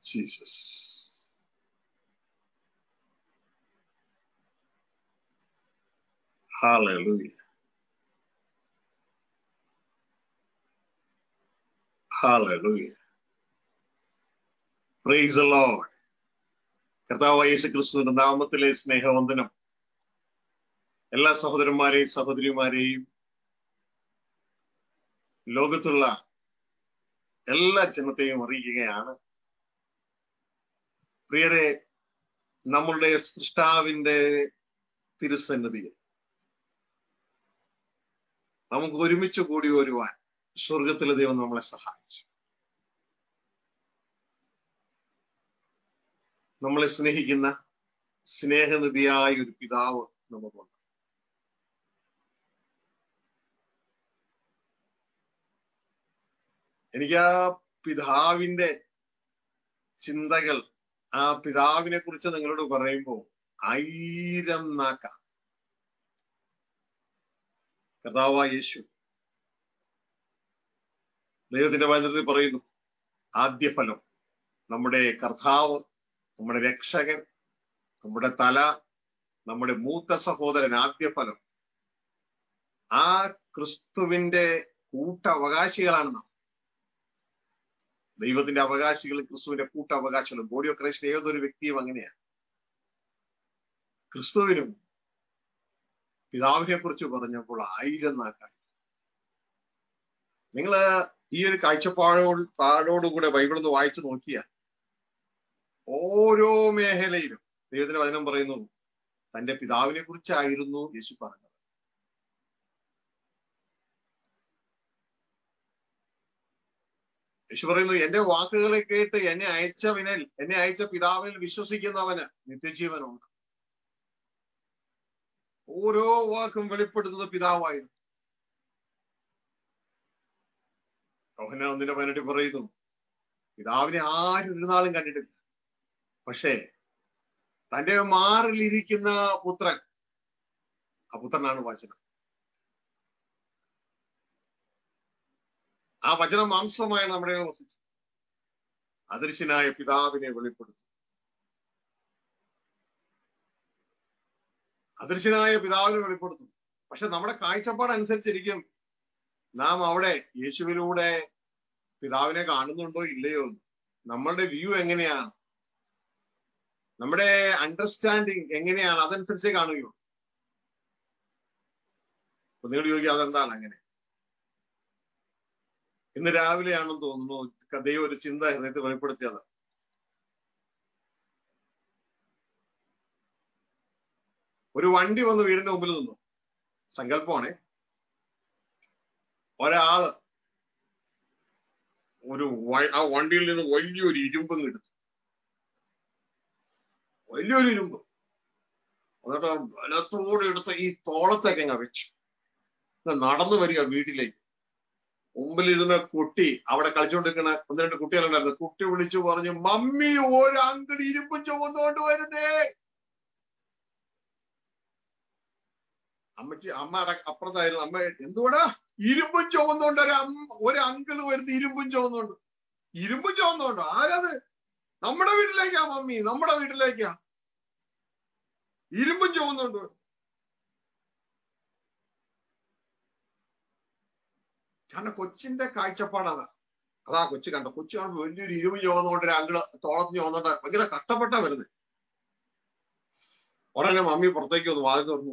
Jesus Hallelujah. Hallelujah. Praise the Lord. കർത്താവ് യേശു ക്രിസ്തുവിന്റെ നാമത്തിലെ സ്നേഹവന്ദനം എല്ലാ സഹോദരന്മാരെയും സഹോദരിമാരെയും ലോകത്തുള്ള എല്ലാ ജനത്തെയും അറിയിക്കുകയാണ് പ്രിയരെ നമ്മളുടെ സൃഷ്ടാവിന്റെ തിരുസന്നിധിയിൽ നമുക്ക് ഒരുമിച്ച് കൂടി വരുവാൻ സ്വർഗത്തിലെ ദൈവം നമ്മളെ സഹായിച്ചു നമ്മളെ സ്നേഹിക്കുന്ന സ്നേഹനിധിയായ ഒരു പിതാവ് നമുക്കുണ്ട് എനിക്ക് ആ പിതാവിന്റെ ചിന്തകൾ ആ പിതാവിനെ കുറിച്ച് നിങ്ങളോട് പറയുമ്പോൾ ആയിരം നാക്ക കർത്താവായ യേശു ദൈവത്തിന്റെ വചനത്തിൽ പറയുന്നു ആദ്യ ഫലം നമ്മുടെ കർത്താവ് നമ്മുടെ രക്ഷകൻ നമ്മുടെ തല നമ്മുടെ മൂത്ത സഹോദരൻ ആദ്യ ഫലം ആ ക്രിസ്തുവിന്റെ കൂട്ടവകാശികളാണ് നാം ദൈവത്തിന്റെ അവകാശികൾ ക്രിസ്തുവിന്റെ കൂട്ടവകാശികൾ ബോഡി ഓഫ് ക്രൈസ്റ്റ് ഏതൊരു വ്യക്തിയും അങ്ങനെയാണ് ക്രിസ്തുവിനും പിതാവിനെ കുറിച്ച് പറഞ്ഞപ്പോൾ ആയിരം നാക്കായി നിങ്ങൾ ഈ ഒരു കാഴ്ചപ്പാടോട് പാടോടുകൂടെ ബൈബിൾ ഒന്ന് വായിച്ചു നോക്കിയാൽ ഓരോ മേഖലയിലും ദൈവത്തിന്റെ വചനം പറയുന്നു തന്റെ പിതാവിനെ കുറിച്ചായിരുന്നു യേശു പറഞ്ഞത് യേശു പറയുന്നു എന്റെ വാക്കുകളെ കേട്ട് എന്നെ അയച്ചവനിൽ എന്നെ അയച്ച പിതാവിൽ വിശ്വസിക്കുന്നവന് നിത്യജീവനുണ്ട് ഓരോ വാക്കും വെളിപ്പെടുത്തുന്നത് പിതാവായിരുന്നു യോഹന്നാൻ ഒന്നിന്റെ പതിനെട്ടിൽ പറയുന്നു പിതാവിനെ ആരും ഒരു നാളും കണ്ടിട്ടില്ല പക്ഷേ തന്റെ മാറിലിരിക്കുന്ന പുത്രൻ ആ പുത്രനാണ് വചനം ആ വചനം മാംസമായി നമ്മുടെ വസിച്ചു അദൃശ്യനായ പിതാവിനെ വെളിപ്പെടുത്തും അദൃശ്യനായ പിതാവിനെ വെളിപ്പെടുത്തും പക്ഷെ നമ്മുടെ കാഴ്ചപ്പാട് അനുസരിച്ചിരിക്കും നാം അവിടെ യേശുവിലൂടെ പിതാവിനെ കാണുന്നുണ്ടോ ഇല്ലയോ നമ്മളുടെ വ്യൂ എങ്ങനെയാണ് നമ്മുടെ അണ്ടർസ്റ്റാൻഡിങ് എങ്ങനെയാണ് അതനുസരിച്ചേ കാണുകയോ അപ്പൊ നിങ്ങൾ ചോദിക്കുക അതെന്താണ് അങ്ങനെ ഇന്ന് രാവിലെയാണെന്ന് തോന്നുന്നു ദൈവം ഒരു ചിന്ത ഹൃദയത്തിൽ വെളിപ്പെടുത്തിയത് ഒരു വണ്ടി വന്ന് വീടിന്റെ മുമ്പിൽ നിന്നു സങ്കല്പമാണേ ഒരാള് ഒരു ആ വണ്ടിയിൽ നിന്ന് വലിയൊരു ഇരുമ്പും എടുത്തു വലിയൊരു ഇരുമ്പ് എന്നിട്ട് ബലത്തോടെ എടുത്ത് ഈ തോളത്തേക്ക് അങ്ങ് വെച്ചു നടന്നു വരിക വീട്ടിലേക്ക് മുമ്പിലിരുന്ന കുട്ടി അവിടെ കളിച്ചുകൊണ്ടിരിക്കുന്ന ഒന്ന് രണ്ട് കുട്ടികളുണ്ടായിരുന്നു കുട്ടി വിളിച്ചു പറഞ്ഞു മമ്മി ഒരു അങ്കിൾ ഇരുമ്പും ചുമന്നുകൊണ്ട് വരുന്നേ അമ്മച്ചി അമ്മ അട അപ്പുറത്തായിരുന്നു അമ്മ എന്തുകൊണ്ടാ ഇരുമ്പും ചുമന്നുകൊണ്ട് ഒരു അമ്മ ഒരു അങ്കിള് വരുന്ന ഇരുമ്പും ചുമന്നുകൊണ്ട് ഇരുമ്പും ചുമന്നുകൊണ്ട് ആരത് നമ്മുടെ വീട്ടിലേക്കാ മമ്മി നമ്മുടെ വീട്ടിലേക്കാ ഇരുമ്പും ചുമന്നുകൊണ്ട് കാരണം കൊച്ചിന്റെ കാഴ്ചപ്പാട് അതാ അതാ കൊച്ചു കണ്ടോ കൊച്ചു കാണുമ്പോൾ വലിയൊരു ഇരുമ്പ് ചുവന്നുകൊണ്ട് ഒരു അങ്കിള് തോളത്ത് ചുവന്നുകൊണ്ട് ഭയങ്കര കഷ്ടപ്പെട്ടാ വരുന്നത് ഉടനെ മമ്മി പുറത്തേക്ക് വന്നു വാതിൽ തുറന്നു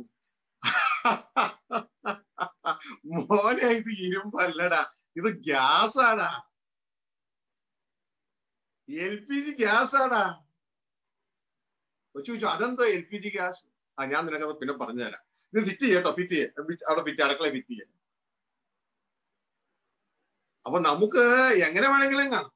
മോനെ ഇത് ഇരുമ്പല്ലടാ ഇത് ഗ്യാസാടാ എൽ പി ജി ഗ്യാസാടാ കൊച്ചു ചോദിച്ചു അതെന്തോ എൽ പി ജി ഗ്യാസ് ആ ഞാൻ നിനക്കത് പിന്നെ പറഞ്ഞുതരാം ഇത് ഫിറ്റ് ചെയ്യട്ടോ ഫിറ്റ് ചെയ്യ അവിടെ ഫിറ്റ് അടുക്കള ഫിറ്റ് ചെയ്യാം അപ്പൊ നമുക്ക് എങ്ങനെ വേണമെങ്കിലും കാണാം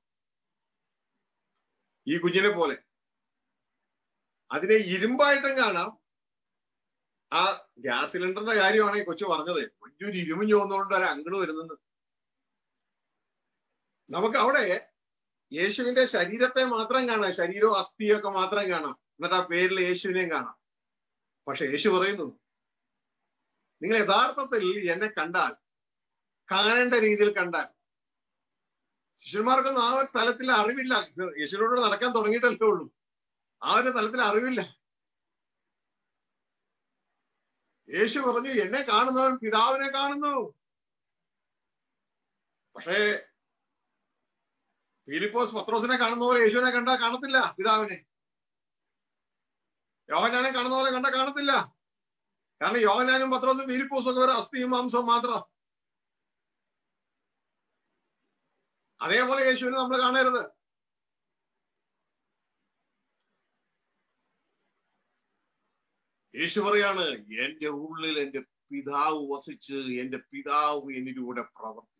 ഈ കുഞ്ഞിനെ പോലെ അതിനെ ഇരുമ്പായിട്ടും കാണാം ആ ഗ്യാസ് സിലിണ്ടറിന്റെ കാര്യമാണ് ഈ കൊച്ചു പറഞ്ഞത് വലിയൊരു ഇരുമ്പ് ചോന്നുകൊണ്ട് ഒരു അങ്കിള് വരുന്നത് നമുക്ക് അവിടെ യേശുവിന്റെ ശരീരത്തെ മാത്രം കാണാം ശരീരവും അസ്ഥിയും ഒക്കെ മാത്രം കാണാം എന്നിട്ട് ആ പേരിൽ യേശുവിനെയും കാണാം പക്ഷെ യേശു പറയുന്നു നിങ്ങൾ യഥാർത്ഥത്തിൽ എന്നെ കണ്ടാൽ കാണേണ്ട രീതിയിൽ കണ്ടാൽ ശിഷ്യന്മാർക്കൊന്നും ആ ഒരു തലത്തിൽ അറിവില്ല യേശുവിനോട് നടക്കാൻ തുടങ്ങിയിട്ടല്ലേ ഉള്ളൂ ആ ഒരു തലത്തിൽ അറിവില്ല യേശു പറഞ്ഞു എന്നെ കാണുന്നവൻ പിതാവിനെ കാണുന്നു പക്ഷേ ഫിലിപ്പോസ് പത്രോസിനെ കാണുന്ന പോലെ യേശുവിനെ കണ്ടാൽ കാണത്തില്ല പിതാവിനെ യോഹനാനെ കാണുന്ന പോലെ കണ്ടാൽ കാണത്തില്ല കാരണം യോഹനാനും പത്രോസും ഫിലിപ്പോസും ഒക്കെ ഒരു അസ്ഥിയും മാംസവും മാത്രം അതേപോലെ യേശുവിനെ നമ്മൾ കാണരുത് യേശു പറയാണ് എന്റെ ഉള്ളിൽ എന്റെ പിതാവ് വസിച്ച് എന്റെ പിതാവ് എന്നിലൂടെ പ്രവർത്തി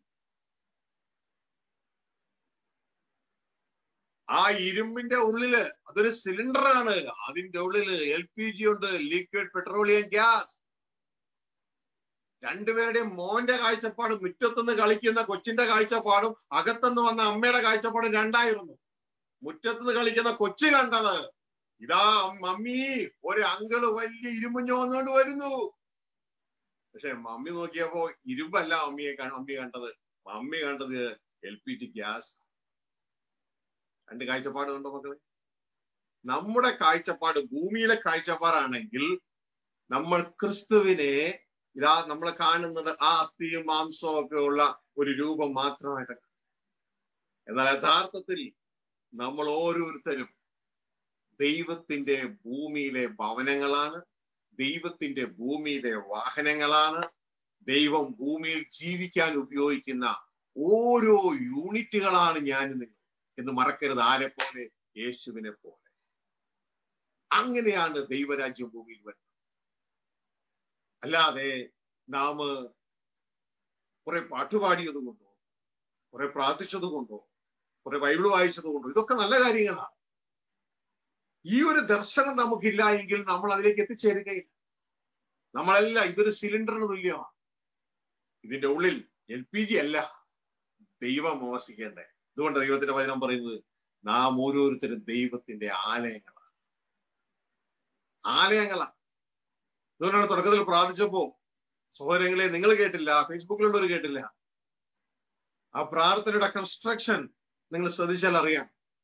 ആ ഇരുമ്പിന്റെ ഉള്ളില് അതൊരു സിലിണ്ടറാണ് അതിന്റെ ഉള്ളില് എൽ പി ജി ഉണ്ട് ലിക്വിഡ് പെട്രോളിയം ഗ്യാസ് രണ്ടുപേരുടെയും മോന്റെ കാഴ്ചപ്പാടും മുറ്റത്തുനിന്ന് കളിക്കുന്ന കൊച്ചിന്റെ കാഴ്ചപ്പാടും അകത്തുനിന്ന് വന്ന അമ്മയുടെ കാഴ്ചപ്പാടും രണ്ടായിരുന്നു മുറ്റത്തുനിന്ന് കളിക്കുന്ന കൊച്ചു കണ്ടത് ഇതാ മമ്മി ഒരു അങ്കിള് വലിയ ഇരുമ്പുഞ്ഞു വന്നുകൊണ്ട് വരുന്നു പക്ഷെ മമ്മി നോക്കിയപ്പോ ഇരുമ്പല്ല മമ്മിയെ മമ്മി കണ്ടത് മമ്മി കണ്ടത് എൽ പി ജി ഗ്യാസ് രണ്ട് കാഴ്ചപ്പാട് കണ്ടോ മക്കളെ നമ്മുടെ കാഴ്ചപ്പാട് ഭൂമിയിലെ കാഴ്ചപ്പാടാണെങ്കിൽ നമ്മൾ ക്രിസ്തുവിനെ ഇതാ നമ്മൾ കാണുന്നത് ആ അസ്ഥിയും മാംസവും ഒക്കെ ഉള്ള ഒരു രൂപം മാത്രമായിട്ട് എന്നാൽ യഥാർത്ഥത്തിൽ നമ്മൾ ഓരോരുത്തരും ദൈവത്തിന്റെ ഭൂമിയിലെ ഭവനങ്ങളാണ് ദൈവത്തിന്റെ ഭൂമിയിലെ വാഹനങ്ങളാണ് ദൈവം ഭൂമിയിൽ ജീവിക്കാൻ ഉപയോഗിക്കുന്ന ഓരോ യൂണിറ്റുകളാണ് ഞാൻ നിങ്ങൾ എന്ന് മറക്കരുത് ആരെ പോലെ യേശുവിനെ പോലെ അങ്ങനെയാണ് ദൈവരാജ്യം ഭൂമിയിൽ വരുന്നത് അല്ലാതെ നാം കുറെ പാട്ടുപാടിയത് കൊണ്ടോ കുറെ പ്രാർത്ഥിച്ചത് കൊണ്ടോ കുറെ ബൈബിൾ വായിച്ചത് കൊണ്ടോ ഇതൊക്കെ നല്ല കാര്യങ്ങളാണ് ഈ ഒരു ദർശനം നമുക്കില്ല എങ്കിൽ നമ്മൾ അതിലേക്ക് എത്തിച്ചേരുകയില്ല നമ്മളെല്ലാം ഇതൊരു സിലിണ്ടറിന് തുല്യമാണ് ഇതിന്റെ ഉള്ളിൽ എൽ പി ജി അല്ല ദൈവം വസിക്കേണ്ടേ അതുകൊണ്ട് ദൈവത്തിന്റെ വചനം പറയുന്നത് നാം ഓരോരുത്തരും ദൈവത്തിന്റെ ആലയങ്ങളാണ് ആലയങ്ങളാണ് അതുകൊണ്ടാണ് തുടക്കത്തിൽ പ്രാർത്ഥിച്ചപ്പോ സഹോദരങ്ങളെ നിങ്ങൾ കേട്ടില്ല ഫേസ്ബുക്കിലുള്ളവർ കേട്ടില്ല ആ പ്രാർത്ഥനയുടെ കൺസ്ട്രക്ഷൻ നിങ്ങൾ ശ്രദ്ധിച്ചാൽ അറിയാം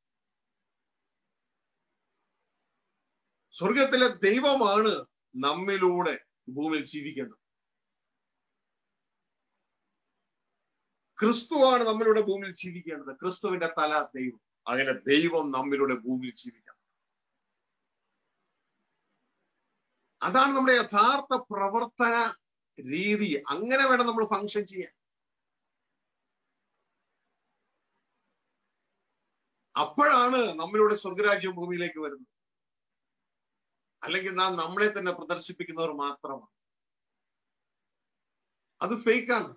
സ്വർഗത്തിലെ ദൈവമാണ് നമ്മിലൂടെ ഭൂമിയിൽ ജീവിക്കേണ്ടത് ക്രിസ്തുവാണ് നമ്മളിലൂടെ ഭൂമിയിൽ ജീവിക്കേണ്ടത് ക്രിസ്തുവിന്റെ തല ദൈവം അങ്ങനെ ദൈവം നമ്മിലൂടെ ഭൂമിയിൽ ജീവിക്കണം അതാണ് നമ്മുടെ യഥാർത്ഥ പ്രവർത്തന രീതി അങ്ങനെ വേണം നമ്മൾ ഫങ്ഷൻ ചെയ്യാൻ അപ്പോഴാണ് നമ്മളിലൂടെ സ്വർഗരാജ്യം ഭൂമിയിലേക്ക് വരുന്നത് അല്ലെങ്കിൽ നാം നമ്മളെ തന്നെ പ്രദർശിപ്പിക്കുന്നവർ മാത്രമാണ് അത് ഫേക്കാണ്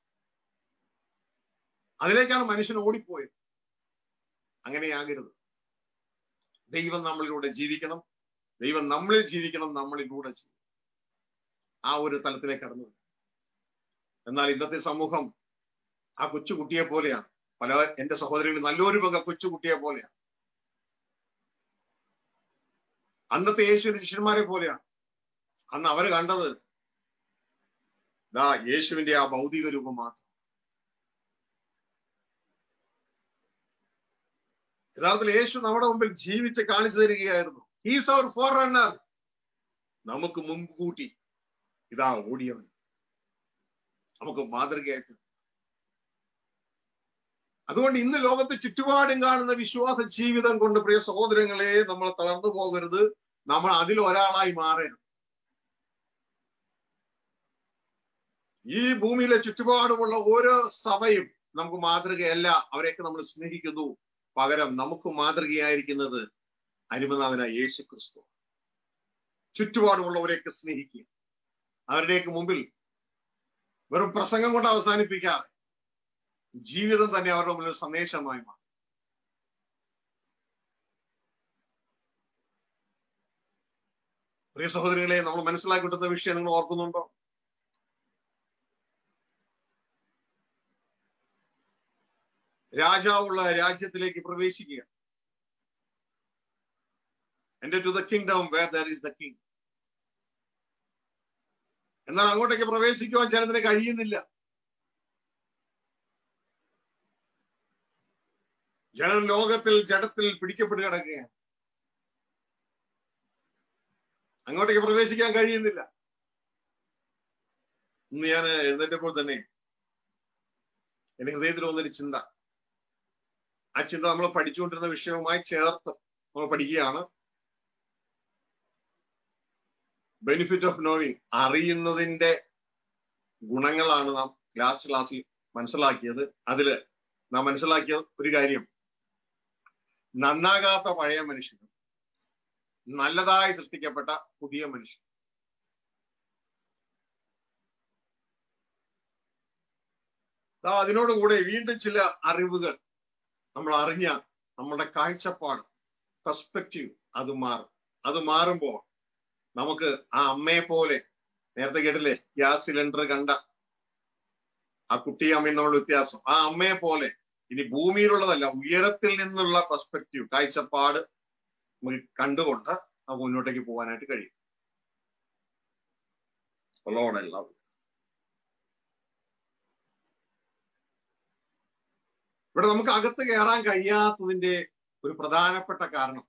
അതിലേക്കാണ് മനുഷ്യൻ ഓടിപ്പോയത് അങ്ങനെയാകരുത് ദൈവം നമ്മളിലൂടെ ജീവിക്കണം ദൈവം നമ്മളിൽ ജീവിക്കണം നമ്മളിലൂടെ ജീവിക്കണം ആ ഒരു തലത്തിലേക്ക് കടന്നു എന്നാൽ ഇന്നത്തെ സമൂഹം ആ കൊച്ചുകുട്ടിയെ പോലെയാണ് പല എന്റെ സഹോദരികൾ നല്ലൊരു പങ്ക കൊച്ചുകുട്ടിയെ പോലെയാണ് അന്നത്തെ യേശുവിന്റെ ശിഷ്യന്മാരെ പോലെയാണ് അന്ന് അവർ കണ്ടത് ദാ യേശുവിന്റെ ആ ഭൗതിക രൂപം മാത്രം യഥാർത്ഥത്തിൽ യേശു നമ്മുടെ മുമ്പിൽ ജീവിച്ച് കാണിച്ചു തരികയായിരുന്നു ഹീസ് അവർ ഫോർ റണ്ണർ നമുക്ക് മുൻകൂട്ടി ഇതാ ഓടിയവൻ നമുക്ക് മാതൃകയായിട്ട് അതുകൊണ്ട് ഇന്ന് ലോകത്ത് ചുറ്റുപാടും കാണുന്ന വിശ്വാസ ജീവിതം കൊണ്ട് പ്രിയ സഹോദരങ്ങളെ നമ്മൾ തളർന്നു പോകരുത് നമ്മൾ അതിൽ ഒരാളായി മാറരുത് ഈ ഭൂമിയിലെ ചുറ്റുപാടുമുള്ള ഓരോ സഭയും നമുക്ക് മാതൃകയല്ല അവരെയൊക്കെ നമ്മൾ സ്നേഹിക്കുന്നു പകരം നമുക്ക് മാതൃകയായിരിക്കുന്നത് അരുമനാഥനായ യേശു ക്രിസ്തു ചുറ്റുപാടുമുള്ളവരെയൊക്കെ സ്നേഹിക്കുക അവരുടെയൊക്കെ മുമ്പിൽ വെറും പ്രസംഗം കൊണ്ട് അവസാനിപ്പിക്കാതെ ജീവിതം തന്നെ അവരുടെ മുന്നിൽ സന്ദേശമായി മാറും പ്രിയ സഹോദരികളെ നമ്മൾ മനസ്സിലാക്കിയിട്ടുന്ന വിഷയം നിങ്ങൾ ഓർക്കുന്നുണ്ടോ രാജാവുള്ള രാജ്യത്തിലേക്ക് പ്രവേശിക്കുക എന്റെ to the kingdom where there is the king എന്നാൽ അങ്ങോട്ടേക്ക് പ്രവേശിക്കുവാൻ ജനത്തിന് കഴിയുന്നില്ല ജനം ലോകത്തിൽ ജഡത്തിൽ പിടിക്കപ്പെട്ട് കിടക്കുകയാണ് അങ്ങോട്ടേക്ക് പ്രവേശിക്കാൻ കഴിയുന്നില്ല ഇന്ന് ഞാൻ എഴുന്നേറ്റപ്പോൾ തന്നെ എന്റെ ഹൃദയത്തിൽ വന്നൊരു ചിന്ത ആ ചിന്ത നമ്മൾ പഠിച്ചുകൊണ്ടിരുന്ന വിഷയവുമായി ചേർത്ത് നമ്മൾ പഠിക്കുകയാണ് ബെനിഫിറ്റ് ഓഫ് നോവിങ് അറിയുന്നതിന്റെ ഗുണങ്ങളാണ് നാം ലാസ്റ്റ് ക്ലാസ്സിൽ മനസ്സിലാക്കിയത് അതില് നാം മനസ്സിലാക്കിയ ഒരു കാര്യം നന്നാകാത്ത പഴയ മനുഷ്യനും നല്ലതായി സൃഷ്ടിക്കപ്പെട്ട പുതിയ മനുഷ്യൻ അതിനോടുകൂടെ വീണ്ടും ചില അറിവുകൾ നമ്മൾ അറിഞ്ഞ നമ്മുടെ കാഴ്ചപ്പാട് പെർസ്പെക്റ്റീവ് അത് മാറും അത് മാറുമ്പോൾ നമുക്ക് ആ അമ്മയെ പോലെ നേരത്തെ കേട്ടില്ലേ ഗ്യാസ് സിലിണ്ടർ കണ്ട ആ കുട്ടി അമ്മയും നമ്മൾ വ്യത്യാസം ആ അമ്മയെ പോലെ ഇനി ഭൂമിയിലുള്ളതല്ല ഉയരത്തിൽ നിന്നുള്ള പെർസ്പെക്റ്റീവ് കാഴ്ചപ്പാട് നമുക്ക് കണ്ടുകൊണ്ട് നമുക്ക് മുന്നോട്ടേക്ക് പോകാനായിട്ട് കഴിയും എല്ലാവരും ഇവിടെ നമുക്ക് അകത്ത് കയറാൻ കഴിയാത്തതിന്റെ ഒരു പ്രധാനപ്പെട്ട കാരണം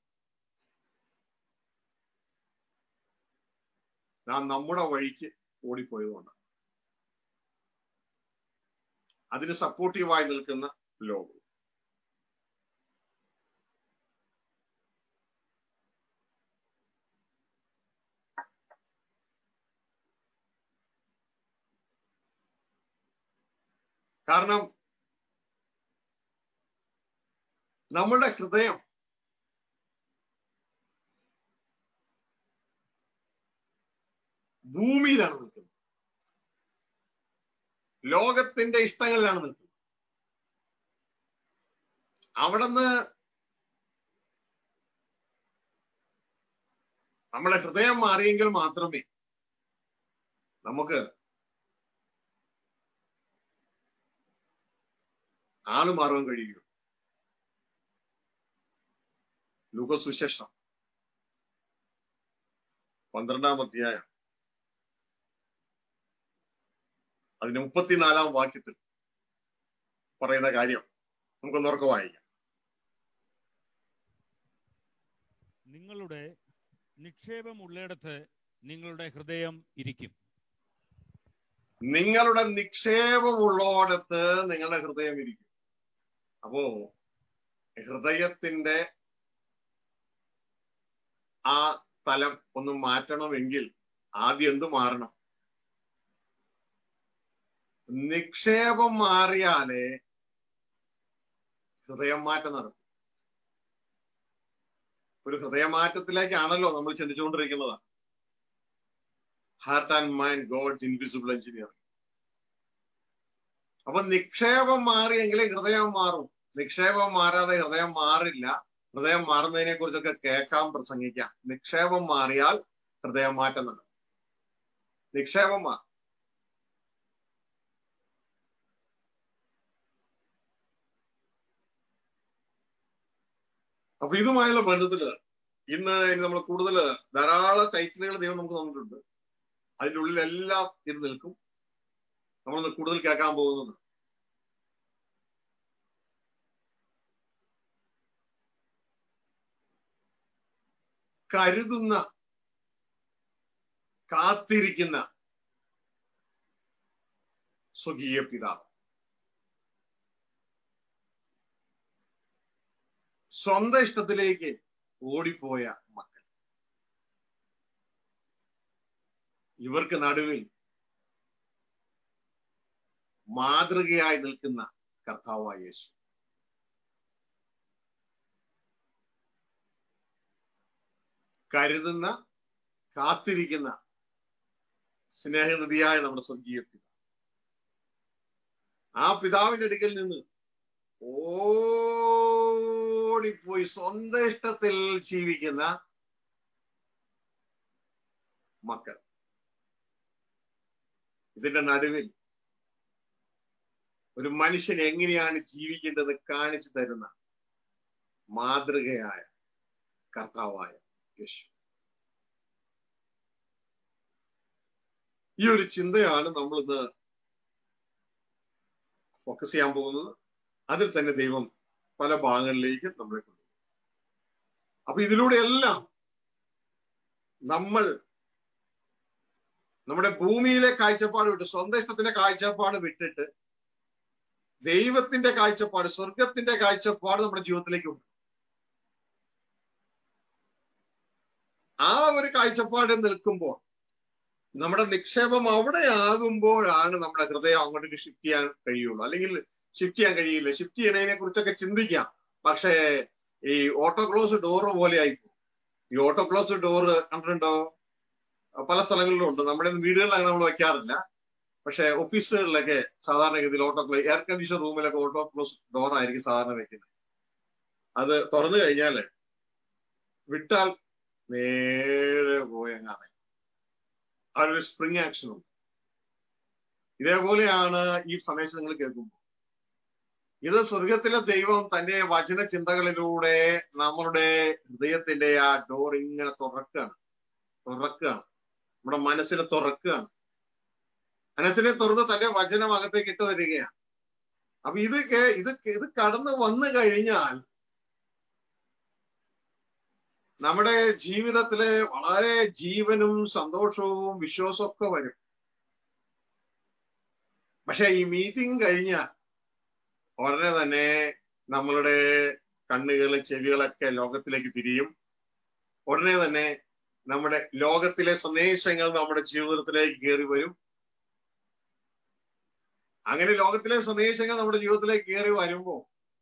നാം നമ്മുടെ വഴിക്ക് ഓടിപ്പോയതുകൊണ്ട് അതിന് സപ്പോർട്ടീവായി നിൽക്കുന്ന ലോകം കാരണം നമ്മളുടെ ഹൃദയം ഭൂമിയിലാണ് നിൽക്കുന്നത് ലോകത്തിന്റെ ഇഷ്ടങ്ങളിലാണ് നിൽക്കുന്നത് അവിടുന്ന് നമ്മുടെ ഹൃദയം മാറിയെങ്കിൽ മാത്രമേ നമുക്ക് ആള് മാറാൻ കഴിയൂ ലൂക്കോസ് സുവിശേഷം പന്ത്രണ്ടാം അധ്യായം അതിന്റെ മുപ്പത്തിനാലാം വാക്യത്തിൽ പറയുന്ന കാര്യം നമുക്കൊന്നോർക്ക് വായിക്കാം നിങ്ങളുടെ നിക്ഷേപം ഉള്ളിടത്ത് നിങ്ങളുടെ ഹൃദയം ഇരിക്കും നിങ്ങളുടെ നിക്ഷേപമുള്ളോടത്ത് നിങ്ങളുടെ ഹൃദയം ഇരിക്കും അപ്പോ ഹൃദയത്തിന്റെ ആ തലം ഒന്ന് മാറ്റണമെങ്കിൽ ആദ്യം എന്ത് മാറണം നിക്ഷേപം മാറിയാലേ ഹൃദയം മാറ്റം നടക്കും ഒരു ഹൃദയമാറ്റത്തിലേക്കാണല്ലോ നമ്മൾ ചിന്തിച്ചുകൊണ്ടിരിക്കുന്നത് heart and mind God's invisible engineering അപ്പൊ നിക്ഷേപം മാറിയെങ്കിലേ ഹൃദയം മാറും നിക്ഷേപം മാറാതെ ഹൃദയം മാറില്ല ഹൃദയം മാറുന്നതിനെ കുറിച്ചൊക്കെ കേൾക്കാം പ്രസംഗിക്കാം നിക്ഷേപം മാറിയാൽ ഹൃദയം മാറ്റം നടക്കും നിക്ഷേപം മാറും അപ്പൊ ഇതുമായുള്ള ബന്ധത്തില് ഇന്ന് ഇനി നമ്മൾ കൂടുതൽ ധാരാളം ടൈറ്റിലുകൾ ദൈവം നമുക്ക് തന്നിട്ടുണ്ട് അതിൻ്റെ ഉള്ളിലെല്ലാം ഇത് നിൽക്കും നമ്മൾ കൂടുതൽ കേൾക്കാൻ പോകുന്നത് കരുതുന്ന കാത്തിരിക്കുന്ന സ്വകീയ പിതാവ് സ്വന്തം ഇഷ്ടത്തിലേക്ക് ഓടിപ്പോയ മക്കൾ ഇവർക്ക് നടുവിൽ മാതൃകയായി നിൽക്കുന്ന കർത്താവായ യേശു കരുതുന്ന കാത്തിരിക്കുന്ന സ്നേഹനിധിയായ നമ്മുടെ സ്വർഗീയ പിതാവ് ആ പിതാവിന്റെ അടുക്കൽ നിന്ന് ഓടിപ്പോയി സ്വന്തം ഇഷ്ടത്തിൽ ജീവിക്കുന്ന മക്കൾ ഇതിന്റെ നടുവിൽ ഒരു മനുഷ്യൻ എങ്ങനെയാണ് ജീവിക്കേണ്ടത് കാണിച്ചു തരുന്ന മാതൃകയായ കർത്താവായ യേശു ഈ ഒരു ചിന്തയാണ് നമ്മൾ ഇന്ന് ഫോക്കസ് ചെയ്യാൻ പോകുന്നത് അതിൽ തന്നെ ദൈവം പല ഭാഗങ്ങളിലേക്ക് നമ്മളെ കൊണ്ടുപോകും അപ്പൊ ഇതിലൂടെ എല്ലാം നമ്മൾ നമ്മുടെ ഭൂമിയിലെ കാഴ്ചപ്പാട് വിട്ട് സ്വന്തം ഇഷ്ടത്തിന്റെ കാഴ്ചപ്പാട് വിട്ടിട്ട് ദൈവത്തിന്റെ കാഴ്ചപ്പാട് സ്വർഗത്തിന്റെ കാഴ്ചപ്പാട് നമ്മുടെ ജീവിതത്തിലേക്ക് ഉണ്ട് ആ ഒരു കാഴ്ചപ്പാട് നിൽക്കുമ്പോൾ നമ്മുടെ നിക്ഷേപം അവിടെ ആകുമ്പോഴാണ് നമ്മുടെ ഹൃദയം അങ്ങോട്ടേക്ക് ഷിഫ്റ്റ് ചെയ്യാൻ കഴിയുള്ളൂ അല്ലെങ്കിൽ ഷിഫ്റ്റ് ചെയ്യാൻ കഴിയില്ല ഷിഫ്റ്റ് ചെയ്യണതിനെ കുറിച്ചൊക്കെ ചിന്തിക്കാം പക്ഷേ ഈ ഓട്ടോ ക്ലോസ് ഡോറ് പോലെ ആയിപ്പോ ഈ ഓട്ടോ ക്ലോസ് ഡോറ് കണ്ടിട്ടുണ്ടോ പല സ്ഥലങ്ങളിലും ഉണ്ട് നമ്മുടെ വീടുകളിലൊക്കെ നമ്മൾ വെക്കാറില്ല പക്ഷെ ഓഫീസുകളിലൊക്കെ സാധാരണഗതിയിൽ ഓട്ടോ ക്ലോസ് എയർ കണ്ടീഷൻ റൂമിലൊക്കെ ഓട്ടോ ക്ലോസ് ഡോർ ആയിരിക്കും സാധാരണ വെക്കുന്നത് അത് തുറന്നു കഴിഞ്ഞാല് വിട്ടാൽ നേരെ പോയങ്ങാണ് അതൊരു സ്പ്രിങ് ആക്ഷൻ ഉണ്ട് ഇതേപോലെയാണ് ഈ സന്ദേശം നിങ്ങൾ കേൾക്കുമ്പോൾ ഇത് സ്വർഗത്തിലെ ദൈവം തന്റെ വചന ചിന്തകളിലൂടെ നമ്മളുടെ ഹൃദയത്തിന്റെ ആ ഡോർ ഇങ്ങനെ തുറക്കുകയാണ് തുറക്കുകയാണ് നമ്മുടെ മനസ്സിനെ തുറക്കുകയാണ് മനസ്സിനെ തുറന്ന് തന്റെ വചനം അകത്തേക്ക് ഇട്ട് തരികയാണ് അപ്പൊ ഇത് ഇത് ഇത് കടന്നു വന്നു കഴിഞ്ഞാൽ നമ്മുടെ ജീവിതത്തില് വളരെ ജീവനും സന്തോഷവും വിശ്വാസവും ഒക്കെ വരും പക്ഷെ ഈ മീറ്റിംഗ് കഴിഞ്ഞാൽ ഉടനെ തന്നെ നമ്മളുടെ കണ്ണുകൾ ചെവികളൊക്കെ ലോകത്തിലേക്ക് തിരിയും ഉടനെ തന്നെ നമ്മുടെ ലോകത്തിലെ സന്ദേശങ്ങൾ നമ്മുടെ ജീവിതത്തിലേക്ക് കയറി വരും അങ്ങനെ ലോകത്തിലെ സന്ദേശങ്ങൾ നമ്മുടെ ജീവിതത്തിലേക്ക് കയറി വരുമ്പോ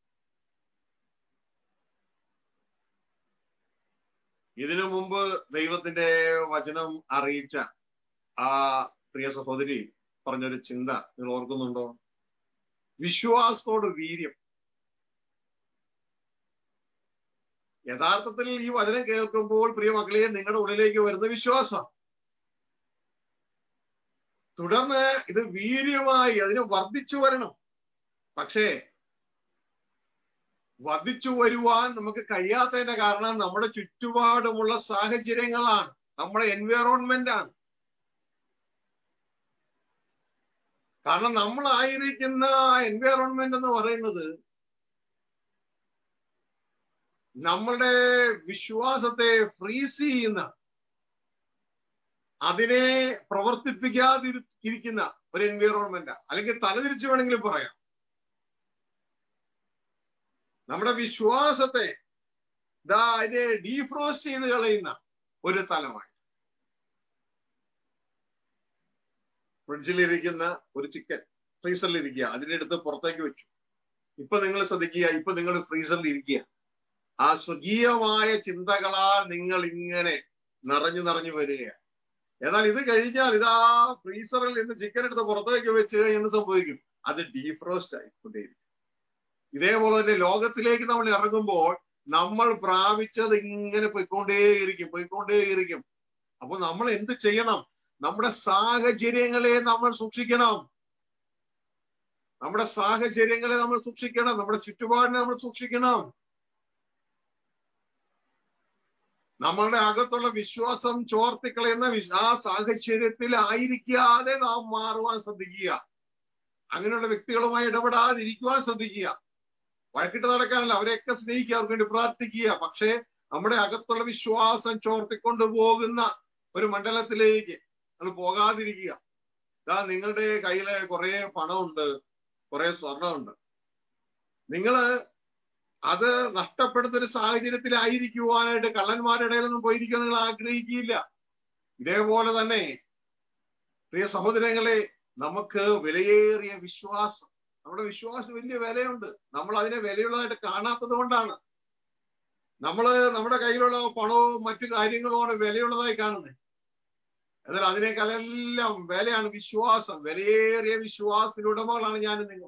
ഇതിനു മുമ്പ് ദൈവത്തിന്റെ വചനം അറിയിച്ച ആ പ്രിയ സഹോദരി പറഞ്ഞൊരു ചിന്ത നിങ്ങൾ ഓർക്കുന്നുണ്ടോ വിശ്വാസത്തോട് വീര്യം യഥാർത്ഥത്തിൽ ഈ വചനം കേൾക്കുമ്പോൾ പ്രിയ മക്കളെ നിങ്ങളുടെ ഉള്ളിലേക്ക് വരുന്ന വിശ്വാസം തുടർന്ന് ഇത് വീര്യമായി അതിന് വർദ്ധിച്ചു വരണം പക്ഷേ വർദ്ധിച്ചു വരുവാൻ നമുക്ക് കഴിയാത്തതിന്റെ കാരണം നമ്മുടെ ചുറ്റുപാടുമുള്ള സാഹചര്യങ്ങളാണ് നമ്മുടെ എൻവയറോൺമെന്റ് ആണ് കാരണം നമ്മളായിരിക്കുന്ന എൻവയറോൺമെന്റ് എന്ന് പറയുന്നത് നമ്മളുടെ വിശ്വാസത്തെ ഫ്രീസ് ചെയ്യുന്ന അതിനെ പ്രവർത്തിപ്പിക്കാതിരിക്കുന്ന ഒരു എൻവയറോൺമെന്റ് അല്ലെങ്കിൽ തലതിരിച്ചു വേണമെങ്കിൽ പറയാം നമ്മുടെ വിശ്വാസത്തെ ദാ അതിനെ ഡീഫ്രോസ്റ്റ് ചെയ്ത് കളയുന്ന ഒരു തലമാണ് ഫ്രിഡ്ജിലിരിക്കുന്ന ഒരു ചിക്കൻ ഫ്രീസറിൽ ഇരിക്കുക അതിന്റെ അടുത്ത് പുറത്തേക്ക് വെച്ചു ഇപ്പൊ നിങ്ങൾ ശ്രദ്ധിക്കുക ഇപ്പൊ നിങ്ങൾ ഫ്രീസറിൽ ഇരിക്കുക ആ സ്വകീയമായ ചിന്തകളാൽ നിങ്ങൾ ഇങ്ങനെ നിറഞ്ഞു നിറഞ്ഞു വരികയാണ് എന്നാൽ ഇത് കഴിഞ്ഞാൽ ഇതാ ഫ്രീസറിൽ നിന്ന് ചിക്കൻ എടുത്ത് പുറത്തേക്ക് വെച്ച് എന്ന് സംഭവിക്കും അത് ഡീഫ്രോസ്റ്റ് ആയിക്കൊണ്ടേയിരിക്കും ഇതേപോലെ തന്നെ ലോകത്തിലേക്ക് നമ്മൾ ഇറങ്ങുമ്പോൾ നമ്മൾ പ്രാപിച്ചത് ഇങ്ങനെ പോയിക്കൊണ്ടേയിരിക്കും പോയിക്കൊണ്ടേയിരിക്കും അപ്പൊ നമ്മൾ എന്ത് ചെയ്യണം നമ്മുടെ സാഹചര്യങ്ങളെ നമ്മൾ സൂക്ഷിക്കണം നമ്മുടെ സാഹചര്യങ്ങളെ നമ്മൾ സൂക്ഷിക്കണം നമ്മുടെ ചുറ്റുപാടിനെ നമ്മൾ സൂക്ഷിക്കണം നമ്മളുടെ അകത്തുള്ള വിശ്വാസം ചോർത്തിക്കളയുന്ന ആ സാഹചര്യത്തിൽ ആയിരിക്കാതെ നാം മാറുവാൻ ശ്രദ്ധിക്കുക അങ്ങനെയുള്ള വ്യക്തികളുമായി ഇടപെടാതിരിക്കുവാൻ ശ്രദ്ധിക്കുക വഴക്കിട്ട് നടക്കാനല്ല അവരെയൊക്കെ സ്നേഹിക്കുക അവർക്ക് വേണ്ടി പ്രാർത്ഥിക്കുക പക്ഷേ നമ്മുടെ അകത്തുള്ള വിശ്വാസം ചോർത്തിക്കൊണ്ടു പോകുന്ന ഒരു മണ്ഡലത്തിലേക്ക് നമ്മൾ പോകാതിരിക്കുക ഇതാ നിങ്ങളുടെ കയ്യില് കുറെ പണമുണ്ട് കുറെ സ്വർണമുണ്ട് നിങ്ങള് അത് നഷ്ടപ്പെടുന്ന ഒരു സാഹചര്യത്തിലായിരിക്കുവാനായിട്ട് കള്ളന്മാരുടെ ഇടയിലൊന്നും പോയിരിക്കാൻ നിങ്ങൾ ആഗ്രഹിക്കില്ല ഇതേപോലെ തന്നെ പ്രിയ സഹോദരങ്ങളെ നമുക്ക് വിലയേറിയ വിശ്വാസം നമ്മുടെ വിശ്വാസം വലിയ വിലയുണ്ട് നമ്മൾ അതിനെ വിലയുള്ളതായിട്ട് കാണാത്തത് കൊണ്ടാണ് നമ്മള് നമ്മുടെ കയ്യിലുള്ള പണവും മറ്റു കാര്യങ്ങളുമാണ് വിലയുള്ളതായി കാണുന്നത് എന്നാൽ അതിനേക്കാളെല്ലാം വിലയാണ് വിശ്വാസം വിലയേറിയ വിശ്വാസത്തിന് ഉടമകളാണ് ഞാനും നിങ്ങൾ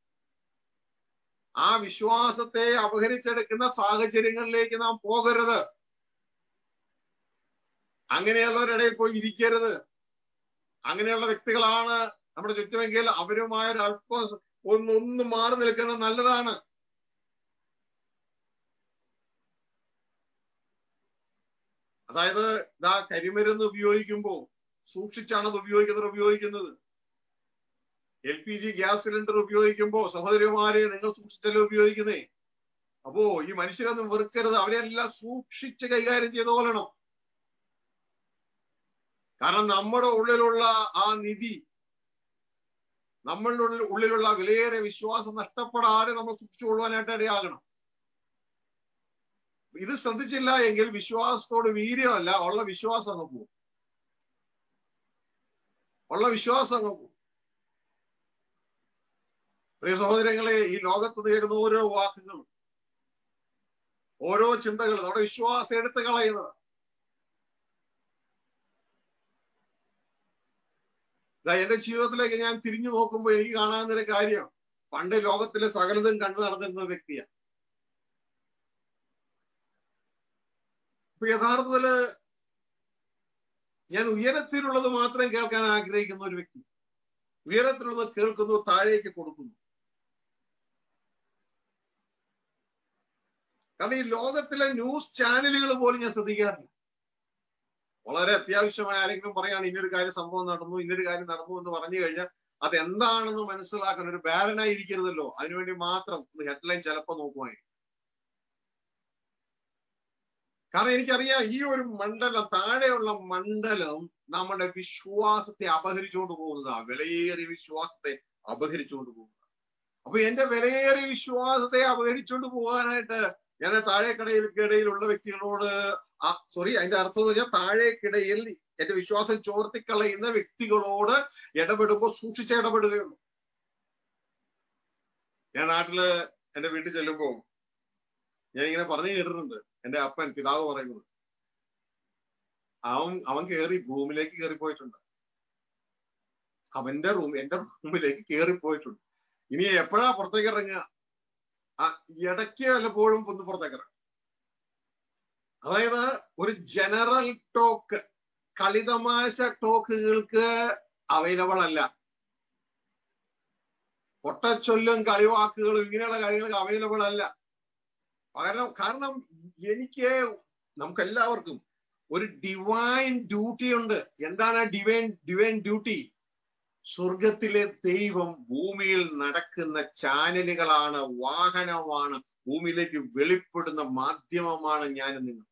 ആ വിശ്വാസത്തെ അപഹരിച്ചെടുക്കുന്ന സാഹചര്യങ്ങളിലേക്ക് നാം പോകരുത് അങ്ങനെയുള്ളവരിടയിൽ പോയി ഇരിക്കരുത് അങ്ങനെയുള്ള വ്യക്തികളാണ് നമ്മുടെ ചുറ്റുമെങ്കിൽ അവരുമായ ഒരു അല്പം ഒന്ന് ഒന്ന് മാറി നിൽക്കുന്നത് നല്ലതാണ് അതായത് ഇതാ കരിമരുന്ന് ഉപയോഗിക്കുമ്പോൾ സൂക്ഷിച്ചാണ് അത് ഉപയോഗിക്കുന്നത് ഉപയോഗിക്കുന്നത് L P G gas cylinder ഉപയോഗിക്കുമ്പോൾ സഹോദരിമാരെ നിങ്ങൾ സൂക്ഷിച്ചല്ലേ ഉപയോഗിക്കുന്നേ അപ്പോ ഈ മനുഷ്യരൊന്നും വെറുക്കരുത് അവരെല്ലാം സൂക്ഷിച്ച് കൈകാര്യം ചെയ്തു കൊള്ളണം കാരണം നമ്മുടെ ഉള്ളിലുള്ള ആ നിധി നമ്മളുടെ ഉള്ളിൽ- ഉള്ളിലുള്ള വിലയേറെ വിശ്വാസം നഷ്ടപ്പെടാതെ നമ്മൾ സൂക്ഷിച്ചുകൊള്ളുവാനായിട്ട് ഇടയാകണം ഇത് ശ്രദ്ധിച്ചില്ല എങ്കിൽ വിശ്വാസത്തോട് വീര്യമല്ല ഉള്ള വിശ്വാസം അങ്ങ് പോകും ഉള്ള വിശ്വാസം അങ്ങ് പോകും പ്രിയ സഹോദരങ്ങളെ ഈ ലോകത്ത് കേൾക്കുന്ന ഓരോ വാക്കുകളും ഓരോ ചിന്തകളും നമ്മുടെ വിശ്വാസം എടുത്തു കളയുന്നത് ദാ എന്റെ ജീവിതത്തിലേക്ക് ഞാൻ തിരിഞ്ഞു നോക്കുമ്പോൾ എനിക്ക് കാണാവുന്ന ഒരു കാര്യം പണ്ട് ലോകത്തിലെ സകലതും കണ്ടു നടന്നിരുന്ന ഒരു വ്യക്തിയാണ് ഇപ്പൊ യഥാർത്ഥത്തില് ഞാൻ ഉയരത്തിലുള്ളത് മാത്രം കേൾക്കാൻ ആഗ്രഹിക്കുന്ന ഒരു വ്യക്തി ഉയരത്തിലുള്ളത് കേൾക്കുന്നു താഴേക്ക് കൊടുക്കുന്നു കാരണം ഈ ലോകത്തിലെ ന്യൂസ് ചാനലുകൾ പോലും ഞാൻ ശ്രദ്ധിക്കാറില്ല വളരെ അത്യാവശ്യമായ ആരെങ്കിലും പറയാണ് ഇന്നൊരു കാര്യം സംഭവം നടന്നു ഇന്നൊരു കാര്യം നടന്നു എന്ന് പറഞ്ഞു കഴിഞ്ഞാൽ അത് എന്താണെന്ന് മനസ്സിലാക്കാൻ ഒരു ബാലനായി ഇരിക്കരുതല്ലോ അതിനുവേണ്ടി മാത്രം ഹെഡ്ലൈൻ ചിലപ്പോ നോക്കുമായിരിക്കും കാരണം എനിക്കറിയാം ഈ ഒരു മണ്ഡലം താഴെയുള്ള മണ്ഡലം നമ്മുടെ വിശ്വാസത്തെ അപഹരിച്ചുകൊണ്ട് പോകുന്നതാ വിലയേറിയ വിശ്വാസത്തെ അപഹരിച്ചുകൊണ്ട് പോകുന്നത് അപ്പൊ എന്റെ വിലയേറിയ വിശ്വാസത്തെ അപഹരിച്ചുകൊണ്ട് പോകാനായിട്ട് ഞാൻ താഴേക്കിടയിൽ ഇടയിലുള്ള വ്യക്തികളോട് ആ സോറി അതിന്റെ അർത്ഥം എന്ന് പറഞ്ഞാൽ താഴേക്കിടയിൽ എന്റെ വിശ്വാസം ചോർത്തിക്കളയുന്ന വ്യക്തികളോട് ഇടപെടുമ്പോൾ സൂക്ഷിച്ച് ഇടപെടുകയുള്ളൂ ഞാൻ നാട്ടില് എന്റെ വീട്ടിൽ ചെല്ലുമ്പോ ഞാൻ ഇങ്ങനെ പറഞ്ഞു കേട്ടിട്ടുണ്ട് എന്റെ അപ്പൻ പിതാവ് പറയുന്നത് അവൻ അവൻ കയറി റൂമിലേക്ക് കയറിപ്പോയിട്ടുണ്ട് അവന്റെ റൂം എന്റെ റൂമിലേക്ക് കയറിപ്പോയിട്ടുണ്ട് ഇനി എപ്പോഴാ പുറത്തേക്ക് ഇറങ്ങുക ആ ഇടയ്ക്ക് വല്ലപ്പോഴും ഒന്ന് പുറത്തേക്ക് ഇറങ്ങും അതായത് ഒരു ജനറൽ ടോക്ക് കളിതമാശ ടോക്കുകൾക്ക് അവൈലബിൾ അല്ല പൊട്ടച്ചൊല്ലും കളിവാക്കുകളും ഇങ്ങനെയുള്ള കാര്യങ്ങൾക്ക് അവൈലബിൾ അല്ല കാരണം കാരണം എനിക്ക് നമുക്ക് എല്ലാവർക്കും ഒരു ഡിവൈൻ ഡ്യൂട്ടി ഉണ്ട് എന്താണ് ആ ഡിവൈൻ ഡിവൈൻ ഡ്യൂട്ടി സ്വർഗത്തിലെ ദൈവം ഭൂമിയിൽ നടക്കുന്ന ചാനലുകളാണ് വാഹനമാണ് ഭൂമിയിലേക്ക് വെളിപ്പെടുന്ന മാധ്യമമാണ് ഞാനും നിങ്ങൾ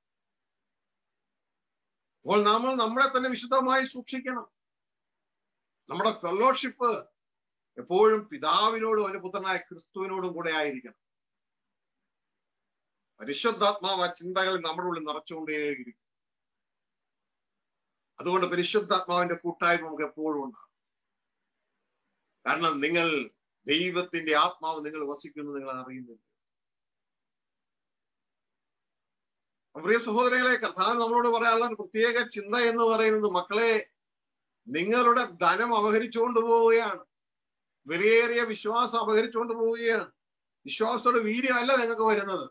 അപ്പോൾ നമ്മൾ നമ്മളെ തന്നെ വിശുദ്ധമായി സൂക്ഷിക്കണം നമ്മുടെ ഫെലോഷിപ്പ് എപ്പോഴും പിതാവിനോടും അവന്റെ പുത്രനായ ക്രിസ്തുവിനോടും കൂടെ ആയിരിക്കണം പരിശുദ്ധാത്മാവ് ആ ചിന്തകൾ നമ്മുടെ ഉള്ളിൽ നിറച്ചുകൊണ്ടേയിരിക്കും അതുകൊണ്ട് പരിശുദ്ധാത്മാവിന്റെ കൂട്ടായ്മ നമുക്ക് എപ്പോഴും ഉണ്ടാകും കാരണം നിങ്ങൾ ദൈവത്തിന്റെ ആത്മാവ് നിങ്ങൾ വസിക്കുന്നു നിങ്ങൾ അറിയുന്നില്ല പ്രിയ സഹോദരങ്ങളെ കർത്താവ് നമ്മളോട് പറയാനുള്ള ഒരു പ്രത്യേക ചിന്ത എന്ന് പറയുന്നത് മക്കളെ നിങ്ങളുടെ ധനം അപഹരിച്ചുകൊണ്ട് പോവുകയാണ് വിലയേറിയ വിശ്വാസം അപഹരിച്ചുകൊണ്ട് പോവുകയാണ് വിശ്വാസത്തോടെ വീര്യമല്ല നിങ്ങൾക്ക് വരുന്നത്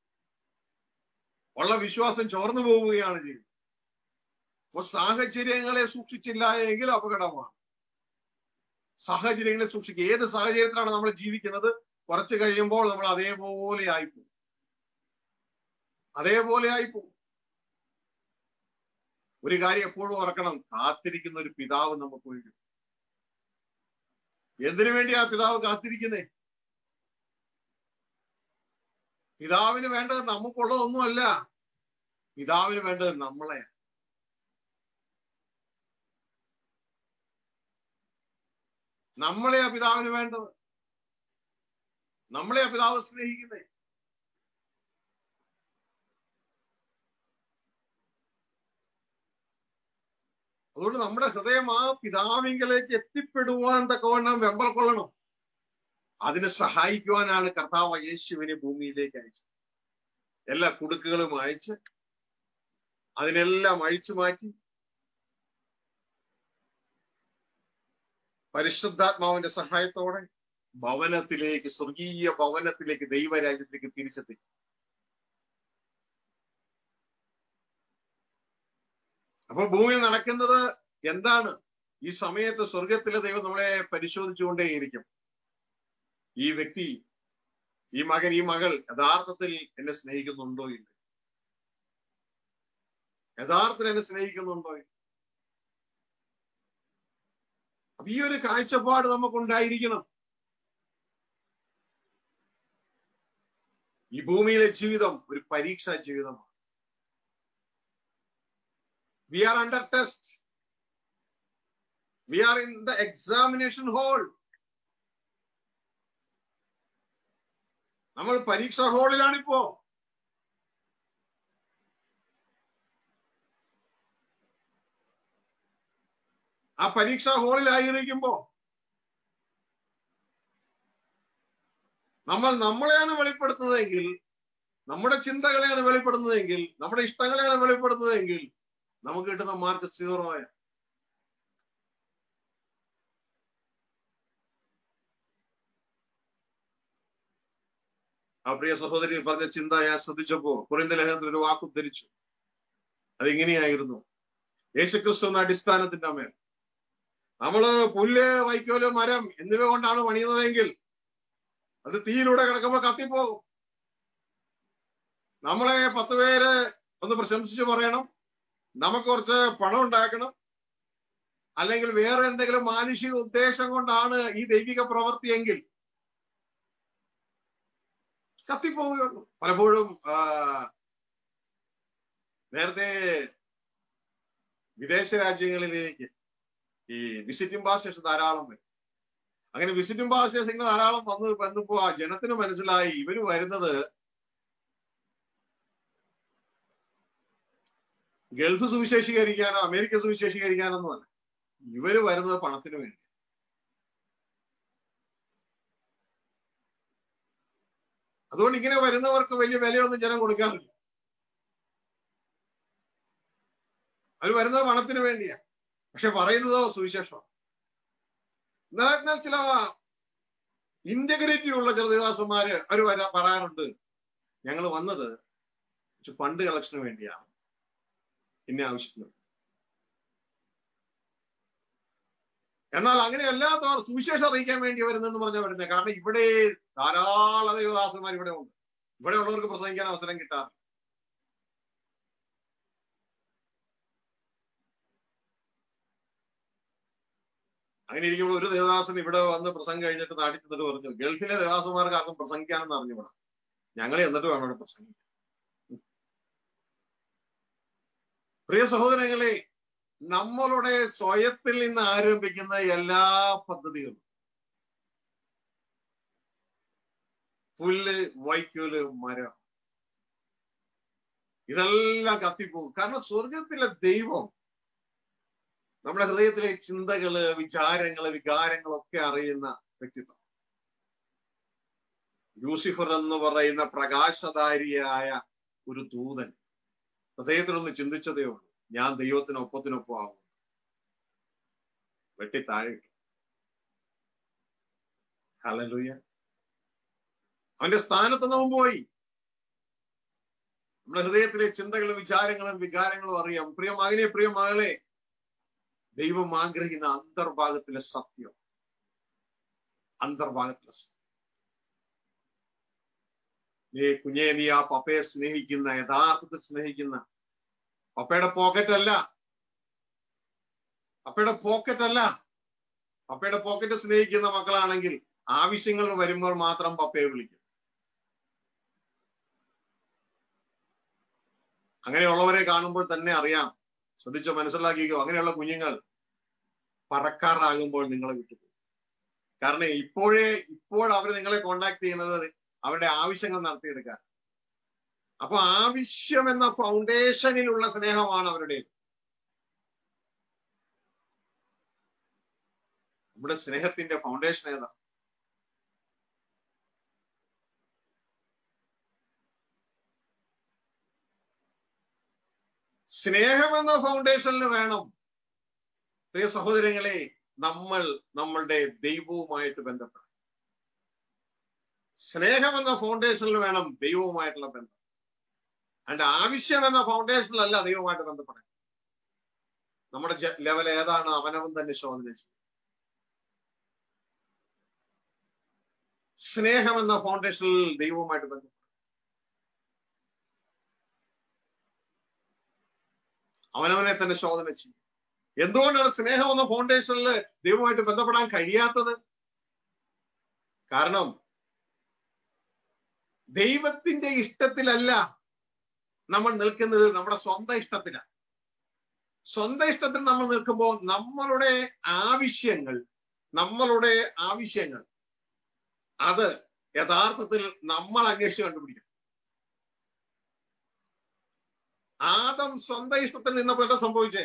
ഉള്ള വിശ്വാസം ചോർന്നു പോവുകയാണ് ചെയ്യുന്നത് അപ്പൊ സാഹചര്യങ്ങളെ സൂക്ഷിച്ചില്ല എങ്കിൽ അപകടമാണ് സാഹചര്യങ്ങളെ സൂക്ഷിക്കുക ഏത് സാഹചര്യത്തിലാണ് നമ്മൾ ജീവിക്കുന്നത് കുറച്ച് കഴിയുമ്പോൾ നമ്മൾ അതേപോലെ ആയിപ്പോകും അതേപോലെ ആയിപ്പോകും ഒരു കാര്യം എപ്പോഴും ഓർക്കണം കാത്തിരിക്കുന്ന ഒരു പിതാവ് നമുക്ക് വേണ്ടി എന്തിനു വേണ്ടി ആ പിതാവ് കാത്തിരിക്കുന്നേ പിതാവിന് വേണ്ടത് നമുക്കുള്ളതൊന്നുമല്ല പിതാവിന് വേണ്ടത് നമ്മളെ നമ്മളെയാ പിതാവിന് വേണ്ടത് നമ്മളെയാ പിതാവ് സ്നേഹിക്കുന്നേ അതുകൊണ്ട് നമ്മുടെ ഹൃദയം ആ പിതാവിങ്കലേക്ക് എത്തിപ്പെടുവാൻ തക്കവണ്ണം വെമ്പൽ കൊള്ളണം അതിനെ സഹായിക്കുവാനാണ് കർത്താവ് യേശുവിനെ ഭൂമിയിലേക്ക് അയച്ചത് എല്ലാ കുടുക്കുകളും അയച്ച് അതിനെല്ലാം അഴിച്ചു മാറ്റി പരിശുദ്ധാത്മാവിന്റെ സഹായത്തോടെ ഭവനത്തിലേക്ക് സ്വർഗീയ ഭവനത്തിലേക്ക് ദൈവരാജ്യത്തിലേക്ക് തിരിച്ചെത്തി അപ്പൊ ഭൂമിയിൽ നടക്കുന്നത് എന്താണ് ഈ സമയത്ത് സ്വർഗത്തിലെ ദൈവം നമ്മളെ പരിശോധിച്ചുകൊണ്ടേയിരിക്കും ഈ വ്യക്തി ഈ മകൻ ഈ മകൾ യഥാർത്ഥത്തിൽ എന്നെ സ്നേഹിക്കുന്നുണ്ടോ ഇല്ല യഥാർത്ഥത്തിൽ എന്നെ സ്നേഹിക്കുന്നുണ്ടോ അപ്പൊ ഈ ഒരു കാഴ്ചപ്പാട് നമുക്കുണ്ടായിരിക്കണം ഈ ഭൂമിയിലെ ജീവിതം ഒരു പരീക്ഷാ ജീവിതമാണ് we are under test we are in the examination hall നമ്മൾ പരീക്ഷാ ഹാളിലാണിപ്പോ ആ പരീക്ഷാ ഹാളിലായിരിക്കുമ്പോ നമ്മൾ നമ്മളെയാണ് വെളിപ്പെടുത്തുന്നതെങ്കിൽ നമ്മുടെ ചിന്തകളെയാണ് വെളിപ്പെടുന്നതെങ്കിൽ നമ്മുടെ ഇഷ്ടങ്ങളെയാണ് വെളിപ്പെടുന്നതെങ്കിൽ നമുക്ക് കിട്ടുന്ന മാർക്ക് സീറോ ആയ ആ പ്രിയ സഹോദരി പറഞ്ഞ ചിന്ത ഞാൻ ശ്രദ്ധിച്ചപ്പോ കുറിന്ത ലേഖനത്തിൽ ഒരു വാക്ക് ഉദ്ധരിച്ചു അതിങ്ങനെയായിരുന്നു യേശുക്രിസ്തു എന്ന അടിസ്ഥാനത്തിന്റെ മേൽ നമ്മള് പുല്ല് വൈക്കോല് മരം എന്നിവ കൊണ്ടാണ് പണിയുന്നതെങ്കിൽ അത് തീയിലൂടെ കിടക്കുമ്പോ കത്തിപ്പോകും നമ്മളെ പത്ത് പേര് ഒന്ന് പ്രശംസിച്ച് പറയണം നമുക്ക് കുറച്ച് പണം ഉണ്ടാക്കണം അല്ലെങ്കിൽ വേറെ എന്തെങ്കിലും മാനുഷിക ഉദ്ദേശം കൊണ്ടാണ് ഈ ദൈവിക പ്രവൃത്തിയെങ്കിൽ കത്തിപ്പോവുകയുള്ളൂ പലപ്പോഴും ആ, നേരത്തെ വിദേശ രാജ്യങ്ങളിലേക്ക് ഈ വിസിറ്റിംഗ് പാസ്റ്റേഴ്സ് ധാരാളം വരും അങ്ങനെ വിസിറ്റിംഗ് പാസ്റ്റേഴ്സ് ഇങ്ങനെ ധാരാളം വന്ന് വന്നപ്പോ ആ ജനത്തിന് മനസ്സിലായി ഇവര് വരുന്നത് ഗൾഫ് സുവിശേഷീകരിക്കാനോ അമേരിക്ക സുവിശേഷീകരിക്കാനോ ഒന്നുമല്ല ഇവര് വരുന്നത് പണത്തിന് വേണ്ടി അതുകൊണ്ട് ഇങ്ങനെ വരുന്നവർക്ക് വലിയ വിലയൊന്നും ജനം കൊടുക്കാറില്ല അവർ വരുന്നത് പണത്തിന് വേണ്ടിയാ പക്ഷെ പറയുന്നതോ സുവിശേഷമാണ് എന്നാൽ എന്നാൽ ചില ഇന്റഗ്രിറ്റി ഉള്ള ചില ദേവാസന്മാര് അവർ വരാ പറയാറുണ്ട് ഞങ്ങൾ വന്നത് കുറച്ച് ഫണ്ട് കളക്ഷന് വേണ്ടിയാണ് ഇന്ന ആവശ്യത്തിന് എന്നാൽ അങ്ങനെ അല്ലാത്തവർ സുവിശേഷം അറിയിക്കാൻ വേണ്ടി വരുന്നെന്ന് പറഞ്ഞാൽ വരുന്നത് കാരണം ഇവിടെ ധാരാളം ദേവദാസന്മാർ ഇവിടെ ഉണ്ട് ഇവിടെ ഉള്ളവർക്ക് പ്രസംഗിക്കാൻ അവസരം കിട്ടാറില്ല അങ്ങനെ ഇരിക്കുമ്പോൾ ഒരു ദേവദാസൻ ഇവിടെ വന്ന് പ്രസംഗം കഴിഞ്ഞിട്ട് നാട്ടിൽ ചെന്നിട്ട് പറഞ്ഞു ഗൾഫിലെ ദേവദാസന്മാർക്ക് ആർക്കും പ്രസംഗിക്കാനെന്ന് അറിഞ്ഞുകൂടാ ഞങ്ങൾ എന്നിട്ട് വേണം ഇവിടെ പ്രസംഗിക്കാൻ പ്രിയ സഹോദരങ്ങളെ നമ്മളുടെ സ്വയത്തിൽ നിന്ന് ആരംഭിക്കുന്ന എല്ലാ പദ്ധതികളും പുല്ല് വൈക്കോല് മരം ഇതെല്ലാം കത്തിപ്പോകും കാരണം സ്വർഗത്തിലെ ദൈവം നമ്മുടെ ഹൃദയത്തിലെ ചിന്തകള് വിചാരങ്ങള് വികാരങ്ങളൊക്കെ അറിയുന്ന വ്യക്തിത്വം ലൂസിഫർ എന്ന് പറയുന്ന പ്രകാശധാരിയായ ഒരു ദൂതൻ ഹൃദയത്തിലൊന്ന് ചിന്തിച്ചതേ ഉള്ളൂ ഞാൻ ദൈവത്തിനൊപ്പത്തിനൊപ്പം ആവും വെട്ടി താഴെ ഇട്ടു ഹലലൂയ അവന്റെ സ്ഥാനത്ത് അവൻ പോയി നമ്മുടെ ഹൃദയത്തിലെ ചിന്തകളും വിചാരങ്ങളും വികാരങ്ങളും അറിയാം പ്രിയ മകനെ പ്രിയ മകളെ ദൈവം ആഗ്രഹിക്കുന്ന അന്തർഭാഗത്തിലെ സത്യം അന്തർഭാഗത്തിലെ സത്യം നീ കുഞ്ഞെ നീ ആ പപ്പയെ സ്നേഹിക്കുന്ന യഥാർത്ഥത്തിൽ സ്നേഹിക്കുന്ന പപ്പയുടെ പോക്കറ്റ് അല്ല പപ്പയുടെ പോക്കറ്റ് അല്ല പപ്പയുടെ പോക്കറ്റ് സ്നേഹിക്കുന്ന മക്കളാണെങ്കിൽ ആവശ്യങ്ങൾ വരുമ്പോൾ മാത്രം പപ്പയെ വിളിക്കും അങ്ങനെയുള്ളവരെ കാണുമ്പോൾ തന്നെ അറിയാം ശ്രദ്ധിച്ചോ മനസ്സിലാക്കിക്കോ അങ്ങനെയുള്ള കുഞ്ഞുങ്ങൾ പറക്കാറാകുമ്പോൾ നിങ്ങളെ വിട്ടുപോകും കാരണം ഇപ്പോഴേ ഇപ്പോൾ അവർ നിങ്ങളെ കോണ്ടാക്ട് ചെയ്യുന്നത് അവരുടെ ആവശ്യങ്ങൾ നടത്തിയെടുക്കാൻ അപ്പൊ ആവശ്യം എന്ന ഫൗണ്ടേഷനിലുള്ള സ്നേഹമാണ് അവരുടെ നമ്മുടെ സ്നേഹത്തിന്റെ ഫൗണ്ടേഷൻ ഏതാ സ്നേഹം എന്ന ഫൗണ്ടേഷനിൽ വേണം പ്രിയ സഹോദരങ്ങളെ നമ്മൾ നമ്മളുടെ ദൈവവുമായിട്ട് ബന്ധപ്പെടാൻ സ്നേഹം എന്ന ഫൗണ്ടേഷനിൽ വേണം ദൈവവുമായിട്ടുള്ള ബന്ധം അതിന്റെ ആവശ്യം എന്ന ഫൗണ്ടേഷനിലല്ല ദൈവവുമായിട്ട് ബന്ധപ്പെടാൻ നമ്മുടെ ലെവൽ ഏതാണ് അവനവൻ തന്നെ ശോധന ചെയ്യും സ്നേഹം എന്ന ഫൗണ്ടേഷനിൽ ദൈവവുമായിട്ട് ബന്ധപ്പെടും അവനവനെ തന്നെ ശോധന ചെയ്യും എന്തുകൊണ്ടാണ് സ്നേഹം എന്ന ഫൗണ്ടേഷനിൽ ദൈവമായിട്ട് ബന്ധപ്പെടാൻ കഴിയാത്തത് കാരണം ദൈവത്തിന്റെ ഇഷ്ടത്തിലല്ല നമ്മൾ നിൽക്കുന്നത് നമ്മുടെ സ്വന്തം ഇഷ്ടത്തിലാണ് സ്വന്തം ഇഷ്ടത്തിൽ നമ്മൾ നിൽക്കുമ്പോൾ നമ്മളുടെ ആവശ്യങ്ങൾ നമ്മളുടെ ആവശ്യങ്ങൾ അത് യഥാർത്ഥത്തിൽ നമ്മൾ അന്വേഷിച്ച് കണ്ടുപിടിക്കണം ആദം സ്വന്തം ഇഷ്ടത്തിൽ നിന്നപ്പോൾ എന്താ സംഭവിച്ചേ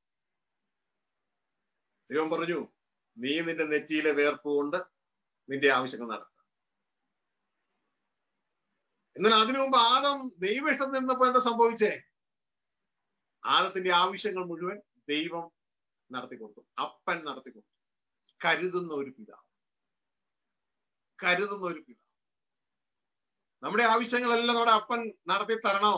ദൈവം പറഞ്ഞു നീ നിന്റെ നെറ്റിയിലെ വേർപ്പ് കൊണ്ട് നിന്റെ ആവശ്യങ്ങൾ നടത്തുക എന്നാൽ അതിനു മുമ്പ് ആദം ദൈവ ഇഷ്ടത്തിൽ നിന്നപ്പോ എന്താ സംഭവിച്ചേ ആദത്തിന്റെ ആവശ്യങ്ങൾ മുഴുവൻ ദൈവം നടത്തിക്കൊടുത്തു അപ്പൻ നടത്തിക്കൊടുത്തു കരുതുന്ന ഒരു പിതാവ് കരുതുന്ന ഒരു പിതാവ് നമ്മുടെ ആവശ്യങ്ങളെല്ലാം നമ്മുടെ അപ്പൻ നടത്തി തരണോ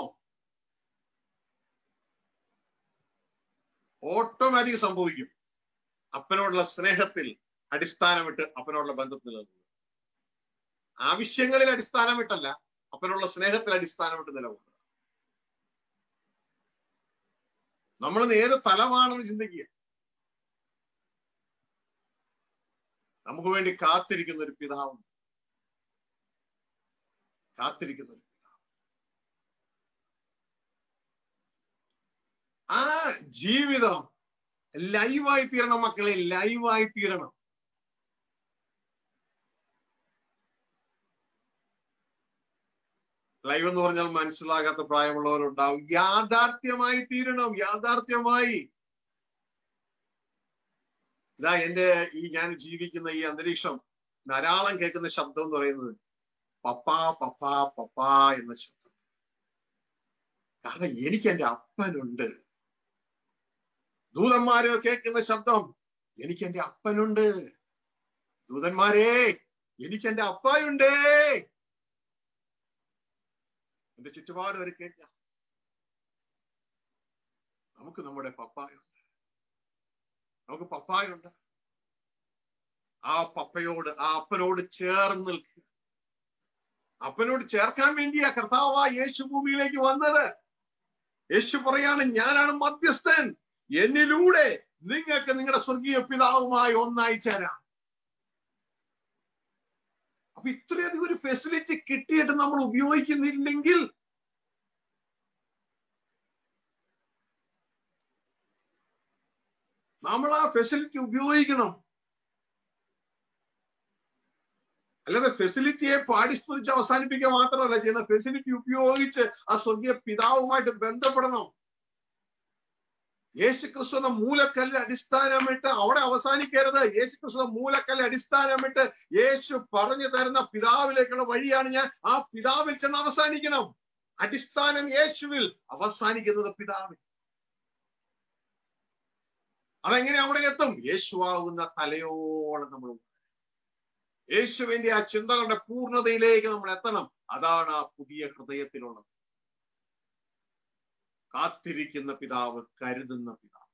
ഓട്ടോമാറ്റിക് സംഭവിക്കും അപ്പനോടുള്ള സ്നേഹത്തിൽ അടിസ്ഥാനമിട്ട് അപ്പനോടുള്ള ബന്ധത്തിൽ നിലനിൽക്കുക ആവശ്യങ്ങളിൽ അടിസ്ഥാനമിട്ടല്ല അപ്പനുള്ള സ്നേഹത്തിൽ അടിസ്ഥാനമിട്ട് നിലകൊള്ളുക നമ്മൾ ഏത് തലമാണെന്ന് ചിന്തിക്കുക നമുക്ക് വേണ്ടി കാത്തിരിക്കുന്ന ഒരു പിതാവ് കാത്തിരിക്കുന്ന ഒരു പിതാവ് ആ ജീവിതം ലൈവായി തീരണം മക്കളെ ലൈവായി തീരണം ലൈവ് എന്ന് പറഞ്ഞാൽ മനസ്സിലാകാത്ത പ്രായമുള്ളവരുണ്ടാവും യാഥാർത്ഥ്യമായി തീരണം യാഥാർത്ഥ്യമായി ഇതാ എന്റെ ഈ ഞാൻ ജീവിക്കുന്ന ഈ അന്തരീക്ഷം ധാരാളം കേൾക്കുന്ന ശബ്ദം എന്ന് പറയുന്നത് പപ്പാ പപ്പാ പപ്പാ എന്ന ശബ്ദം കാരണം എനിക്ക് എന്റെ അപ്പനുണ്ട് ദൂതന്മാര് കേൾക്കുന്ന ശബ്ദം എനിക്ക് എന്റെ അപ്പനുണ്ട് ദൂതന്മാരെ എനിക്ക് എന്റെ അപ്പായുണ്ടേ എന്റെ ചുറ്റുപാട് വരെ കേൾക്കാം നമുക്ക് നമ്മുടെ പപ്പായുണ്ട് നമുക്ക് പപ്പായുണ്ട് ആ പപ്പയോട് ആ അപ്പനോട് ചേർന്ന് നിൽക്കുക അപ്പനോട് ചേർക്കാൻ വേണ്ടിയാ കർത്താവ് യേശു ഭൂമിയിലേക്ക് വന്നത് യേശു പറയാണ് ഞാനാണ് മധ്യസ്ഥൻ എന്നിലൂടെ നിങ്ങൾക്ക് നിങ്ങളുടെ സ്വർഗീയ പിതാവുമായി ഒന്നായി ചേരാം അപ്പൊ ഇത്രയധികം ഒരു ഫെസിലിറ്റി കിട്ടിയിട്ട് നമ്മൾ ഉപയോഗിക്കുന്നില്ലെങ്കിൽ നമ്മൾ ആ ഫെസിലിറ്റി ഉപയോഗിക്കണം അല്ലാതെ ഫെസിലിറ്റിയെ പാടിസ്മരിച്ച് അവസാനിപ്പിക്കുക മാത്രമല്ല ചെയ്യുന്ന ഫെസിലിറ്റി ഉപയോഗിച്ച് ആ സ്വർഗീയ പിതാവുമായിട്ട് ബന്ധപ്പെടണം യേശു ക്രിസ്തു എന്ന മൂലക്കല്ല് അടിസ്ഥാനമിട്ട് അവിടെ അവസാനിക്കരുത് യേശു ക്രിസ്തു എന്ന മൂലക്കല്ല് അടിസ്ഥാനമിട്ട് യേശു പറഞ്ഞു തരുന്ന പിതാവിലേക്കുള്ള വഴിയാണ് ഞാൻ ആ പിതാവിൽ ചെന്ന് അവസാനിക്കണം അടിസ്ഥാനം യേശുവിൽ അവസാനിക്കുന്നത് പിതാവിൽ അതെങ്ങനെ അവിടെ എത്തും യേശുവാകുന്ന തലയോളം നമ്മൾ യേശുവിന്റെ ആ ചിന്തകളുടെ പൂർണ്ണതയിലേക്ക് നമ്മൾ എത്തണം അതാണ് ആ പുതിയ ഹൃദയത്തിലുള്ളത് കാത്തിരിക്കുന്ന പിതാവ് കരുതുന്ന പിതാവ്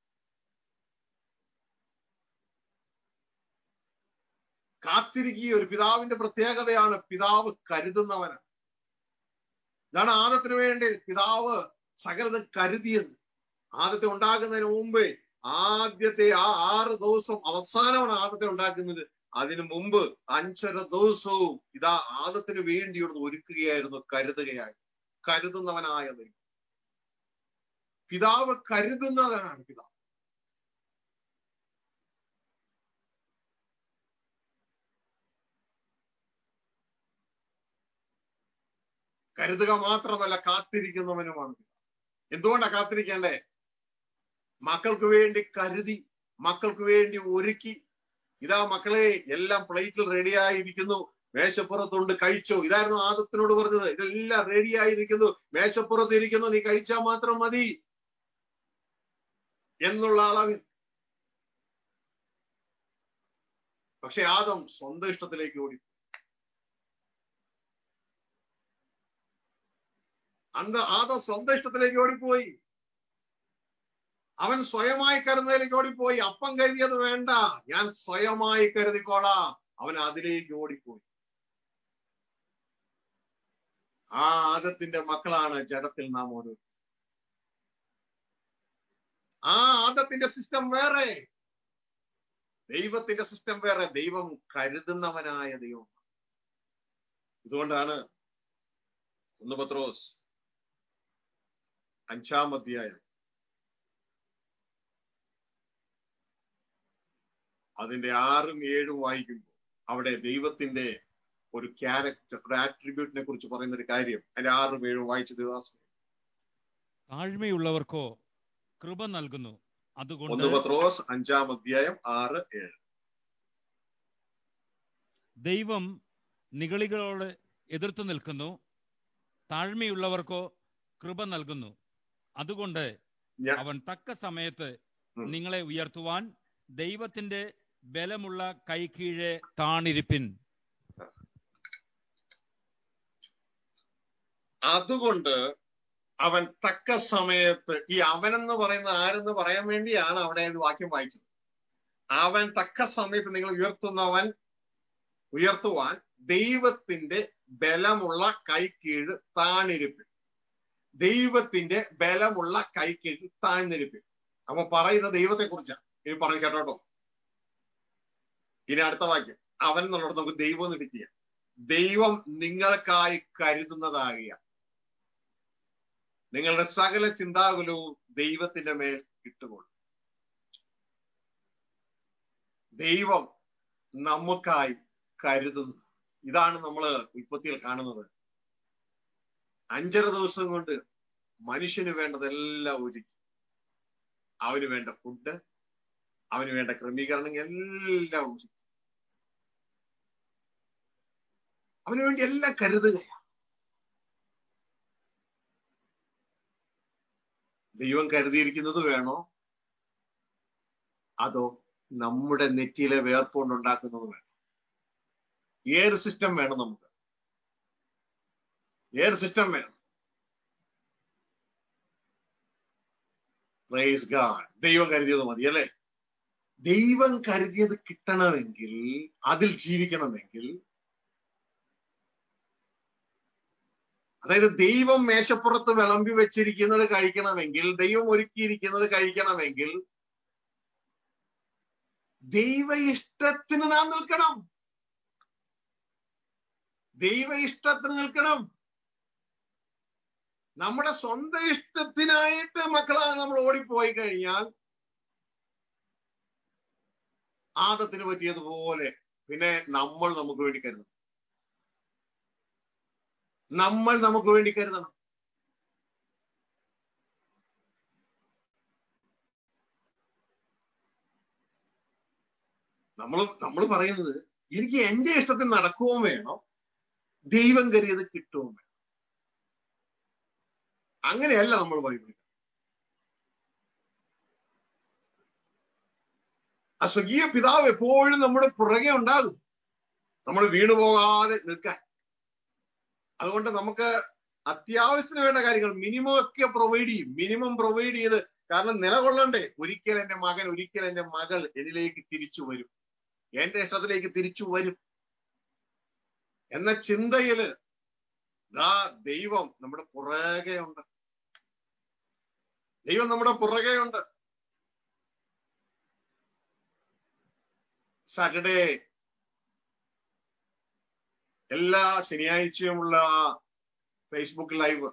കാത്തിരിക്കുക ഒരു പിതാവിന്റെ പ്രത്യേകതയാണ് പിതാവ് കരുതുന്നവനാണ് ഇതാണ് ആദത്തിന് വേണ്ടി പിതാവ് സകലതും കരുതിയത് ആദ്യത്തെ ഉണ്ടാക്കുന്നതിന് മുമ്പേ ആദ്യത്തെ ആ ആറ് ദിവസം അവസാനമാണ് ആദത്തെ ഉണ്ടാക്കുന്നത് അതിനു മുമ്പ് അഞ്ചര ദിവസവും ഇതാ ആദത്തിന് വേണ്ടിയുള്ളത് ഒരുക്കുകയായിരുന്നു കരുതുകയായിരുന്നു കരുതുന്നവനായ ദൈവം പിതാവ് കരുതുന്നവനാണ് പിതാവ് കരുതുക മാത്രമല്ല കാത്തിരിക്കുന്നവനുമാണ് എന്തുകൊണ്ടാ കാത്തിരിക്കേണ്ടേ മക്കൾക്ക് വേണ്ടി കരുതി മക്കൾക്ക് വേണ്ടി ഒരുക്കി ഇതാ മക്കളെ എല്ലാം പ്ലേറ്റിൽ റെഡിയായിരിക്കുന്നു മേശപ്പുറത്തുണ്ട് കഴിച്ചോ ഇതായിരുന്നു ആദത്തിനോട് പറഞ്ഞത് ഇതെല്ലാം റെഡിയായിരിക്കുന്നു മേശപ്പുറത്ത് ഇരിക്കുന്നു നീ കഴിച്ചാൽ മാത്രം മതി എന്നുള്ള അളവിൽ പക്ഷെ ആദം സ്വന്തം ഇഷ്ടത്തിലേക്ക് ഓടി അന്ന് ആദം സ്വന്തം ഇഷ്ടത്തിലേക്ക് ഓടിപ്പോയി അവൻ സ്വയമായി കരുതുന്നതിലേക്ക് ഓടിപ്പോയി അപ്പം കരുതിയത് വേണ്ട ഞാൻ സ്വയമായി കരുതിക്കോളാം അവൻ അതിലേക്ക് ഓടിപ്പോയി ആ ആദത്തിന്റെ മക്കളാണ് ജഡത്തിൽ നാം ഓരോ ആ ആദത്തിന്റെ സിസ്റ്റം വേറെ ദൈവത്തിന്റെ സിസ്റ്റം വേറെ ദൈവം കരുതുന്നവനായ ദൈവം ഇതുകൊണ്ടാണ് ഒന്ന് പത്രോസ് അഞ്ചാം അധ്യായം അതിന്റെ ആറും ഏഴും വായിക്കുമ്പോൾ അവിടെ ദൈവത്തിന്റെ ഒരു ക്യാരക്ടർ ഒരു ആട്രിബ്യൂട്ടിനെ കുറിച്ച് പറയുന്ന ഒരു കാര്യം അതിന്റെ ആറും ഏഴും വായിച്ച ദിവസം താഴ്മയുള്ളവർക്കോ കൃപ നൽകുന്നു അതുകൊണ്ട് ഒന്ന് പത്രോസ് അഞ്ചാം അധ്യായം ആറ് ഏഴ് ദൈവം നിഗളികളോട് എതിർത്ത് നിൽക്കുന്നു താഴ്മയുള്ളവർക്കോ കൃപ നൽകുന്നു അതുകൊണ്ട് ഞാ- അവൻ തക്ക സമയത്ത് ഉം. നിങ്ങളെ ഉയർത്തുവാൻ ദൈവത്തിന്റെ ബലമുള്ള കൈക്കീഴെ താണിരിപ്പിൻ അതുകൊണ്ട് അവൻ തക്ക സമയത്ത് ഈ അവനെന്ന് പറയുന്ന ആരെന്ന് പറയാൻ വേണ്ടിയാണ് അവിടെ ഇത് വാക്യം വായിച്ചത് അവൻ തക്ക സമയത്ത് നിങ്ങൾ ഉയർത്തുന്നവൻ ഉയർത്തുവാൻ ദൈവത്തിന്റെ ബലമുള്ള കൈക്കീഴ് താണിരിപ്പിൻ ദൈവത്തിന്റെ ബലമുള്ള കൈക്കീഴ് താഴ്ന്നിരിപ്പിൻ അപ്പൊ പറയുന്ന ദൈവത്തെ കുറിച്ചാണ് ഇനി പറഞ്ഞു കേട്ടോട്ടോ ഇനി അടുത്ത വാക്യം അവൻ എന്നുള്ളത് നമുക്ക് ദൈവം എന്ന് എടുക്കുക ദൈവം നിങ്ങൾക്കായി കരുതുന്നതാകിയ നിങ്ങളുടെ സകല ചിന്താകുലവും ദൈവത്തിന്റെ മേൽ ഇട്ടുകൊള്ളും ദൈവം നമുക്കായി കരുതുന്നത് ഇതാണ് നമ്മൾ ഉൽപ്പത്തിയിൽ കാണുന്നത് അഞ്ചര ദിവസം കൊണ്ട് മനുഷ്യന് വേണ്ടതെല്ലാം ഒരുക്കി അവന് വേണ്ട ഫുഡ് അവന് വേണ്ട ക്രമീകരണങ്ങൾ എല്ലാം ഒരുക്കി അവന് വേണ്ടി എല്ലാം കരുതുകയാണ് ദൈവം കരുതിയിരിക്കുന്നത് വേണോ അതോ നമ്മുടെ നെറ്റിയിലെ വേർപ്പുകൊണ്ടുണ്ടാക്കുന്നത് വേണം ഏത് സിസ്റ്റം വേണം നമുക്ക് ഏത് സിസ്റ്റം വേണം പ്രൈസ് ഗാഡ് ദൈവം കരുതിയത് മതി അല്ലേ ദൈവം കരുതിയത് കിട്ടണമെങ്കിൽ അതിൽ ജീവിക്കണമെങ്കിൽ അതായത് ദൈവം മേശപ്പുറത്ത് വിളമ്പി വെച്ചിരിക്കുന്നത് കഴിക്കണമെങ്കിൽ ദൈവം ഒരുക്കിയിരിക്കുന്നത് കഴിക്കണമെങ്കിൽ ദൈവ ഇഷ്ടത്തിന് നാം നിൽക്കണം ദൈവ ഇഷ്ടത്തിന് നിൽക്കണം നമ്മുടെ സ്വന്തം ഇഷ്ടത്തിനായിട്ട് മക്കളാ നമ്മൾ ഓടിപ്പോയി കഴിഞ്ഞാൽ ആദത്തിന് പറ്റിയതുപോലെ പിന്നെ നമ്മൾ നമുക്ക് വേണ്ടി കരുതണം നമ്മൾ നമുക്ക് വേണ്ടി കരുതണം നമ്മൾ നമ്മൾ പറയുന്നത് എനിക്ക് എന്റെ ഇഷ്ടത്തിൽ നടക്കുകയും വേണം ദൈവം കരുതിയത് കിട്ടുകയും വേണം അങ്ങനെയല്ല നമ്മൾ ബൈബിളിൽ ആ സ്വകീയ പിതാവ് എപ്പോഴും നമ്മുടെ പുറകെ ഉണ്ടാകും നമ്മൾ വീണു പോകാതെ നിൽക്കാൻ അതുകൊണ്ട് നമുക്ക് അത്യാവശ്യത്തിന് വേണ്ട കാര്യങ്ങൾ മിനിമം ഒക്കെ പ്രൊവൈഡ് ചെയ്യും മിനിമം പ്രൊവൈഡ് ചെയ്ത് കാരണം നിലകൊള്ളണ്ടേ ഒരിക്കൽ എന്റെ മകൻ ഒരിക്കൽ എന്റെ മകൾ എന്നിലേക്ക് തിരിച്ചു വരും എന്റെ ഇഷ്ടത്തിലേക്ക് തിരിച്ചു വരും എന്ന ചിന്തയില് ദാ ദൈവം നമ്മുടെ പുറകെ ഉണ്ട് ദൈവം നമ്മുടെ പുറകെ ഉണ്ട് സാറ്റർഡേ എല്ലാ ശനിയാഴ്ചയുമുള്ള ഫേസ്ബുക്ക് ലൈവ്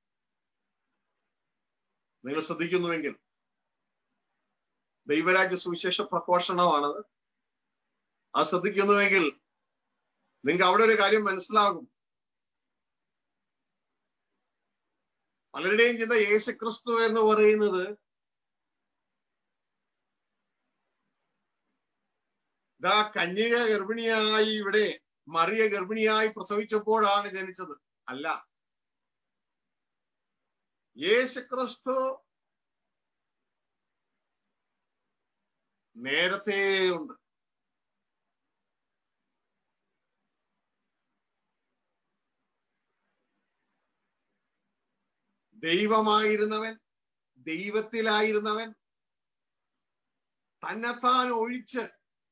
നിങ്ങൾ ശ്രദ്ധിക്കുന്നുവെങ്കിൽ ദൈവരാജ്യ സുവിശേഷ പ്രഘോഷണമാണത് അത് ശ്രദ്ധിക്കുന്നുവെങ്കിൽ നിങ്ങൾക്ക് അവിടെ ഒരു കാര്യം മനസ്സിലാകും പലരുടെയും ചിന്ത യേശുക്രിസ്തു എന്ന് പറയുന്നത് ഇതാ കന്യക ഗർഭിണിയായി ഇവിടെ മറിയ ഗർഭിണിയായി പ്രസവിച്ചപ്പോഴാണ് ജനിച്ചത് അല്ല യേശുക്രിസ്തു നേരത്തെ ഉണ്ട് ദൈവമായിരുന്നവൻ ദൈവത്തിലായിരുന്നവൻ തന്നെത്താൻ ഒഴിച്ച്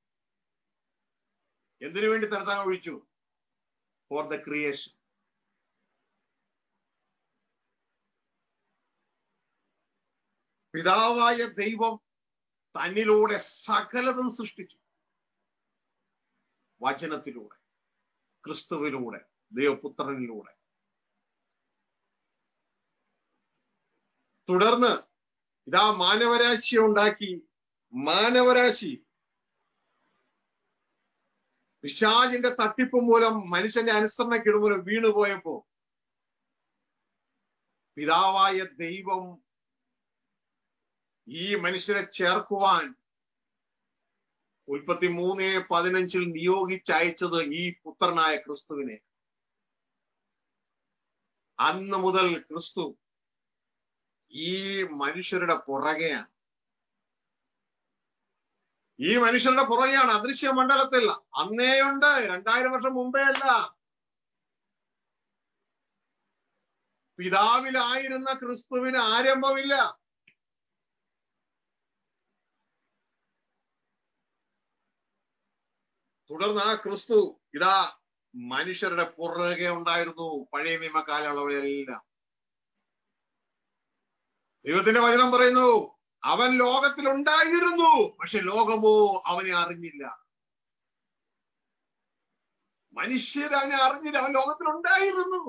എന്തിനു വേണ്ടി തന്നെത്താൻ ഒഴിച്ചു ഫോർ ദ ക്രിയേഷൻ പിതാവായ ദൈവം തന്നിലൂടെ സകലതും സൃഷ്ടിച്ചു വചനത്തിലൂടെ ക്രിസ്തുവിലൂടെ ദൈവപുത്രനിലൂടെ തുടർന്ന് ഇതാ മാനവരാശിയെ ഉണ്ടാക്കി മാനവരാശി പിശാചിന്റെ തട്ടിപ്പ് മൂലം മനുഷ്യന്റെ അനുസരണക്കേട് മൂലം വീണുപോയപ്പോ പിതാവായ ദൈവം ഈ മനുഷ്യരെ ചേർക്കുവാൻ ഉൽപ്പത്തി മൂന്ന് പതിനഞ്ചിൽ നിയോഗിച്ചയച്ചത് ഈ പുത്രനായ ക്രിസ്തുവിനെ അന്ന് മുതൽ ക്രിസ്തു ഈ മനുഷ്യരുടെ പുറകെയാണ് ഈ മനുഷ്യരുടെ പുറകെയാണ് അദൃശ്യ മണ്ഡലത്തിൽ അന്നേയുണ്ട് രണ്ടായിരം വർഷം മുമ്പേ അല്ല പിതാവിലായിരുന്ന ക്രിസ്തുവിന് ആരംഭമില്ല തുടർന്ന് ആ ക്രിസ്തു ഇതാ മനുഷ്യരുടെ പുറകെ ഉണ്ടായിരുന്നു പഴയ നിയമ കാലയളവിലെല്ലാം ദൈവത്തിന്റെ വചനം പറയുന്നു അവൻ ലോകത്തിൽ ഉണ്ടായിരുന്നു പക്ഷെ ലോകമോ അവനെ അറിഞ്ഞില്ല മനുഷ്യർ അവനെ അറിഞ്ഞില്ല അവൻ ലോകത്തിൽ ഉണ്ടായിരുന്നു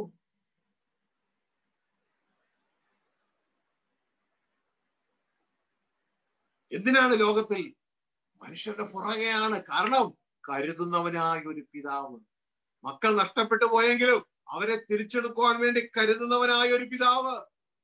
എന്തിനാണ് ലോകത്തിൽ മനുഷ്യരുടെ പുറകെയാണ് കാരണം കരുതുന്നവനായ ഒരു പിതാവ് മക്കൾ നഷ്ടപ്പെട്ടു പോയെങ്കിലും അവരെ തിരിച്ചെടുക്കുവാൻ വേണ്ടി കരുതുന്നവനായ ഒരു പിതാവ്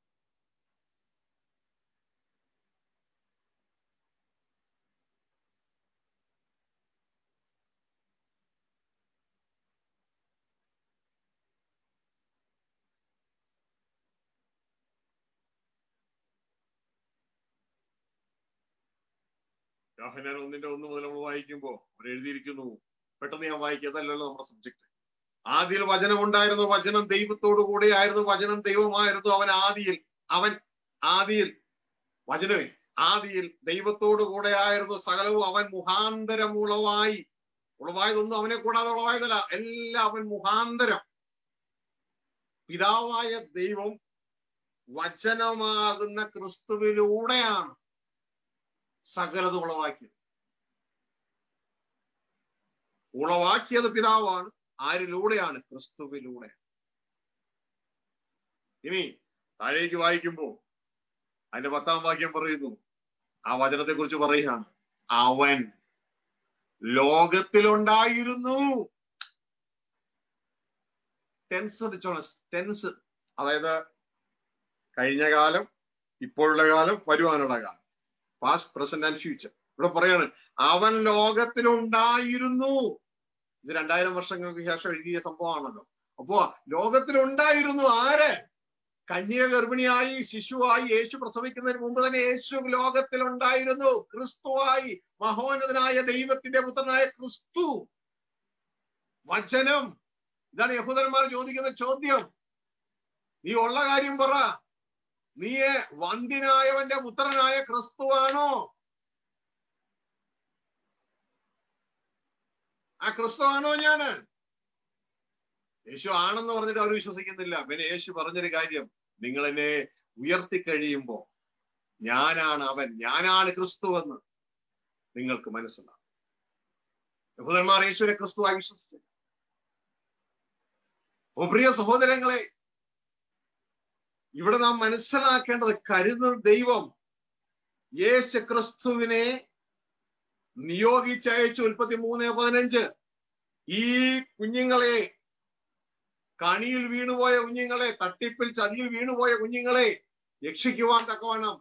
യോഹന്നാൻ ഒന്നിന്റെ ഒന്ന് മുതൽ നമ്മൾ വായിക്കുമ്പോ അവർ എഴുതിയിരിക്കുന്നു പെട്ടെന്ന് ഞാൻ വായിക്കുന്നതല്ലല്ലോ നമ്മുടെ സബ്ജക്ട് ആദിയിൽ വചനം ഉണ്ടായിരുന്നു വചനം ദൈവത്തോടു കൂടെയായിരുന്നു വചനം ദൈവമായിരുന്നു അവൻ ആദിയിൽ അവൻ ആദിയിൽ വചനമേ ആദിയിൽ ദൈവത്തോടു കൂടെയായിരുന്നു സകലവും അവൻ മുഖാന്തരം ഉളവായി ഉളവായതൊന്നും അവനെ കൂടാതെ ഉളവായതല്ല എല്ലാം അവൻ മുഖാന്തരം പിതാവായ ദൈവം വചനമാകുന്ന ക്രിസ്തുവിലൂടെയാണ് സകലത് ഉളവാക്കിയത് ഉളവാക്കിയത് പിതാവാണ് ആരിലൂടെയാണ് ക്രിസ്തുവിലൂടെ ഇനി താഴേക്ക് വായിക്കുമ്പോ അതിന്റെ പത്താം വാക്യം പറയുന്നു ആ വചനത്തെ കുറിച്ച് പറയുകയാണ് അവൻ ലോകത്തിലുണ്ടായിരുന്നു ടെൻസ് ശ്രദ്ധിച്ചോണം ടെൻസ് അതായത് കഴിഞ്ഞ കാലം ഇപ്പോഴുള്ള കാലം വരുവാനുള്ള കാലം പാസ്റ്റ് പ്രസന്റ് ആൻഡ് ഫ്യൂച്ചർ ഇവിടെ പറയാണ് അവൻ ലോകത്തിലുണ്ടായിരുന്നു ഇത് രണ്ടായിരം വർഷങ്ങൾക്ക് ശേഷം എഴുതിയ സംഭവമാണല്ലോ അപ്പോ ലോകത്തിലുണ്ടായിരുന്നു ആര് കന്യക ഗർഭിണിയായി ശിശുവായി യേശു പ്രസവിക്കുന്നതിന് മുമ്പ് തന്നെ യേശു ലോകത്തിലുണ്ടായിരുന്നു ക്രിസ്തുവായി മഹോന്നതനായ ദൈവത്തിന്റെ പുത്രനായ ക്രിസ്തു വചനം ഇതാണ് യഹൂദന്മാർ ചോദിക്കുന്ന ചോദ്യം നീ ഉള്ള കാര്യം പറ നീ വന്ധ്യനായവന്റെ പുത്രനായ ക്രിസ്തുവാണോ ആ ക്രിസ്തുവാണോ ഞാന് യേശു ആണെന്ന് പറഞ്ഞിട്ട് അവർ വിശ്വസിക്കുന്നില്ല പിന്നെ യേശു പറഞ്ഞൊരു കാര്യം നിങ്ങൾ എന്നെ ഉയർത്തി കഴിയുമ്പോ ഞാനാണ് അവൻ ഞാനാണ് ക്രിസ്തു എന്ന് നിങ്ങൾക്ക് മനസ്സിലാവും യഹൂദന്മാർ യേശുവിനെ ക്രിസ്തുവായി വിശ്വസിച്ചു ഓ പ്രിയ സഹോദരങ്ങളെ ഇവിടെ നാം മനസ്സിലാക്കേണ്ടത് കരുതുന്ന ദൈവം യേശു ക്രിസ്തുവിനെ നിയോഗിച്ചയച്ചു ഉൽപ്പത്തി മൂന്ന് പതിനഞ്ച് ഈ കുഞ്ഞുങ്ങളെ കണിയിൽ വീണുപോയ കുഞ്ഞുങ്ങളെ തട്ടിപ്പിൽ ചതിയിൽ വീണുപോയ കുഞ്ഞുങ്ങളെ രക്ഷിക്കുവാൻ തക്കവണ്ണം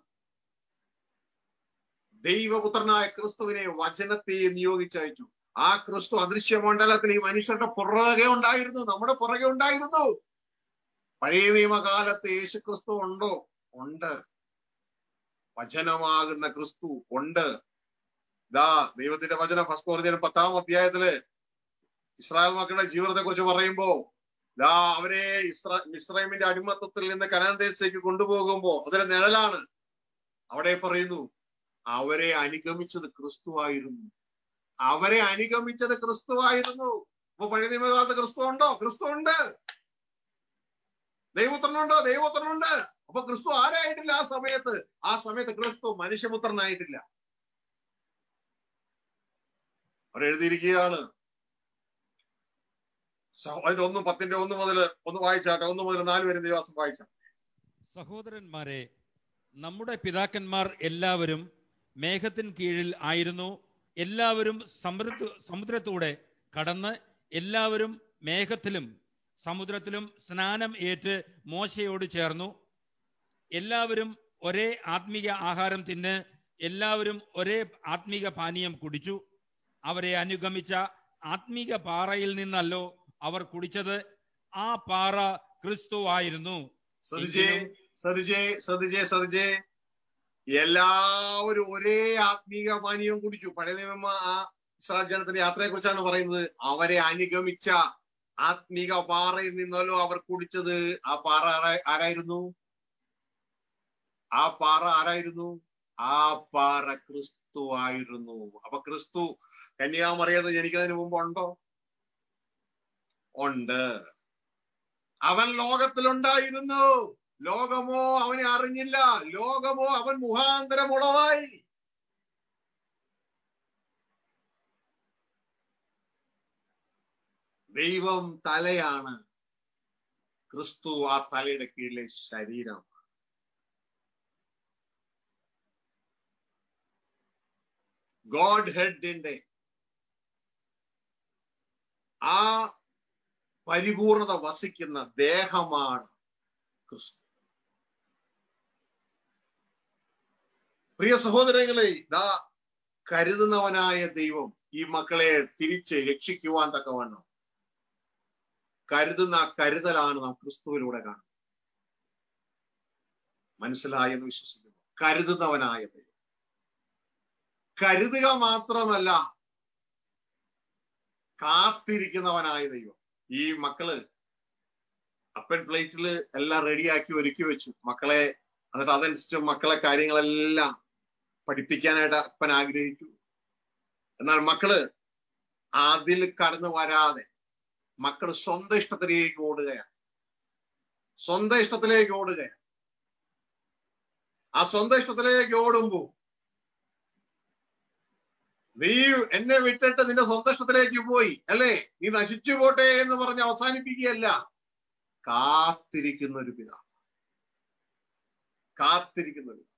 ദൈവപുത്രനായ ക്രിസ്തുവിനെ വചനത്തെ നിയോഗിച്ചയച്ചു ആ ക്രിസ്തു അദൃശ്യ മണ്ഡലത്തിൽ ഈ മനുഷ്യരുടെ പുറകെ ഉണ്ടായിരുന്നു നമ്മുടെ പുറകെ ഉണ്ടായിരുന്നു പഴയ നിയമകാലത്ത് യേശു ക്രിസ്തു ഉണ്ടോ ഉണ്ട് വചനമാകുന്ന ക്രിസ്തു ഉണ്ട് ഇതാ ദൈവത്തിന്റെ വചനം ഫസ്റ്റ് കോറിയൻ പത്താം അധ്യായത്തില് ഇസ്രായേൽ മക്കളുടെ ജീവിതത്തെ കുറിച്ച് പറയുമ്പോ ഇതാ അവരെ ഇസ്രാ ഇസ്രായേലിന്റെ അടിമത്തത്തിൽ നിന്ന് കനാൻ ദേശത്തേക്ക് കൊണ്ടുപോകുമ്പോ അതൊരു നിഴലാണ് അവിടെ പറയുന്നു അവരെ അനുഗമിച്ചത് ക്രിസ്തുവായിരുന്നു അവരെ അനുഗമിച്ചത് ക്രിസ്തുവായിരുന്നു അപ്പൊ പഴയ നിയമകാലത്ത് ക്രിസ്തു ഉണ്ടോ ക്രിസ്തു ഉണ്ട് ദൈവപുത്രനുണ്ടോ ദൈവപുത്രനുണ്ട് അപ്പൊ ക്രിസ്തു ആരായിട്ടില്ല ആ സമയത്ത് ആ സമയത്ത് ക്രിസ്തു മനുഷ്യപുത്രനായിട്ടില്ല അവർ എഴുതിയിരിക്കുകയാണ് അതിന്റെ ഒന്ന് പത്തിന്റെ ഒന്ന് മുതൽ ഒന്ന് വായിച്ചാട്ടെ ഒന്ന് മുതൽ നാല് വരെ ദിവസം വായിച്ച സഹോദരന്മാരെ നമ്മുടെ പിതാക്കന്മാർ എല്ലാവരും മേഘത്തിന് കീഴിൽ ആയിരുന്നു എല്ലാവരും സമുദ്രത്തു സമുദ്രത്തൂടെ കടന്ന് എല്ലാവരും മേഘത്തിലും സമുദ്രത്തിലും സ്നാനം ഏറ്റ് മോശയോട് ചേർന്നു എല്ലാവരും ഒരേ ആത്മീക ആഹാരം തിന്ന് എല്ലാവരും ഒരേ ആത്മീക പാനീയം കുടിച്ചു അവരെ അനുഗമിച്ച ആത്മീക പാറയിൽ നിന്നല്ലോ അവർ കുടിച്ചത് ആ പാറ ക്രിസ്തു ആയിരുന്നു ശ്രദ്ധിച്ചേ ശ്രദ്ധിച്ചേ ശ്രദ്ധിച്ചേ ശ്രദ്ധിച്ചേ എല്ലാവരും ഒരേ ആത്മീക പാനീയം കുടിച്ചു പഴയ നിയമ ആ ഇസ്രായേൽ ജനത്തിന്റെ യാത്രയെ കുറിച്ചാണ് പറയുന്നത് അവരെ അനുഗമിച്ച ആത്മീക പാറയിൽ നിന്നല്ലോ അവർ കുടിച്ചത് ആ പാറ ആരാ- ആരായിരുന്നു ആ പാറ ആരായിരുന്നു ആ പാറ ക്രിസ്തു ആയിരുന്നു അപ്പൊ ക്രിസ്തു കന്യാമറിയത് ജനിക്കുന്നതിന് മുമ്പ് ഉണ്ടോ ഉണ്ട് അവൻ ലോകത്തിലുണ്ടായിരുന്നു ലോകമോ അവനെ അറിഞ്ഞില്ല ലോകമോ അവൻ മുഖാന്തരമുള്ളതായി ദൈവം തലയാണ് ക്രിസ്തു ആ തലയുടെ കീഴിലെ ശരീരം ഗോഡ് ഹെഡിന്റെ ആ പരിപൂർണത വസിക്കുന്ന ദേഹമാണ് ക്രിസ്തു പ്രിയ സഹോദരങ്ങളെ ഇതാ കരുതുന്നവനായ ദൈവം ഈ മക്കളെ തിരിച്ച് രക്ഷിക്കുവാൻ തക്കവണ്ണം കരുതുന്ന ആ കരുതലാണ് നാം ക്രിസ്തുവിലൂടെ കാണുന്നത് മനസ്സിലായെന്ന് വിശ്വസിക്കുന്നു കരുതുന്നവനായ ദൈവം കരുതുക മാത്രമല്ല കാത്തിരിക്കുന്നവനായ ദൈവം ഈ മക്കള് അപ്പൻ പ്ലേറ്റില് എല്ലാം റെഡിയാക്കി ഒരുക്കി വെച്ചു മക്കളെ എന്നിട്ട് അതനുസരിച്ച് മക്കളെ കാര്യങ്ങളെല്ലാം പഠിപ്പിക്കാനായിട്ട് അപ്പൻ ആഗ്രഹിച്ചു എന്നാൽ മക്കള് അതിൽ കടന്നു വരാതെ മക്കൾ സ്വന്തം ഇഷ്ടത്തിലേക്ക് ഓടുകയാണ് സ്വന്തം ഇഷ്ടത്തിലേക്ക് ഓടുകയാണ് ആ സ്വന്തം ഇഷ്ടത്തിലേക്ക് ഓടുമ്പോ നീ എന്നെ വിട്ടിട്ട് നിന്റെ സ്വന്തം ഇഷ്ടത്തിലേക്ക് പോയി അല്ലേ നീ നശിച്ചു പോട്ടെ എന്ന് പറഞ്ഞ് അവസാനിപ്പിക്കുകയല്ല കാത്തിരിക്കുന്ന ഒരു പിതാവ് കാത്തിരിക്കുന്ന ഒരു പിതാവ്.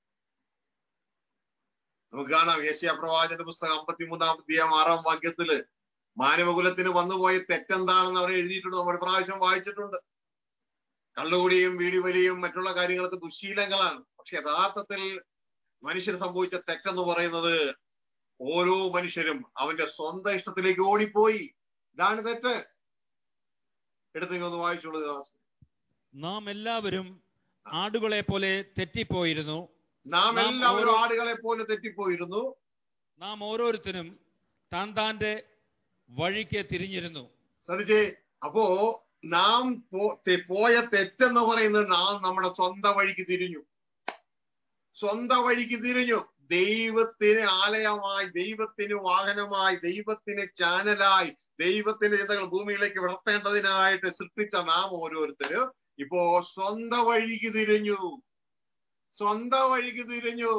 നമുക്ക് കാണാം യേശയ പ്രവാചന്റെ പുസ്തകം അമ്പത്തിമൂന്നാം അധ്യായം ആറാം വാക്യത്തില് മാനവകുലത്തിന് വന്നുപോയ തെറ്റെന്താണെന്ന് അവർ എഴുതിയിട്ടുണ്ട് നമ്മൾ ഒരു പ്രാവശ്യം വായിച്ചിട്ടുണ്ട് കള്ളുകൂടിയും വീടിവലിയും മറ്റുള്ള കാര്യങ്ങളൊക്കെ ദുശീലങ്ങളാണ് പക്ഷെ യഥാർത്ഥത്തിൽ മനുഷ്യന് സംഭവിച്ച തെറ്റെന്ന് പറയുന്നത് ഓരോ മനുഷ്യരും അവന്റെ സ്വന്തം ഇഷ്ടത്തിലേക്ക് ഓടിപ്പോയി ഇതാണ് തെറ്റ് എടുത്തെങ്കിൽ ഒന്ന് വായിച്ചോളൂ ദാസ്. നാം എല്ലാവരും ആടുകളെ പോലെ തെറ്റിപ്പോയിരുന്നു നാം നാം എല്ലാവരും ഓരോ- ആടുകളെ പോലെ തെറ്റിപ്പോയിരുന്നു നാം ഓരോരുത്തരും താൻ താന്റെ വഴിക്ക് തിരിഞ്ഞിരുന്നു ശ്രദ്ധിച്ചേ അപ്പോ നാം പോ- തെ- പോയ തെറ്റെന്ന് പറയുന്നത് നാം നമ്മുടെ സ്വന്തം വഴിക്ക് തിരിഞ്ഞു സ്വന്തം വഴിക്ക് തിരിഞ്ഞു ദൈവത്തിന് ആലയമായി ദൈവത്തിന് വാഹനമായി ദൈവത്തിന് ചാനലായി ദൈവത്തിന്റെ ചിന്തകൾ ഭൂമിയിലേക്ക് വളർത്തേണ്ടതിനായിട്ട് സൃഷ്ടിച്ച നാം ഓരോരുത്തരും ഇപ്പോ സ്വന്തം വഴിക്ക് തിരിഞ്ഞു സ്വന്തം വഴിക്ക് തിരിഞ്ഞു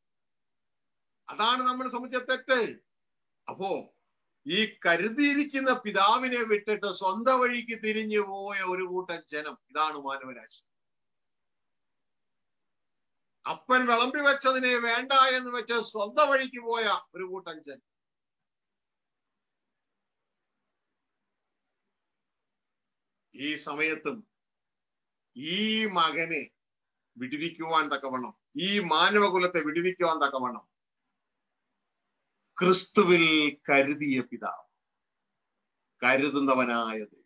അതാണ് നമ്മൾ സംബന്ധിച്ച തെറ്റ് അപ്പോ ഈ കരുതിയിരിക്കുന്ന പിതാവിനെ വിട്ടിട്ട് സ്വന്തം വഴിക്ക് തിരിഞ്ഞു പോയ ഒരു കൂട്ടം ജനം ഇതാണ് മാനവരാശി അപ്പൻ വിളമ്പി വെച്ചതിനെ വേണ്ട എന്ന് വെച്ച് സ്വന്തം വഴിക്ക് പോയ ഒരു കൂട്ടം ജനം ഈ സമയത്തും ഈ മകനെ വിടുവിക്കുവാൻ തക്കവണ്ണം ഈ മാനവകുലത്തെ വിടുവിക്കുവാൻ തക്കവണ്ണം ക്രിസ്തുവിൽ കരുതിയ പിതാവ് കരുതുന്നവനായ ദൈവം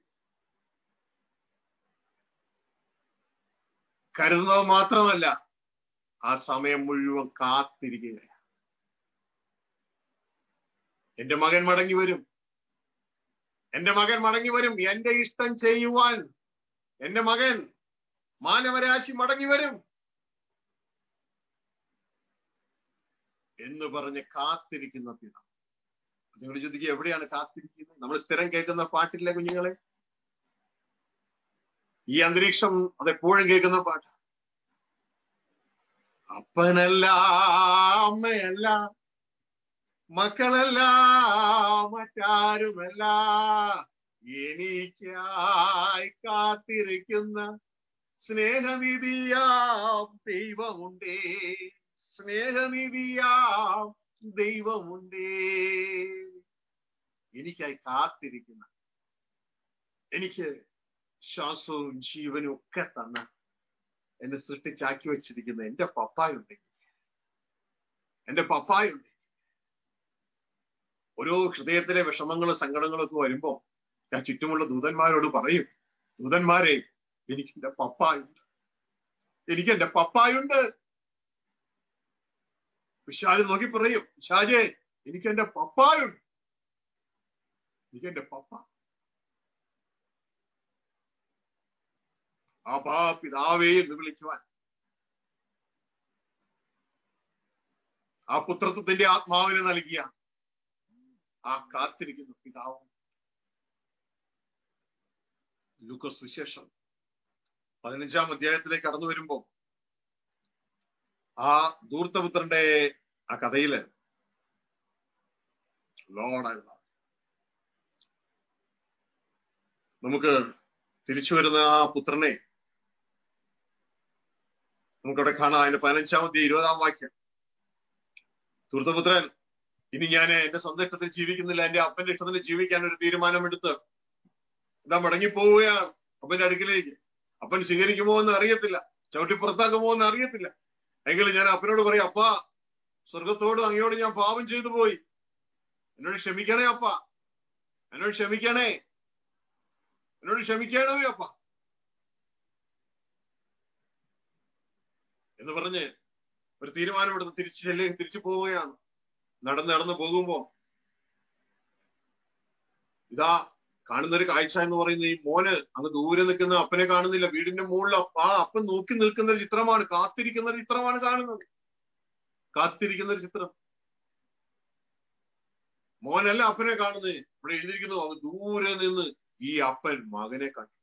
കരുതുന്നത് മാത്രമല്ല ആ സമയം മുഴുവൻ കാത്തിരിക്കുകയാണ് എന്റെ മകൻ മടങ്ങി വരും എന്റെ മകൻ മടങ്ങി വരും എന്റെ ഇഷ്ടം ചെയ്യുവാൻ എന്റെ മകൻ മാനവരാശി മടങ്ങി വരും എന്ന് പറഞ്ഞ് കാത്തിരിക്കുന്ന പിതാവ് നിങ്ങൾ ചോദിക്കുക എവിടെയാണ് കാത്തിരിക്കുന്നത് നമ്മൾ സ്ഥിരം കേൾക്കുന്ന പാട്ടില്ലേ കുഞ്ഞുങ്ങളെ ഈ അന്തരീക്ഷം അതെപ്പോഴും കേൾക്കുന്ന പാട്ട് അപ്പനല്ല അമ്മയല്ല മക്കളല്ല മറ്റാരുമല്ല എനിക്കായി കാത്തിരിക്കുന്ന സ്നേഹനിധിയാം ദൈവമുണ്ടേ സ്നേഹനിധിയാം ദൈവമുണ്ടേ എനിക്കായി കാത്തിരിക്കുന്ന എനിക്ക് ശ്വാസവും ജീവനും ഒക്കെ തന്ന എന്നെ സൃഷ്ടിച്ചാക്കി വെച്ചിരിക്കുന്ന എന്റെ പപ്പായുണ്ട് എനിക്ക്. എന്റെ പപ്പായുണ്ട് ഓരോ ഹൃദയത്തിലെ വിഷമങ്ങളും സങ്കടങ്ങളും ഒക്കെ വരുമ്പോ ഞാൻ ചുറ്റുമുള്ള ദൂതന്മാരോട് പറയും ദൂതന്മാരെ എനിക്ക് എന്റെ പപ്പായുണ്ട് എനിക്ക് എന്റെ പപ്പായുണ്ട് പിശാജ് നോക്കി പറയും പിശാജെ എനിക്ക് എന്റെ പപ്പായുണ്ട് എനിക്ക് എന്റെ പപ്പ ആപാ പിതാവേ എന്ന് വിളിക്കുവാൻ ആ പുത്രത്വത്തിന്റെ ആത്മാവിനെ നൽകിയ ആ കാത്തിരിക്കുന്ന പിതാവും ലൂക്കോസ് വിശേഷം പതിനഞ്ചാം അധ്യായത്തിലേക്ക് കടന്നു വരുമ്പോ ആ ധൂർത്തപുത്രന്റെ ആ കഥയില് ലോഡല്ല നമുക്ക് തിരിച്ചു വരുന്ന ആ പുത്രനെ നമുക്കവിടെ കാണാം അതിന്റെ പതിനഞ്ചാം അധ്യായം ഇരുപതാം വാക്യം ധൂർത്തപുത്രൻ ഇനി ഞാൻ എന്റെ സ്വന്തം ഇഷ്ടത്തിൽ ജീവിക്കുന്നില്ല എന്റെ അപ്പന്റെ ഇഷ്ടത്തിൽ ജീവിക്കാൻ ഒരു തീരുമാനമെടുത്ത് ഇതാ മടങ്ങിപ്പോവുകയാണ് അപ്പന്റെ അടുക്കിലേക്ക് അപ്പൻ സ്വീകരിക്കുമോ എന്ന് അറിയത്തില്ല ചവിട്ടി പുറത്താക്കുമോ എന്ന് അറിയത്തില്ല എങ്കിലും ഞാൻ അപ്പനോട് പറയും അപ്പ സ്വർഗത്തോടും അങ്ങയോട് ഞാൻ പാപം ചെയ്തു പോയി എന്നോട് ക്ഷമിക്കണേ അപ്പ എന്നോട് ക്ഷമിക്കണേ എന്നോട് ക്ഷമിക്കണമേ അപ്പ എന്ന് പറഞ്ഞ് ഒരു തീരുമാനമെടുത്ത് തിരിച്ചു ചെല്ലി തിരിച്ചു പോവുകയാണ് നടന്ന് നടന്ന് പോകുമ്പോ ഇതാ കാണുന്ന ഒരു കാഴ്ച എന്ന് പറയുന്നത് ഈ മോന് അങ്ങ് ദൂരെ നിൽക്കുന്ന അപ്പനെ കാണുന്നില്ല വീടിന്റെ മുകളിൽ ആ അപ്പൻ നോക്കി നിൽക്കുന്ന ഒരു ചിത്രമാണ് കാത്തിരിക്കുന്ന ഒരു ചിത്രമാണ് കാണുന്നത് കാത്തിരിക്കുന്ന ഒരു ചിത്രം മോനല്ല അപ്പനെ കാണുന്നത് ഇവിടെ എഴുതിയിരിക്കുന്നു അങ്ങ് ദൂരെ നിന്ന് ഈ അപ്പൻ മകനെ കണ്ടു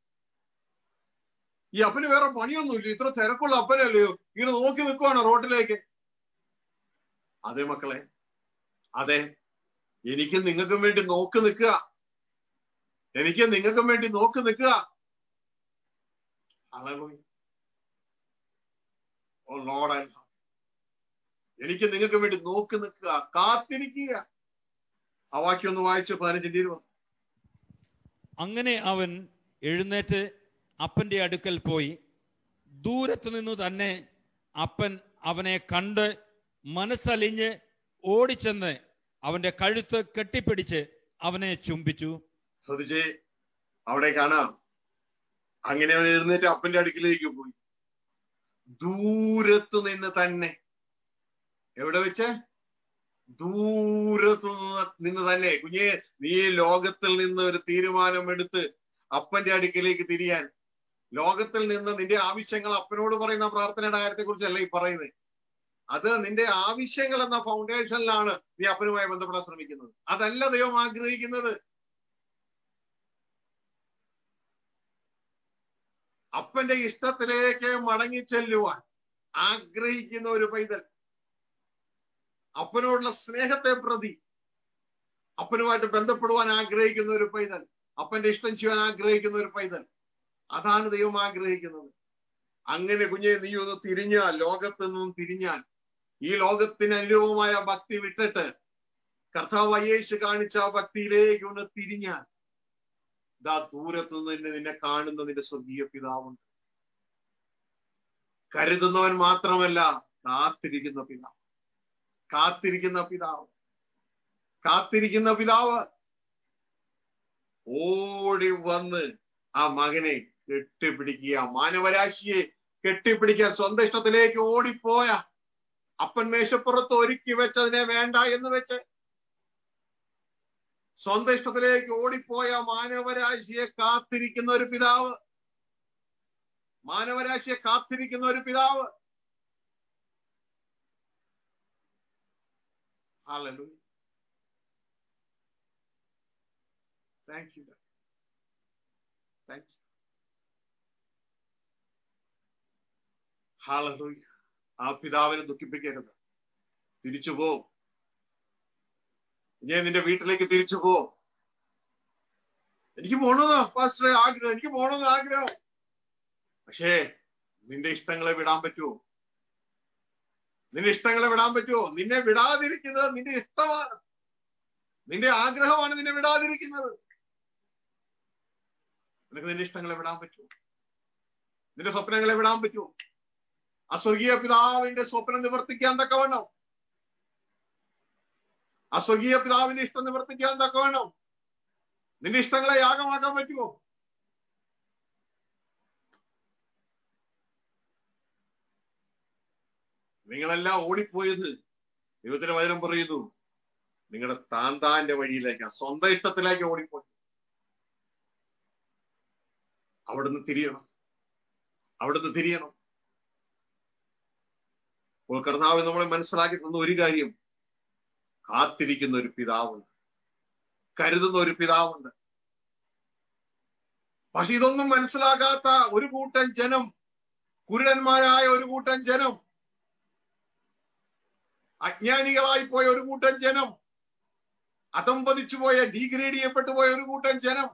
ഈ അപ്പന് വേറെ പണിയൊന്നുമില്ല ഇത്ര തിരക്കുള്ള അപ്പനല്ലയോ ഇങ്ങനെ നോക്കി നിൽക്കുവാണ് റോഡിലേക്ക് അതെ മക്കളെ അതെ എനിക്ക് നിങ്ങൾക്കും വേണ്ടി നോക്കി നിൽക്കുക എനിക്ക് നിങ്ങൾക്കും വേണ്ടി നോക്കി നിൽക്കുക ഓ ലോഡ് എനിക്ക് നിങ്ങൾക്ക് വേണ്ടി നോക്കി നിൽക്കുക കാത്തിരിക്കുക ആ വാക്യം ഒന്ന് വായിച്ചു പതിനഞ്ചിന്റെ ഇരുപത് അങ്ങനെ അവൻ എഴുന്നേറ്റ് അപ്പന്റെ അടുക്കൽ പോയി ദൂരത്തു നിന്നു തന്നെ അപ്പൻ അവനെ കണ്ട് മനസ്സലിഞ്ഞ് ഓടിച്ചെന്ന് അവന്റെ കഴുത്ത് കെട്ടിപ്പിടിച്ച് അവനെ ചുംബിച്ചു ശ്രദ്ധിച്ചേ അവിടെ കാണാം അങ്ങനെ അവൻ എഴുന്നേറ്റ് അപ്പന്റെ അടുക്കിലേക്ക് പോയി ദൂരത്തു നിന്ന് തന്നെ എവിടെ വെച്ച് ദൂരത്തു നിന്ന് തന്നെ കുഞ്ഞെ നീ ലോകത്തിൽ നിന്ന് ഒരു തീരുമാനമെടുത്ത് അപ്പന്റെ അടുക്കിലേക്ക് തിരിയാൻ ലോകത്തിൽ നിന്ന് നിന്റെ ആവശ്യങ്ങൾ അപ്പനോട് പറയുന്ന പ്രാർത്ഥനയുടെ കാര്യത്തെ കുറിച്ചല്ല ഈ പറയുന്നത് അത് നിന്റെ ആവശ്യങ്ങൾ എന്ന ഫൗണ്ടേഷനിലാണ് നീ അപ്പനുമായി ബന്ധപ്പെടാൻ ശ്രമിക്കുന്നത് അതല്ല ദൈവം ആഗ്രഹിക്കുന്നത് അപ്പന്റെ ഇഷ്ടത്തിലേക്ക് മടങ്ങി ചെല്ലുവാൻ ആഗ്രഹിക്കുന്ന ഒരു പൈതൽ അപ്പനോടുള്ള സ്നേഹത്തെ പ്രതി അപ്പനുമായിട്ട് ബന്ധപ്പെടുവാൻ ആഗ്രഹിക്കുന്ന ഒരു പൈതൽ അപ്പന്റെ ഇഷ്ടം ചെയ്യാൻ ആഗ്രഹിക്കുന്ന ഒരു പൈതൽ അതാണ് ദൈവം ആഗ്രഹിക്കുന്നത് അങ്ങനെ കുഞ്ഞെ നീ ഒന്ന് തിരിഞ്ഞാൽ ലോകത്ത് നിന്നും തിരിഞ്ഞാൽ ഈ ലോകത്തിന് അനുരൂപമായ ഭക്തി വിട്ടിട്ട് കർത്താവ് അയ്യേഷ് കാണിച്ച ആ ഭക്തിയിലേക്ക് ഒന്ന് തിരിഞ്ഞാൽ ഇതാ ദൂരത്ത് നിന്ന് തന്നെ നിന്നെ കാണുന്ന നിന്റെ സ്വർഗീയ പിതാവുണ്ട് കരുതുന്നവൻ മാത്രമല്ല കാത്തിരിക്കുന്ന പിതാവ് കാത്തിരിക്കുന്ന പിതാവ് കാത്തിരിക്കുന്ന പിതാവ് ഓടി വന്ന് ആ മകനെ കെട്ടിപ്പിടിക്കുക മാനവരാശിയെ കെട്ടിപ്പിടിക്കാൻ സ്വന്തം ഇഷ്ടത്തിലേക്ക് ഓടിപ്പോയ അപ്പൻ മേശപ്പുറത്ത് ഒരുക്കി വെച്ചതിനെ വേണ്ട എന്ന് വെച്ച് സ്വന്തം ഇഷ്ടത്തിലേക്ക് ഓടിപ്പോയ മാനവരാശിയെ കാത്തിരിക്കുന്ന ഒരു പിതാവ് മാനവരാശിയെ കാത്തിരിക്കുന്ന ഒരു പിതാവ് Hallelujah. Thank you. Daddy. Thank you. Hallelujah. ആ പിതാവിനെ ദുഃഖിപ്പിക്കരുത് തിരിച്ചു പോ ഞാൻ നിന്റെ വീട്ടിലേക്ക് തിരിച്ചു പോ എനിക്ക് പോണമെന്ന് പാസ്റ്ററെ ആഗ്രഹം എനിക്ക് പോണമെന്ന് ആഗ്രഹം പക്ഷേ നിന്റെ ഇഷ്ടങ്ങളെ വിടാൻ പറ്റുമോ നിന്റെ ഇഷ്ടങ്ങളെ വിടാൻ പറ്റുമോ നിന്നെ വിടാതിരിക്കുന്നത് നിന്റെ ഇഷ്ടമാണ് നിന്റെ ആഗ്രഹമാണ് നിന്നെ വിടാതിരിക്കുന്നത് നിനക്ക് നിന്റെ ഇഷ്ടങ്ങളെ വിടാൻ പറ്റുമോ നിന്റെ സ്വപ്നങ്ങളെ വിടാൻ പറ്റുമോ ആ സ്വർഗീയ പിതാവിന്റെ സ്വപ്നം നിവർത്തിക്കാൻ തക്കവണ്ണം ആ സ്വർഗീയ പിതാവിന്റെ ഇഷ്ടം നിവർത്തിക്കാൻ തക്കവണ്ണം നിന്റെ ഇഷ്ടങ്ങളെ യാഗമാക്കാൻ പറ്റുമോ നിങ്ങളെല്ലാം ഓടിപ്പോയത് ദൈവത്തിന്റെ വചനം പറയുന്നു നിങ്ങളുടെ താന്താന്റെ വഴിയിലേക്ക് സ്വന്തം ഇഷ്ടത്തിലേക്ക് ഓടിപ്പോയി അവിടുന്ന് തിരിയണം അവിടുന്ന് തിരിയണം അപ്പോൾ കർത്താവ് നമ്മളെ മനസ്സിലാക്കി തന്ന ഒരു കാര്യം കാത്തിരിക്കുന്ന ഒരു പിതാവുണ്ട് കരുതുന്ന ഒരു പിതാവുണ്ട് പക്ഷെ ഇതൊന്നും മനസ്സിലാക്കാത്ത ഒരു കൂട്ടം ജനം കുരുടന്മാരായ ഒരു കൂട്ടം ജനം അജ്ഞാനികളായി പോയ ഒരു കൂട്ടം ജനം അതമ്പതിച്ചു പോയ ഡീഗ്രേഡ് ചെയ്യപ്പെട്ടു പോയ ഒരു കൂട്ടം ജനം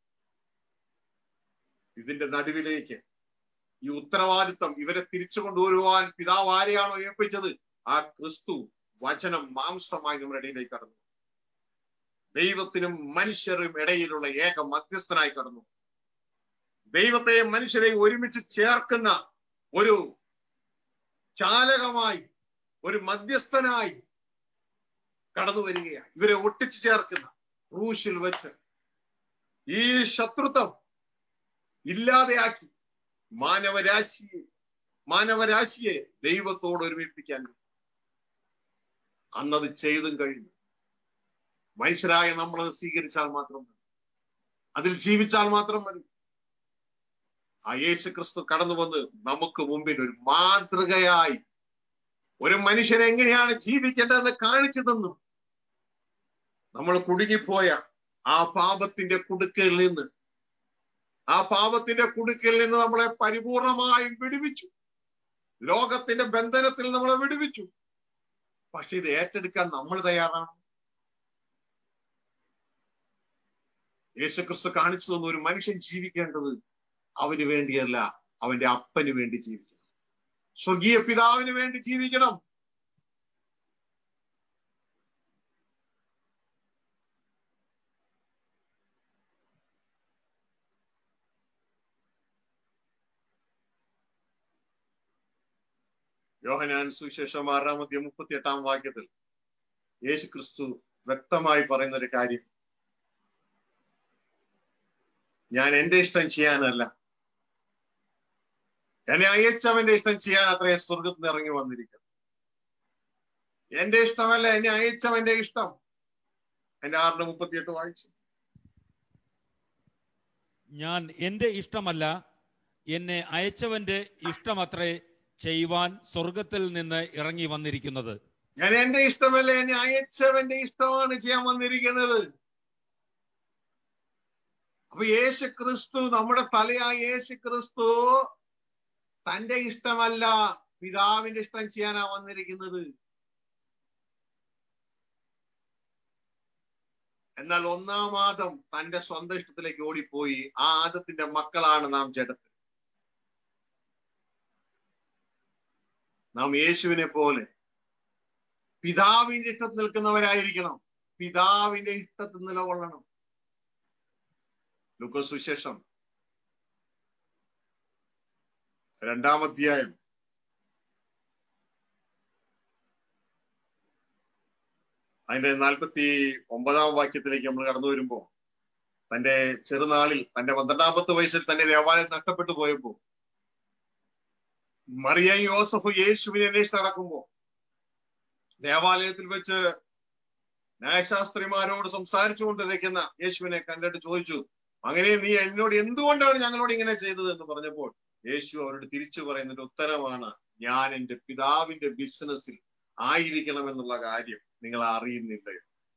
ഇതിന്റെ നടുവിലേക്ക് ഈ ഉത്തരവാദിത്വം ഇവരെ തിരിച്ചു കൊണ്ടുവരുവാൻ പിതാവ് ആരെയാണോ ഏൽപ്പിച്ചത് ആ ക്രിസ്തു വചനം മാംസമായി നമ്മുടെ ഇടയിലേക്ക് കടന്നു ദൈവത്തിനും മനുഷ്യരും ഇടയിലുള്ള ഏക മധ്യസ്ഥനായി കടന്നു ദൈവത്തെയും മനുഷ്യരെയും ഒരുമിച്ച് ചേർക്കുന്ന ഒരു ചാലകമായി ഒരു മധ്യസ്ഥനായി കടന്നു വരികയാണ് ഇവരെ ഒട്ടിച്ചു ചേർക്കുന്ന ക്രൂശിൽ വെച്ച് ഈ ശത്രുത്വം ഇല്ലാതെയാക്കി മാനവരാശിയെ മാനവരാശിയെ ദൈവത്തോട് ഒരുമിപ്പിക്കാൻ അന്നത് ചെയ്തും കഴിഞ്ഞു മനുഷ്യരായ നമ്മളത് സ്വീകരിച്ചാൽ മാത്രം മതി അതിൽ ജീവിച്ചാൽ മാത്രം മതി ആ യേശു ക്രിസ്തു കടന്നു വന്ന് നമുക്ക് മുമ്പിൽ ഒരു മാതൃകയായി ഒരു മനുഷ്യൻ എങ്ങനെയാണ് ജീവിക്കേണ്ടതെന്ന് കാണിച്ചു തന്നു നമ്മൾ കുടുങ്ങിപ്പോയ ആ പാപത്തിന്റെ കുടുക്കയിൽ നിന്ന് ആ പാപത്തിന്റെ കുടുക്കിൽ നിന്ന് നമ്മളെ പരിപൂർണമായും വിടുവിച്ചു ലോകത്തിന്റെ ബന്ധനത്തിൽ നമ്മളെ വിടുവിച്ചു പക്ഷെ ഇത് ഏറ്റെടുക്കാൻ നമ്മൾ തയ്യാറാണ് യേശുക്രിസ്തു കാണിച്ചു തന്ന ഒരു മനുഷ്യൻ ജീവിക്കേണ്ടത് അവന് വേണ്ടിയല്ല അവന്റെ അപ്പന് വേണ്ടി ജീവിക്കണം സ്വർഗീയ പിതാവിന് വേണ്ടി ജീവിക്കണം യോഹനാൻ സുവിശേഷം ആറാമത്തെ മുപ്പത്തി എട്ടാം വാക്യത്തിൽ യേശു ക്രിസ്തു വ്യക്തമായി പറയുന്ന ഒരു കാര്യം ഞാൻ എന്റെ ഇഷ്ടം ചെയ്യാനല്ല എന്നെ അയച്ചവന്റെ ഇഷ്ടം ചെയ്യാൻ അത്രേ സ്വർഗത്തിൽ നിന്ന് ഇറങ്ങി വന്നിരിക്കുന്നു എന്റെ ഇഷ്ടമല്ല എന്നെ അയച്ചവന്റെ ഇഷ്ടം എന്റെ ആറിന്റെ മുപ്പത്തിയെട്ട് വായിച്ചു ഞാൻ എന്റെ ഇഷ്ടമല്ല എന്നെ അയച്ചവന്റെ ഇഷ്ടമത്രേ ചെയ്യുവാൻ സ്വർഗത്തിൽ നിന്ന് ഇറങ്ങി വന്നിരിക്കുന്നത് ഞാൻ എന്റെ ഇഷ്ടമല്ല എന്നെ അയച്ചവന്റെ ഇഷ്ടമാണ് ചെയ്യാൻ വന്നിരിക്കുന്നത് അപ്പൊ യേശു ക്രിസ്തു നമ്മുടെ തലയായ യേശു ക്രിസ്തു തന്റെ ഇഷ്ടമല്ല പിതാവിന്റെ ഇഷ്ടം ചെയ്യാനാ വന്നിരിക്കുന്നത് എന്നാൽ ഒന്നാം ആദം തന്റെ സ്വന്തം ഇഷ്ടത്തിലേക്ക് ഓടിപ്പോയി ആ ആദത്തിന്റെ മക്കളാണ് നാം ജഡത്തിൽ നാം യേശുവിനെ പോലെ പിതാവിന്റെ ഇഷ്ടത്തിൽ നിൽക്കുന്നവരായിരിക്കണം പിതാവിന്റെ ഇഷ്ടത്തിൽ നിലകൊള്ളണം ലുക്കോസ് സുശേഷം രണ്ടാം അധ്യായം അതിന്റെ നാൽപ്പത്തി ഒമ്പതാം വാക്യത്തിലേക്ക് നമ്മൾ കടന്നു വരുമ്പോ തന്റെ ചെറുനാളിൽ തന്റെ പന്ത്രണ്ടാമത്തെ വയസ്സിൽ തന്റെ ദേവാലയം നഷ്ടപ്പെട്ടു പോയപ്പോ മറിയ യോസഫ് യേശുവിനെ അന്വേഷിച്ച് നടക്കുമ്പോ ദേവാലയത്തിൽ വെച്ച് ന്യായശാസ്ത്രിമാരോട് സംസാരിച്ചു കൊണ്ടിരിക്കുന്ന യേശുവിനെ കണ്ടിട്ട് ചോദിച്ചു അങ്ങനെ നീ എന്നോട് എന്തുകൊണ്ടാണ് ഞങ്ങളോട് ഇങ്ങനെ ചെയ്തത് എന്ന് പറഞ്ഞപ്പോൾ യേശു അവരോട് തിരിച്ചു പറയുന്നതിന്റെ ഉത്തരമാണ് ഞാൻ എന്റെ പിതാവിന്റെ ബിസിനസ്സിൽ ആയിരിക്കണം എന്നുള്ള കാര്യം നിങ്ങൾ അറിയുന്നില്ല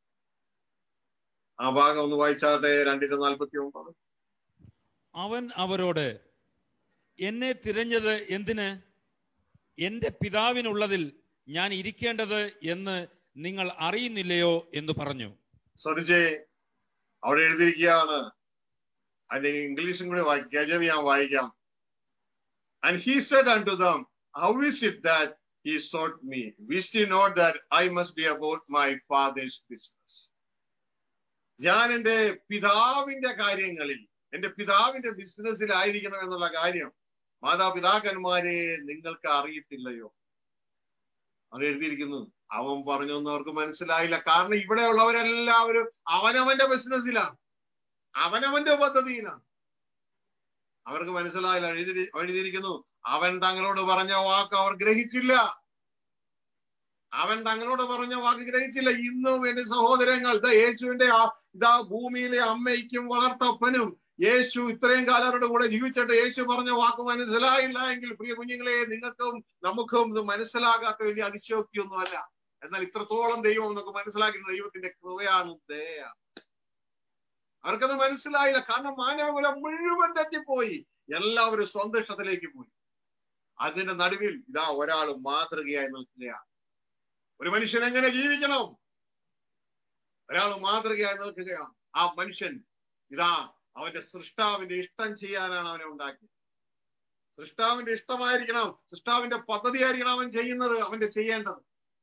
ആ ഭാഗം ഒന്ന് വായിച്ചാട്ടെ രണ്ടിന്റെ നാൽപ്പത്തി ഒമ്പത് അവൻ അവരോട് എന്നെ തിരഞ്ഞത് എന്തിന് എന്റെ പിതാവിനുള്ളതിൽ ഞാൻ ഇരിക്കേണ്ടത് എന്ന് നിങ്ങൾ അറിയുന്നില്ലയോ എന്ന് പറഞ്ഞു ശ്രദ്ധിച്ചേ അവിടെ എഴുതിയിരിക്കുകയാണ് അതിന്റെ ഇംഗ്ലീഷും കൂടി വായിക്കാം ഞാൻ വായിക്കാം And he said unto them, How is it that he sought me? Wist ye not that I must be about my father's business? ഞാൻ എന്റെ പിതാവിന്റെ കാര്യങ്ങളിൽ എന്റെ പിതാവിന്റെ ബിസിനസ്സിലായിരിക്കണം എന്നുള്ള കാര്യം മാതാപിതാക്കന്മാരെ നിങ്ങൾക്ക് അറിയത്തില്ലയോ അത് എഴുതിയിരിക്കുന്നു അവൻ പറഞ്ഞൊന്നും അവർക്ക് മനസ്സിലായില്ല കാരണം ഇവിടെ ഉള്ളവരെല്ലാവരും അവനവന്റെ ബിസിനസ്സിലാണ് അവനവന്റെ പദ്ധതിയിലാണ് അവർക്ക് മനസ്സിലായില്ല എഴുതി എഴുതിയിരിക്കുന്നു അവൻ തങ്ങളോട് പറഞ്ഞ വാക്ക് അവർ ഗ്രഹിച്ചില്ല അവൻ തങ്ങളോട് പറഞ്ഞ വാക്ക് ഗ്രഹിച്ചില്ല ഇന്നും എന്റെ സഹോദരങ്ങൾ ഇതാ യേശുവിന്റെ ആ ഇതാ ഭൂമിയിലെ അമ്മയ്ക്കും വളർത്തപ്പനും യേശു ഇത്രയും കാലം അവരുടെ കൂടെ ജീവിച്ചിട്ട് യേശു പറഞ്ഞ വാക്ക് മനസ്സിലായില്ല എങ്കിൽ പ്രിയ കുഞ്ഞുങ്ങളെ നിങ്ങൾക്കും നമുക്കും ഇത് മനസ്സിലാകാത്ത വലിയ അതിശയോക്തിയൊന്നുമല്ല എന്നാൽ ഇത്രത്തോളം ദൈവം നമുക്ക് മനസ്സിലാക്കുന്ന ദൈവത്തിന്റെ കൃപയാണ് ദയാണ് അവർക്കത് മനസ്സിലായില്ല കാരണം മാനവകുലം മുഴുവൻ തെറ്റിപ്പോയി എല്ലാവരും സ്വന്തം ഇഷ്ടത്തിലേക്ക് പോയി അതിന്റെ നടുവിൽ ഇതാ ഒരാൾ മാതൃകയായി നിൽക്കുകയാണ് ഒരു മനുഷ്യൻ എങ്ങനെ ജീവിക്കണം ഒരാൾ മാതൃകയായി നിൽക്കുകയാണ് ആ മനുഷ്യൻ ഇതാ അവന്റെ സൃഷ്ടാവിന്റെ ഇഷ്ടം ചെയ്യാനാണ് അവനെ ഉണ്ടാക്കിയത് സൃഷ്ടാവിന്റെ ഇഷ്ടമായിരിക്കണം സൃഷ്ടാവിന്റെ പദ്ധതി ആയിരിക്കണം അവൻ ചെയ്യുന്നത് അവന്റെ ചെയ്യേണ്ടത്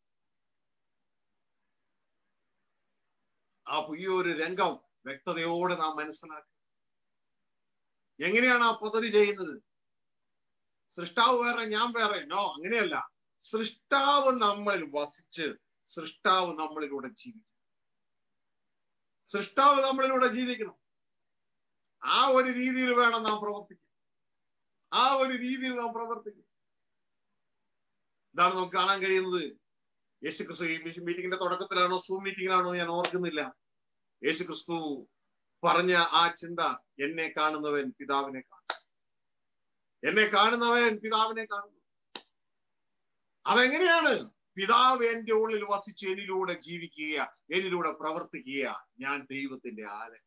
ആ പുതിയൊരു രംഗം വ്യക്തതയോടെ നാം മനസ്സിലാക്കുക എങ്ങനെയാണ് ആ പദ്ധതി ചെയ്യുന്നത് സൃഷ്ടാവ് വേറെ ഞാൻ വേറെ നോ അങ്ങനെയല്ല സൃഷ്ടാവ് നമ്മളിൽ വസിച്ച് സൃഷ്ടാവ് നമ്മളിലൂടെ ജീവിക്കും സൃഷ്ടാവ് നമ്മളിലൂടെ ജീവിക്കണം ആ ഒരു രീതിയിൽ വേണം നാം പ്രവർത്തിക്കാൻ ആ ഒരു രീതിയിൽ നാം പ്രവർത്തിക്കും ഇതാണ് നമുക്ക് കാണാൻ കഴിയുന്നത് യേശു ക്രിസ്തു ഈ മീറ്റിംഗിന്റെ തുടക്കത്തിലാണോ സൂം മീറ്റിംഗിലാണോ ഞാൻ ഓർക്കുന്നില്ല യേശു ക്രിസ്തു പറഞ്ഞ ആ ചിന്ത എന്നെ കാണുന്നവൻ പിതാവിനെ കാണും എന്നെ കാണുന്നവൻ പിതാവിനെ കാണുന്നു അതെങ്ങനെയാണ് പിതാവ് എന്റെ ഉള്ളിൽ വസിച്ച് എന്നിലൂടെ ജീവിക്കുക എന്നിലൂടെ പ്രവർത്തിക്കുക ഞാൻ ദൈവത്തിന്റെ ആലയം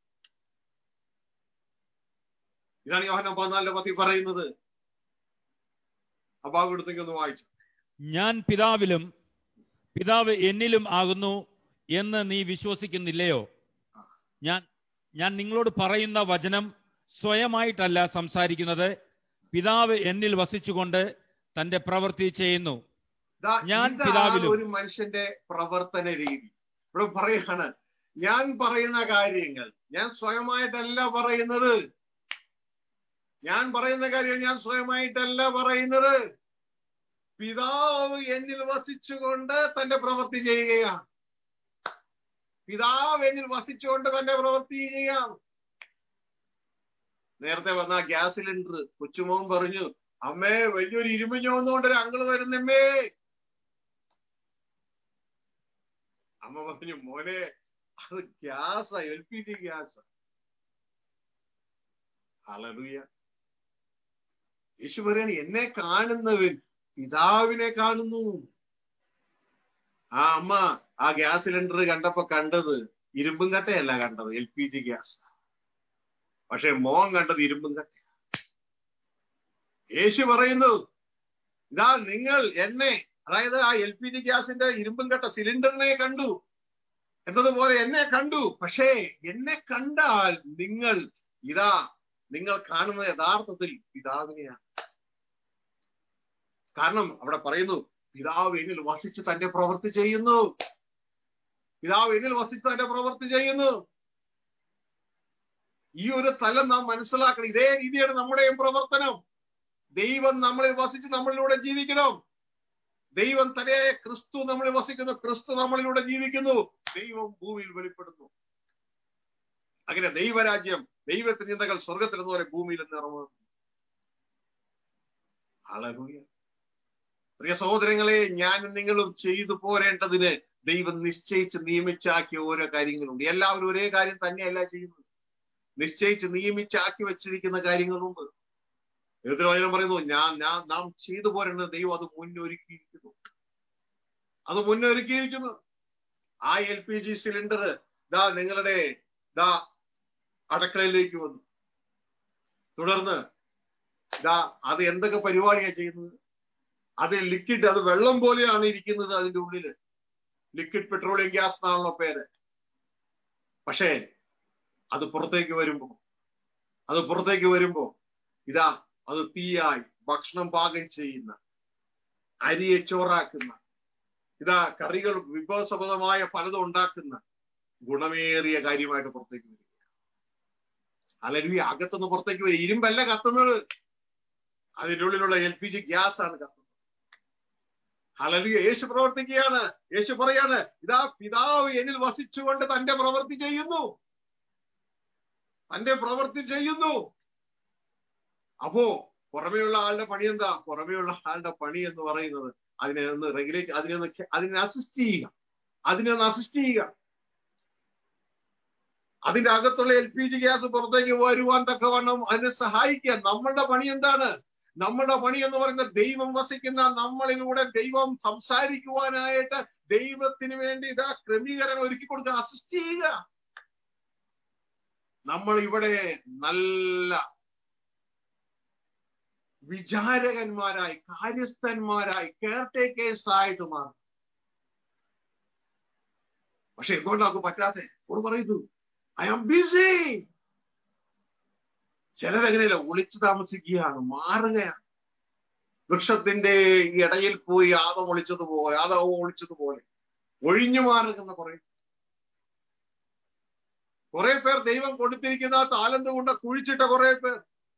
ഇതാണ് യോഹനം പതിനാലിന്റെ പത്തി പറയുന്നത് അബാവ് എടുത്തേക്ക് ഒന്ന് വായിച്ചു ഞാൻ പിതാവിലും പിതാവ് എന്നിലും ആകുന്നു എന്ന് നീ വിശ്വസിക്കുന്നില്ലയോ ഞാൻ ഞാൻ നിങ്ങളോട് പറയുന്ന വചനം സ്വയമായിട്ടല്ല സംസാരിക്കുന്നത് പിതാവ് എന്നിൽ വസിച്ചുകൊണ്ട് തന്റെ പ്രവൃത്തി ചെയ്യുന്നു ദാ ഞാൻ ഇതാണ് പിതാവിലും. ഒരു മനുഷ്യന്റെ പ്രവർത്തന രീതി ഇവിടെ പറയാണ് ഞാൻ പറയുന്ന കാര്യങ്ങൾ ഞാൻ സ്വയമായിട്ടല്ല പറയുന്നത് ഞാൻ പറയുന്ന കാര്യങ്ങൾ ഞാൻ സ്വയമായിട്ടല്ല പറയുന്നത് പിതാവ് എന്നിൽ വസിച്ചുകൊണ്ട് തന്റെ പ്രവൃത്തി ചെയ്യുകയാണ് പിതാവ് എന്നിൽ വസിച്ചുകൊണ്ട് തന്റെ പ്രവൃത്തി ചെയ്യുകയാണ് നേരത്തെ വന്ന ആ ഗ്യാസ് സിലിണ്ടർ കൊച്ചുമോൻ പറഞ്ഞു അമ്മേ വലിയൊരു ഇരുമ്പ് ചോന്നുകൊണ്ട് ഒരു അങ്കിള് വരുന്നമ്മേ അമ്മ പറഞ്ഞു മോനെ അത് ഗ്യാസാ എൽ പി ജി ഗ്യാസ് ഹലറിയ യേശു പറയാണ് എന്നെ കാണുന്നവൻ പിതാവിനെ കാണുന്നു ആ അമ്മ ആ ഗ്യാസ് സിലിണ്ടർ കണ്ടപ്പോ കണ്ടത് ഇരുമ്പും കട്ടയല്ല കണ്ടത് എൽ പി ജി ഗ്യാസ് പക്ഷെ മോൻ കണ്ടത് ഇരുമ്പും കട്ട യേശു പറയുന്നു ഇതാ നിങ്ങൾ എന്നെ അതായത് ആ എൽ പി ജി ഗ്യാസിന്റെ ഇരുമ്പും കട്ട സിലിണ്ടറിനെ കണ്ടു എന്നതുപോലെ എന്നെ കണ്ടു പക്ഷേ എന്നെ കണ്ടാൽ നിങ്ങൾ ഇതാ നിങ്ങൾ കാണുന്നത് യഥാർത്ഥത്തിൽ പിതാവിനെയാണ് കാരണം അവിടെ പറയുന്നു പിതാവ് എന്നിൽ വസിച്ച് തന്റെ പ്രവൃത്തി ചെയ്യുന്നു പിതാവ് എന്നിൽ വസിച്ച് തന്റെ പ്രവൃത്തി ചെയ്യുന്നു ഈ ഒരു തലം നാം മനസ്സിലാക്കണം ഇതേ രീതിയാണ് നമ്മുടെയും പ്രവർത്തനം ദൈവം നമ്മളിൽ വസിച്ച് നമ്മളിലൂടെ ജീവിക്കണം ദൈവം തലയായ ക്രിസ്തു നമ്മളിൽ വസിക്കുന്നു ക്രിസ്തു നമ്മളിലൂടെ ജീവിക്കുന്നു ദൈവം ഭൂമിയിൽ വെളിപ്പെടുന്നു അങ്ങനെ ദൈവരാജ്യം ദൈവത്തിന്റെ ചിന്തകൾ സ്വർഗത്തിൽ എന്ന് പറയും ഭൂമിയിൽ നിറങ്ങുന്നു ഹല്ലേലൂയ പ്രിയ സഹോദരങ്ങളെ ഞാനും നിങ്ങളും ചെയ്തു പോരേണ്ടതിന് ദൈവം നിശ്ചയിച്ച് നിയമിച്ചാക്കിയ ഓരോ കാര്യങ്ങളുണ്ട് എല്ലാവരും ഒരേ കാര്യം തന്നെയല്ല ചെയ്യുന്നത് നിശ്ചയിച്ച് നിയമിച്ചാക്കി വെച്ചിരിക്കുന്ന കാര്യങ്ങളുണ്ട് എഴുത്തിന് വചനം പറയുന്നു ഞാൻ ഞാൻ നാം ചെയ്തു പോരേണ്ടത് ദൈവം അത് മുന്നൊരുക്കിയിരിക്കുന്നു അത് മുന്നൊരുക്കിയിരിക്കുന്നു ആ എൽ പി ജി സിലിണ്ടർ ദാ നിങ്ങളുടെ ദാ അടക്കളയിലേക്ക് വന്നു തുടർന്ന് ദാ അത് എന്തൊക്കെ പരിപാടിയാണ് ചെയ്യുന്നത് അത് ലിക്വിഡ് അത് വെള്ളം പോലെയാണ് ഇരിക്കുന്നത് അതിന്റെ ഉള്ളില് ലിക്വിഡ് പെട്രോളിയം ഗ്യാസ് എന്നാണല്ലോ പേര് പക്ഷേ അത് പുറത്തേക്ക് വരുമ്പോ അത് പുറത്തേക്ക് വരുമ്പോ ഇതാ അത് തീയായി ഭക്ഷണം പാകം ചെയ്യുന്ന അരിയെ ചോറാക്കുന്ന ഇതാ കറികൾ വിഭവസമൃദ്ധമായ പലതും ഉണ്ടാക്കുന്ന ഗുണമേറിയ കാര്യമായിട്ട് പുറത്തേക്ക് വരിക അലരുവി അകത്തുനിന്ന് പുറത്തേക്ക് വരിക ഇരുമ്പല്ല കത്തുന്നത് അതിൻ്റെ ഉള്ളിലുള്ള എൽ പി ജി ഗ്യാസ് ആണ് കത്തുന്നത് ഹലലിയ യേശു പ്രവർത്തിക്കുകയാണ് യേശു പറയാണ് ഇതാ പിതാവ് എന്നിൽ വസിച്ചുകൊണ്ട് തന്റെ പ്രവൃത്തി ചെയ്യുന്നു തന്റെ പ്രവൃത്തി ചെയ്യുന്നു അപ്പോ പുറമേയുള്ള ആളുടെ പണി എന്താ പുറമേയുള്ള ആളുടെ പണി എന്ന് പറയുന്നത് അതിനെ ഒന്ന് റെഗുലേറ്റ് അതിനെ ഒന്ന് അതിനെ അസിസ്റ്റ് ചെയ്യുക അതിനെ ഒന്ന് അസിസ്റ്റ് ചെയ്യുക അതിന്റെ അകത്തുള്ള എൽ പി ജി ഗ്യാസ് പുറത്തേക്ക് വരുവാൻ തക്കവണ്ണം അതിനെ സഹായിക്കുക നമ്മളുടെ പണി എന്താണ് നമ്മുടെ പണി എന്ന് പറയുന്ന ദൈവം വസിക്കുന്ന നമ്മളിലൂടെ ദൈവം സംസാരിക്കുവാനായിട്ട് ദൈവത്തിന് വേണ്ടി ഇതാ ക്രമീകരണം ഒരുക്കി കൊടുക്കുക അസിസ്റ്റ് ചെയ്യുക നമ്മൾ ഇവിടെ നല്ല വിചാരകന്മാരായി കാര്യസ്ഥന്മാരായി കെയർ ടേക്കേഴ്സ് ആയിട്ട് മാറും പക്ഷെ എന്തുകൊണ്ടാണ് നമുക്ക് പറ്റാത്തെ ഓട് പറയുന്നു ഐ ആം ബിസി ചിലരെങ്ങനെയല്ല ഒളിച്ചു താമസിക്കുകയാണ് മാറുകയാണ് വൃക്ഷത്തിന്റെ ഇടയിൽ പോയി ആദം ഒളിച്ചതുപോലെ ആദവും ഒളിച്ചതുപോലെ ഒഴിഞ്ഞു മാറുന്ന കുറെ കുറെ പേർ ദൈവം കൊടുത്തിരിക്കുന്ന ആ താലന്ത് കൊണ്ട് കുഴിച്ചിട്ട കുറെ പേർ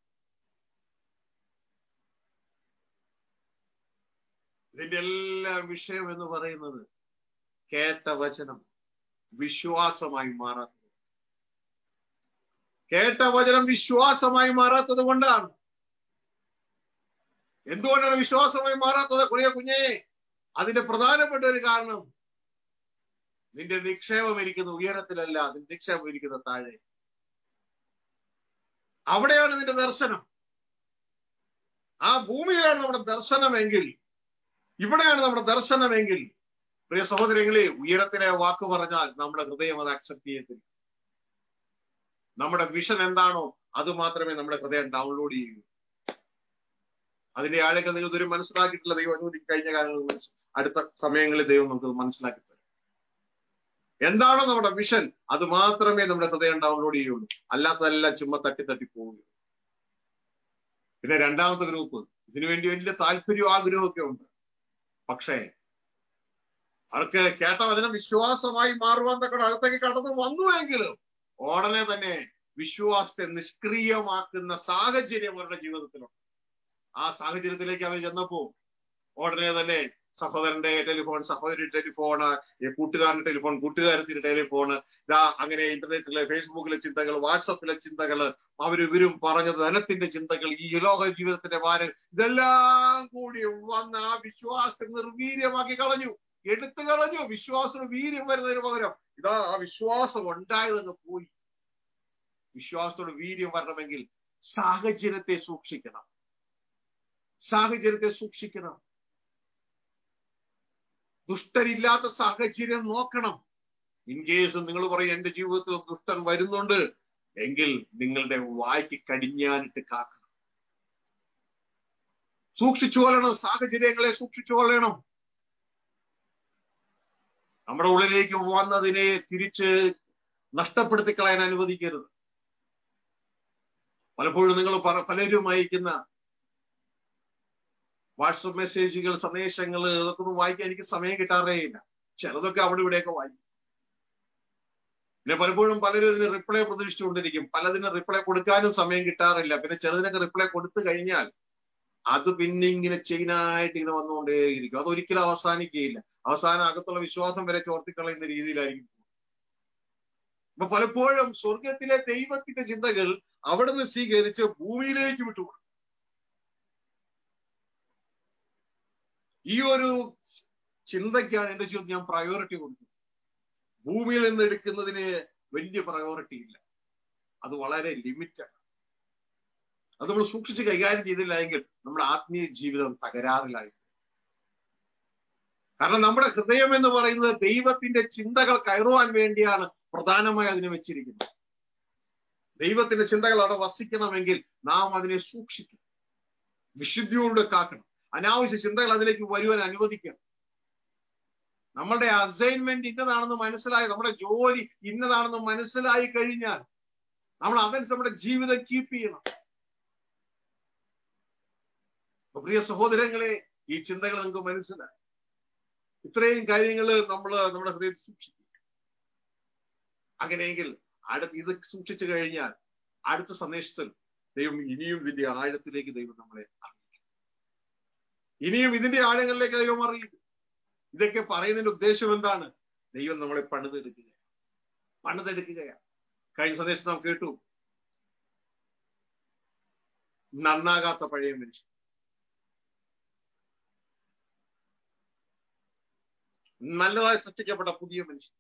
ഇതിന്റെ എല്ലാ വിഷയം എന്ന് പറയുന്നത് കേട്ട വചനം വിശ്വാസമായി മാറാത്തത് കേട്ട വചനം വിശ്വാസമായി മാറാത്തത് കൊണ്ടാണ് എന്തുകൊണ്ടാണ് വിശ്വാസമായി മാറാത്തത് കുറിയ കുഞ്ഞേ അതിന്റെ പ്രധാനപ്പെട്ട ഒരു കാരണം നിന്റെ നിക്ഷേപം ഇരിക്കുന്ന ഉയരത്തിലല്ല നിന്റെ നിക്ഷേപം ഇരിക്കുന്ന താഴെ അവിടെയാണ് നിന്റെ ദർശനം ആ ഭൂമിയിലാണ് നമ്മുടെ ദർശനമെങ്കിൽ ഇവിടെയാണ് നമ്മുടെ ദർശനമെങ്കിൽ പ്രിയ സഹോദരങ്ങളെ ഉയരത്തിലെ വാക്ക് പറഞ്ഞാൽ നമ്മുടെ ഹൃദയം അത് അക്സെപ്റ്റ് ചെയ്യത്തില്ല നമ്മുടെ വിഷൻ എന്താണോ അത് മാത്രമേ നമ്മുടെ ഹൃദയം ഡൗൺലോഡ് ചെയ്യൂ അതിന്റെ ആഴങ്ങൾ നിങ്ങൾ ഇതുവരെ മനസ്സിലാക്കിയിട്ടില്ല ദൈവം അനുവദി കഴിഞ്ഞ കാലങ്ങളിൽ അടുത്ത സമയങ്ങളിൽ ദൈവം നമുക്ക് മനസ്സിലാക്കി തരും എന്താണോ നമ്മുടെ വിഷൻ അത് മാത്രമേ നമ്മുടെ ഹൃദയം ഡൗൺലോഡ് ചെയ്യുള്ളൂ അല്ലാത്തതെല്ലാം ചുമ്മാ തട്ടി തട്ടി പോവുകയുള്ളൂ പിന്നെ രണ്ടാമത്തെ ഗ്രൂപ്പ് ഇതിനുവേണ്ടി വലിയ താല്പര്യവും ആഗ്രഹമൊക്കെ ഉണ്ട് പക്ഷേ അവർക്ക് കേട്ട വചനം വിശ്വാസമായി മാറുവാൻ തക്ക അകത്തേക്ക് കടന്നു വന്നുവെങ്കിലും ഉടനെ തന്നെ വിശ്വാസത്തെ നിഷ്ക്രിയമാക്കുന്ന സാഹചര്യം അവരുടെ ജീവിതത്തിലുണ്ട് ആ സാഹചര്യത്തിലേക്ക് അവർ ചെന്നപ്പോ ഉടനെ തന്നെ സഹോദരന്റെ ടെലിഫോൺ സഹോദരി ടെലിഫോണ് കൂട്ടുകാരന്റെ ടെലിഫോൺ കൂട്ടുകാരത്തിന്റെ ടെലിഫോണ് ഇതാ അങ്ങനെ ഇന്റർനെറ്റിലെ ഫേസ്ബുക്കിലെ ചിന്തകൾ വാട്സപ്പിലെ ചിന്തകള് അവര് ഇവരും പറഞ്ഞത് ധനത്തിന്റെ ചിന്തകൾ ഈ ലോക ജീവിതത്തിന്റെ ഭാരം ഇതെല്ലാം കൂടി വന്ന് ആ വിശ്വാസത്തെ നിർവീര്യമാക്കി കളഞ്ഞു എടുത്തു കളഞ്ഞു വിശ്വാസം വീര്യം വരുന്നതിന് പകരം ഇതാ ആ വിശ്വാസം ഉണ്ടായതെന്ന് പോയി വിശ്വാസത്തോട് വീര്യം വരണമെങ്കിൽ സാഹചര്യത്തെ സൂക്ഷിക്കണം സാഹചര്യത്തെ സൂക്ഷിക്കണം ദുഷ്ടരില്ലാത്ത സാഹചര്യം നോക്കണം ഇൻ കേസ് നിങ്ങൾ പറയും എന്റെ ജീവിതത്തിൽ ദുഷ്ടൻ വരുന്നുണ്ട് എങ്കിൽ നിങ്ങളുടെ വായ്ക്ക് കടിഞ്ഞാനിട്ട് കാക്കണം സൂക്ഷിച്ചു കൊള്ളണം സാഹചര്യങ്ങളെ സൂക്ഷിച്ചു കൊള്ളണം നമ്മുടെ ഉള്ളിലേക്ക് വന്നതിനെ തിരിച്ച് നഷ്ടപ്പെടുത്തി കളയാൻ അനുവദിക്കരുത് പലപ്പോഴും നിങ്ങൾ പലരും അയക്കുന്ന വാട്സപ്പ് മെസ്സേജുകൾ സന്ദേശങ്ങൾ ഇതൊക്കെ ഒന്നും വായിക്കാൻ എനിക്ക് സമയം കിട്ടാറേ ഇല്ല ചിലതൊക്കെ അവിടെ ഇവിടെയൊക്കെ വായിക്കും പിന്നെ പലപ്പോഴും പലരും ഇതിന് റിപ്ലൈ പ്രതീക്ഷിച്ചുകൊണ്ടിരിക്കും പലതിന് റിപ്ലൈ കൊടുക്കാനും സമയം കിട്ടാറില്ല പിന്നെ ചിലതിനൊക്കെ റിപ്ലൈ കൊടുത്തു കഴിഞ്ഞാൽ അത് പിന്നെ ഇങ്ങനെ ചെയിനായിട്ട് ഇങ്ങനെ വന്നുകൊണ്ടേയിരിക്കും അത് ഒരിക്കലും അവസാനിക്കുകയില്ല അവസാനം അകത്തുള്ള വിശ്വാസം വരെ ചോർത്തിക്കളയുന്ന രീതിയിലായിരിക്കും അപ്പൊ പലപ്പോഴും സ്വർഗത്തിലെ ദൈവത്തിന്റെ ചിന്തകൾ അവിടുന്ന് സ്വീകരിച്ച് ഭൂമിയിലേക്ക് വിട്ടുകൊടുക്കും ഈ ഒരു ചിന്തയ്ക്കാണ് എന്റെ ജീവിതത്തിൽ ഞാൻ പ്രയോറിറ്റി കൊടുക്കുന്നത് ഭൂമിയിൽ നിന്ന് എടുക്കുന്നതിന് വലിയ പ്രയോറിറ്റി ഇല്ല അത് വളരെ ലിമിറ്റഡ് അത് നമ്മൾ സൂക്ഷിച്ച് കൈകാര്യം ചെയ്തില്ല എങ്കിൽ നമ്മുടെ ആത്മീയ ജീവിതം തകരാറിലായി കാരണം നമ്മുടെ ഹൃദയം എന്ന് പറയുന്നത് ദൈവത്തിന്റെ ചിന്തകൾ കയറുവാൻ വേണ്ടിയാണ് പ്രധാനമായി അതിനെ വെച്ചിരിക്കുന്നത് ദൈവത്തിന്റെ ചിന്തകൾ അവിടെ വസിക്കണമെങ്കിൽ നാം അതിനെ സൂക്ഷിക്കണം വിശുദ്ധിയോട് കാക്കണം അനാവശ്യ ചിന്തകൾ അതിലേക്ക് വരുവാൻ അനുവദിക്കണം നമ്മളുടെ അസൈൻമെന്റ് ഇന്നതാണെന്ന് മനസ്സിലായി നമ്മുടെ ജോലി ഇന്നതാണെന്ന് മനസ്സിലായി കഴിഞ്ഞാൽ നമ്മൾ അതനുസരിച്ച് നമ്മുടെ ജീവിതം കീപ്പ് ചെയ്യണം അപ്പൊ പ്രിയ സഹോദരങ്ങളെ ഈ ചിന്തകൾ നിങ്ങൾക്ക് മനസ്സിലായി ഇത്രയും കാര്യങ്ങൾ നമ്മൾ നമ്മുടെ ഹൃദയത്തിൽ സൂക്ഷിക്കും അങ്ങനെയെങ്കിൽ അടുത്ത് ഇത് സൂക്ഷിച്ചു കഴിഞ്ഞാൽ അടുത്ത സന്ദേശത്തിൽ ദൈവം ഇനിയും ഇതിന്റെ ആഴത്തിലേക്ക് ദൈവം നമ്മളെ അറിയിക്കും ഇനിയും ഇതിന്റെ ആഴങ്ങളിലേക്ക് ദൈവം അറിയിക്കും ഇതൊക്കെ പറയുന്നതിന്റെ ഉദ്ദേശം എന്താണ് ദൈവം നമ്മളെ പണിതെടുക്കുക പണിതെടുക്കുകയാണ് കഴിഞ്ഞ സന്ദേശം നാം കേട്ടു നന്നാകാത്ത പഴയ മനുഷ്യൻ നല്ലതായി സൃഷ്ടിക്കപ്പെട്ട പുതിയ മനുഷ്യൻ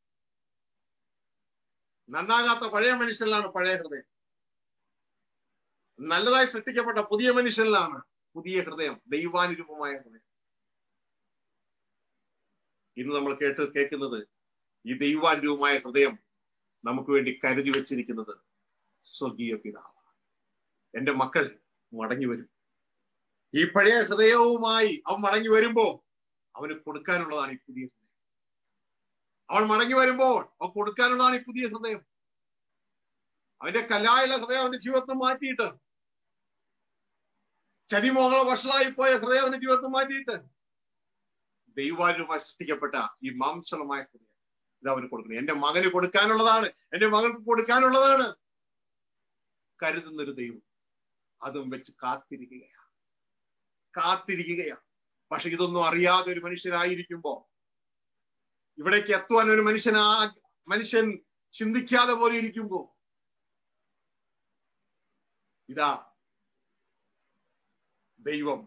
നന്നാകാത്ത പഴയ മനുഷ്യനിലാണ് പഴയ ഹൃദയം നല്ലതായി സൃഷ്ടിക്കപ്പെട്ട പുതിയ മനുഷ്യനിലാണ് പുതിയ ഹൃദയം ദൈവാനുരൂപമായ ഹൃദയം ഇന്ന് നമ്മൾ കേട്ട് കേൾക്കുന്നത് ഈ ദൈവാനുരൂപമായ ഹൃദയം നമുക്ക് വേണ്ടി കരുതി വെച്ചിരിക്കുന്നത് സ്വർഗീയ പിതാവ് എന്റെ മക്കൾ മടങ്ങി വരും ഈ പഴയ ഹൃദയവുമായി അവൻ മടങ്ങി വരുമ്പോ അവന് കൊടുക്കാനുള്ളതാണ് ഈ പുതിയ ഹൃദയം അവൻ മടങ്ങി വരുമ്പോൾ അവൻ കൊടുക്കാനുള്ളതാണ് ഈ പുതിയ ഹൃദയം അവന്റെ കലായുള്ള ഹൃദയം അവന്റെ ജീവിതത്തിൽ മാറ്റിയിട്ട് ചതിമോഹള വഷളായി പോയ ഹൃദയം അവന്റെ ജീവിതത്തിൽ മാറ്റിയിട്ട് ദൈവാനുമായി സൃഷ്ടിക്കപ്പെട്ട ഈ മാംസളമായ ഹൃദയം ഇത് അവന് കൊടുക്കണം എന്റെ മകന് കൊടുക്കാനുള്ളതാണ് എന്റെ മകൾക്ക് കൊടുക്കാനുള്ളതാണ് കരുതുന്നൊരു ദൈവം അതും വെച്ച് കാത്തിരിക്കുകയാണ് കാത്തിരിക്കുകയാണ് പക്ഷെ ഇതൊന്നും അറിയാതെ ഒരു മനുഷ്യനായിരിക്കുമ്പോ ഇവിടേക്ക് എത്തുവാൻ ഒരു മനുഷ്യൻ ആ മനുഷ്യൻ ചിന്തിക്കാതെ പോലെ ഇരിക്കുമ്പോ ഇതാ ദൈവം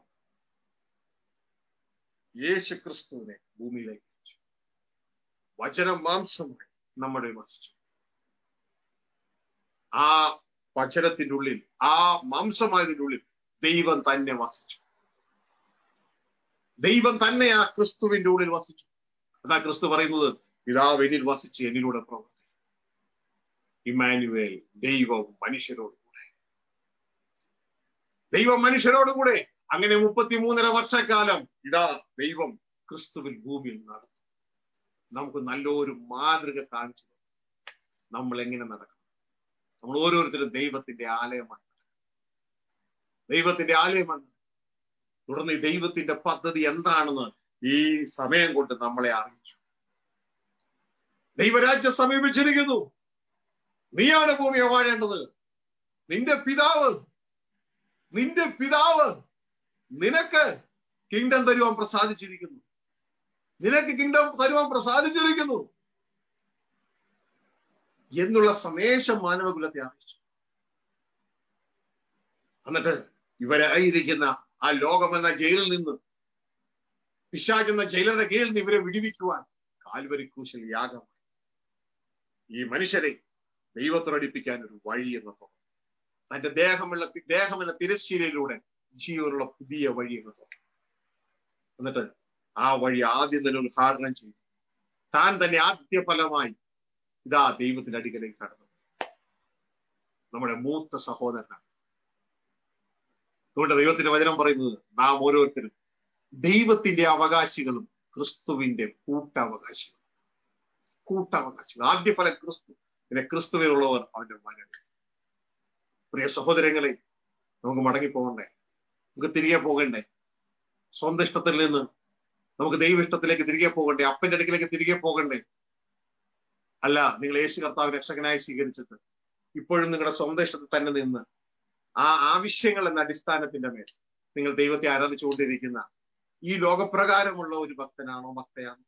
യേശു ക്രിസ്തുവിനെ ഭൂമിയിലേക്ക് അയച്ചു വചനം മാംസമായി നമ്മുടെ വസിച്ചു ആ വചനത്തിന്റെ ഉള്ളിൽ ആ മാംസമായതിന്റെ ഉള്ളിൽ ദൈവം തന്നെ വസിച്ചു ദൈവം തന്നെ ആ ക്രിസ്തുവിന്റെ ഉള്ളിൽ വസിച്ചു അതാ ക്രിസ്തു പറയുന്നത് പിതാവ് എന്നിൽ വസിച്ച് എന്നിലൂടെ പ്രവർത്തി ഇമാനുവേൽ ദൈവം മനുഷ്യരോടുകൂടെ ദൈവം മനുഷ്യരോടുകൂടെ അങ്ങനെ മുപ്പത്തിമൂന്നര വർഷക്കാലം ഇതാ ദൈവം ക്രിസ്തുവിൽ ഭൂമിയിൽ നടന്നു നമുക്ക് നല്ലൊരു മാതൃക കാണിച്ചു നമ്മൾ എങ്ങനെ നടക്കണം നമ്മൾ ഓരോരുത്തരും ദൈവത്തിന്റെ ആലയമാണ് ദൈവത്തിന്റെ ആലയമാണ് തുടർന്ന് ഈ ദൈവത്തിന്റെ പദ്ധതി എന്താണെന്ന് ഈ സമയം കൊണ്ട് നമ്മളെ അറിയിച്ചു ദൈവരാജ്യം സമീപിച്ചിരിക്കുന്നു നീയാണ് ഭൂമിയെ വാഴേണ്ടത് നിന്റെ പിതാവ് നിന്റെ പിതാവ് നിനക്ക് കിങ്ഡം തരുവാൻ പ്രസാദിച്ചിരിക്കുന്നു നിനക്ക് കിങ്ഡം തരുവാൻ പ്രസാദിച്ചിരിക്കുന്നു എന്നുള്ള സന്ദേശം മാനവകുലത്തെ അറിയിച്ചു എന്നിട്ട് ഇവരായിരിക്കുന്ന ആ ലോകമെന്ന ജയിലിൽ നിന്ന് പിശാജ് എന്ന ജയിലറുടെ കീഴിൽ നിന്ന് ഇവരെ വിടിവിക്കുവാൻ കാൽവരി ക്രൂശിൽ യാഗമായി ഈ മനുഷ്യരെ ദൈവത്തോടടിപ്പിക്കാൻ ഒരു വഴി എന്ന് തോന്നുന്നു തന്റെ ദേഹമുള്ള ദേഹമെന്ന തിരശ്ശീലയിലൂടെ ജീവനുള്ള പുതിയ വഴി എന്ന് തോന്നുന്നു എന്നിട്ട് ആ വഴി ആദ്യം തന്നെ ഉദ്ഘാടനം ചെയ്തു താൻ തന്നെ ആദ്യ ഫലമായി ഇതാ ദൈവത്തിന്റെ അടിക്കലേക്ക് കടന്നു നമ്മുടെ മൂത്ത സഹോദരനാണ് അതുകൊണ്ട് ദൈവത്തിന്റെ വചനം പറയുന്നത് നാം ഓരോരുത്തരും ദൈവത്തിന്റെ അവകാശികളും ക്രിസ്തുവിന്റെ കൂട്ടവകാശികളും കൂട്ടവകാശികൾ ആദ്യ ഫലം ക്രിസ്തു പിന്നെ ക്രിസ്തുവിനുള്ളവർ അവന്റെ മരണം പ്രിയ സഹോദരങ്ങളെ നമുക്ക് മടങ്ങിപ്പോകണ്ടേ നമുക്ക് തിരികെ പോകണ്ടേ സ്വന്തം ഇഷ്ടത്തിൽ നിന്ന് നമുക്ക് ദൈവ ഇഷ്ടത്തിലേക്ക് തിരികെ പോകണ്ടേ അപ്പന്റെ അടുക്കിലേക്ക് തിരികെ പോകണ്ടേ അല്ല നിങ്ങൾ യേശു കർത്താവ് രക്ഷകനായി സ്വീകരിച്ചിട്ട് ഇപ്പോഴും നിങ്ങളുടെ സ്വന്തം ഇഷ്ടത്തിൽ തന്നെ നിന്ന് ആ ആവശ്യങ്ങൾ എന്ന അടിസ്ഥാനത്തിന്റെ മേൽ നിങ്ങൾ ദൈവത്തെ ആരാധിച്ചുകൊണ്ടിരിക്കുന്ന ഈ ലോകപ്രകാരമുള്ള ഒരു ഭക്തനാണോ ഭക്തയാണോ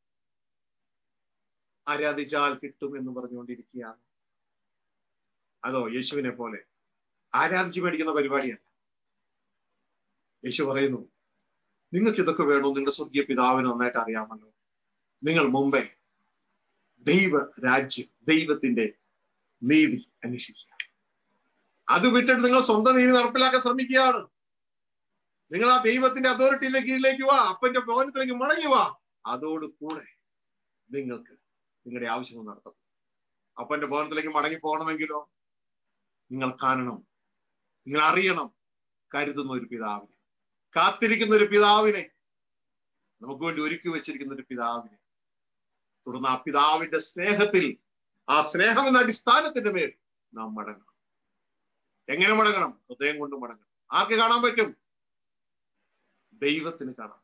ആരാധിച്ചാൽ കിട്ടും എന്ന് പറഞ്ഞുകൊണ്ടിരിക്കുകയാണ് അതോ യേശുവിനെ പോലെ ആരാധിച്ചു മേടിക്കുന്ന പരിപാടിയല്ല യേശു പറയുന്നു നിങ്ങൾക്ക് ഇതൊക്കെ വേണോ നിങ്ങളുടെ സ്വർഗീയ പിതാവിന് നന്നായിട്ട് അറിയാമല്ലോ നിങ്ങൾ മുമ്പേ ദൈവ രാജ്യം ദൈവത്തിന്റെ നീതി അന്വേഷിക്കുക അത് വിട്ടിട്ട് നിങ്ങൾ സ്വന്തം നീതി നടപ്പിലാക്കാൻ ശ്രമിക്കുകയാണ് നിങ്ങൾ ആ ദൈവത്തിന്റെ അതോറിറ്റിയുടെ കീഴിലേക്ക് വാ അപ്പന്റെ ഭവനത്തിലേക്ക് മടങ്ങി വാ അതോട് കൂടെ നിങ്ങൾക്ക് നിങ്ങളുടെ ആവശ്യങ്ങൾ നടത്തും അപ്പന്റെ ഭവനത്തിലേക്ക് മടങ്ങി പോകണമെങ്കിലോ നിങ്ങൾ കാണണം നിങ്ങൾ അറിയണം കരുതുന്ന ഒരു പിതാവിനെ കാത്തിരിക്കുന്ന ഒരു പിതാവിനെ നമുക്ക് വേണ്ടി ഒരുക്കി വെച്ചിരിക്കുന്ന ഒരു പിതാവിനെ തുടർന്ന് ആ പിതാവിന്റെ സ്നേഹത്തിൽ ആ സ്നേഹം എന്ന അടിസ്ഥാനത്തിന്റെ മേൽ നാം മടങ്ങണം എങ്ങനെ മടങ്ങണം ഹൃദയം കൊണ്ട് മടങ്ങണം ആർക്ക് കാണാൻ പറ്റും ദൈവത്തിന് കാണാം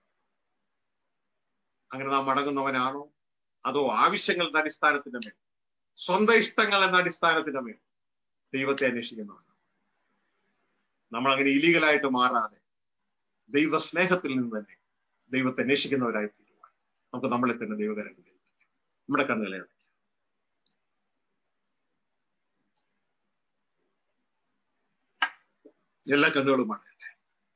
അങ്ങനെ നാം മടങ്ങുന്നവനാണോ അതോ ആവശ്യങ്ങളുടെ അടിസ്ഥാനത്തിന്റെ മേൽ സ്വന്തം ഇഷ്ടങ്ങൾ എന്ന അടിസ്ഥാനത്തിന്റെ മേൽ ദൈവത്തെ അന്വേഷിക്കുന്നവനാണ് നമ്മൾ അങ്ങനെ ഇലീഗലായിട്ട് മാറാതെ ദൈവ സ്നേഹത്തിൽ നിന്ന് തന്നെ ദൈവത്തെ അന്വേഷിക്കുന്നവരായി തീരുവാൻ നമുക്ക് നമ്മളെ തന്നെ ദൈവകരങ്ങളിൽ നമ്മുടെ കണ്ണുകളെ അടയ്ക്കാം. എല്ലാ കണ്ണുകളും അടയട്ടെ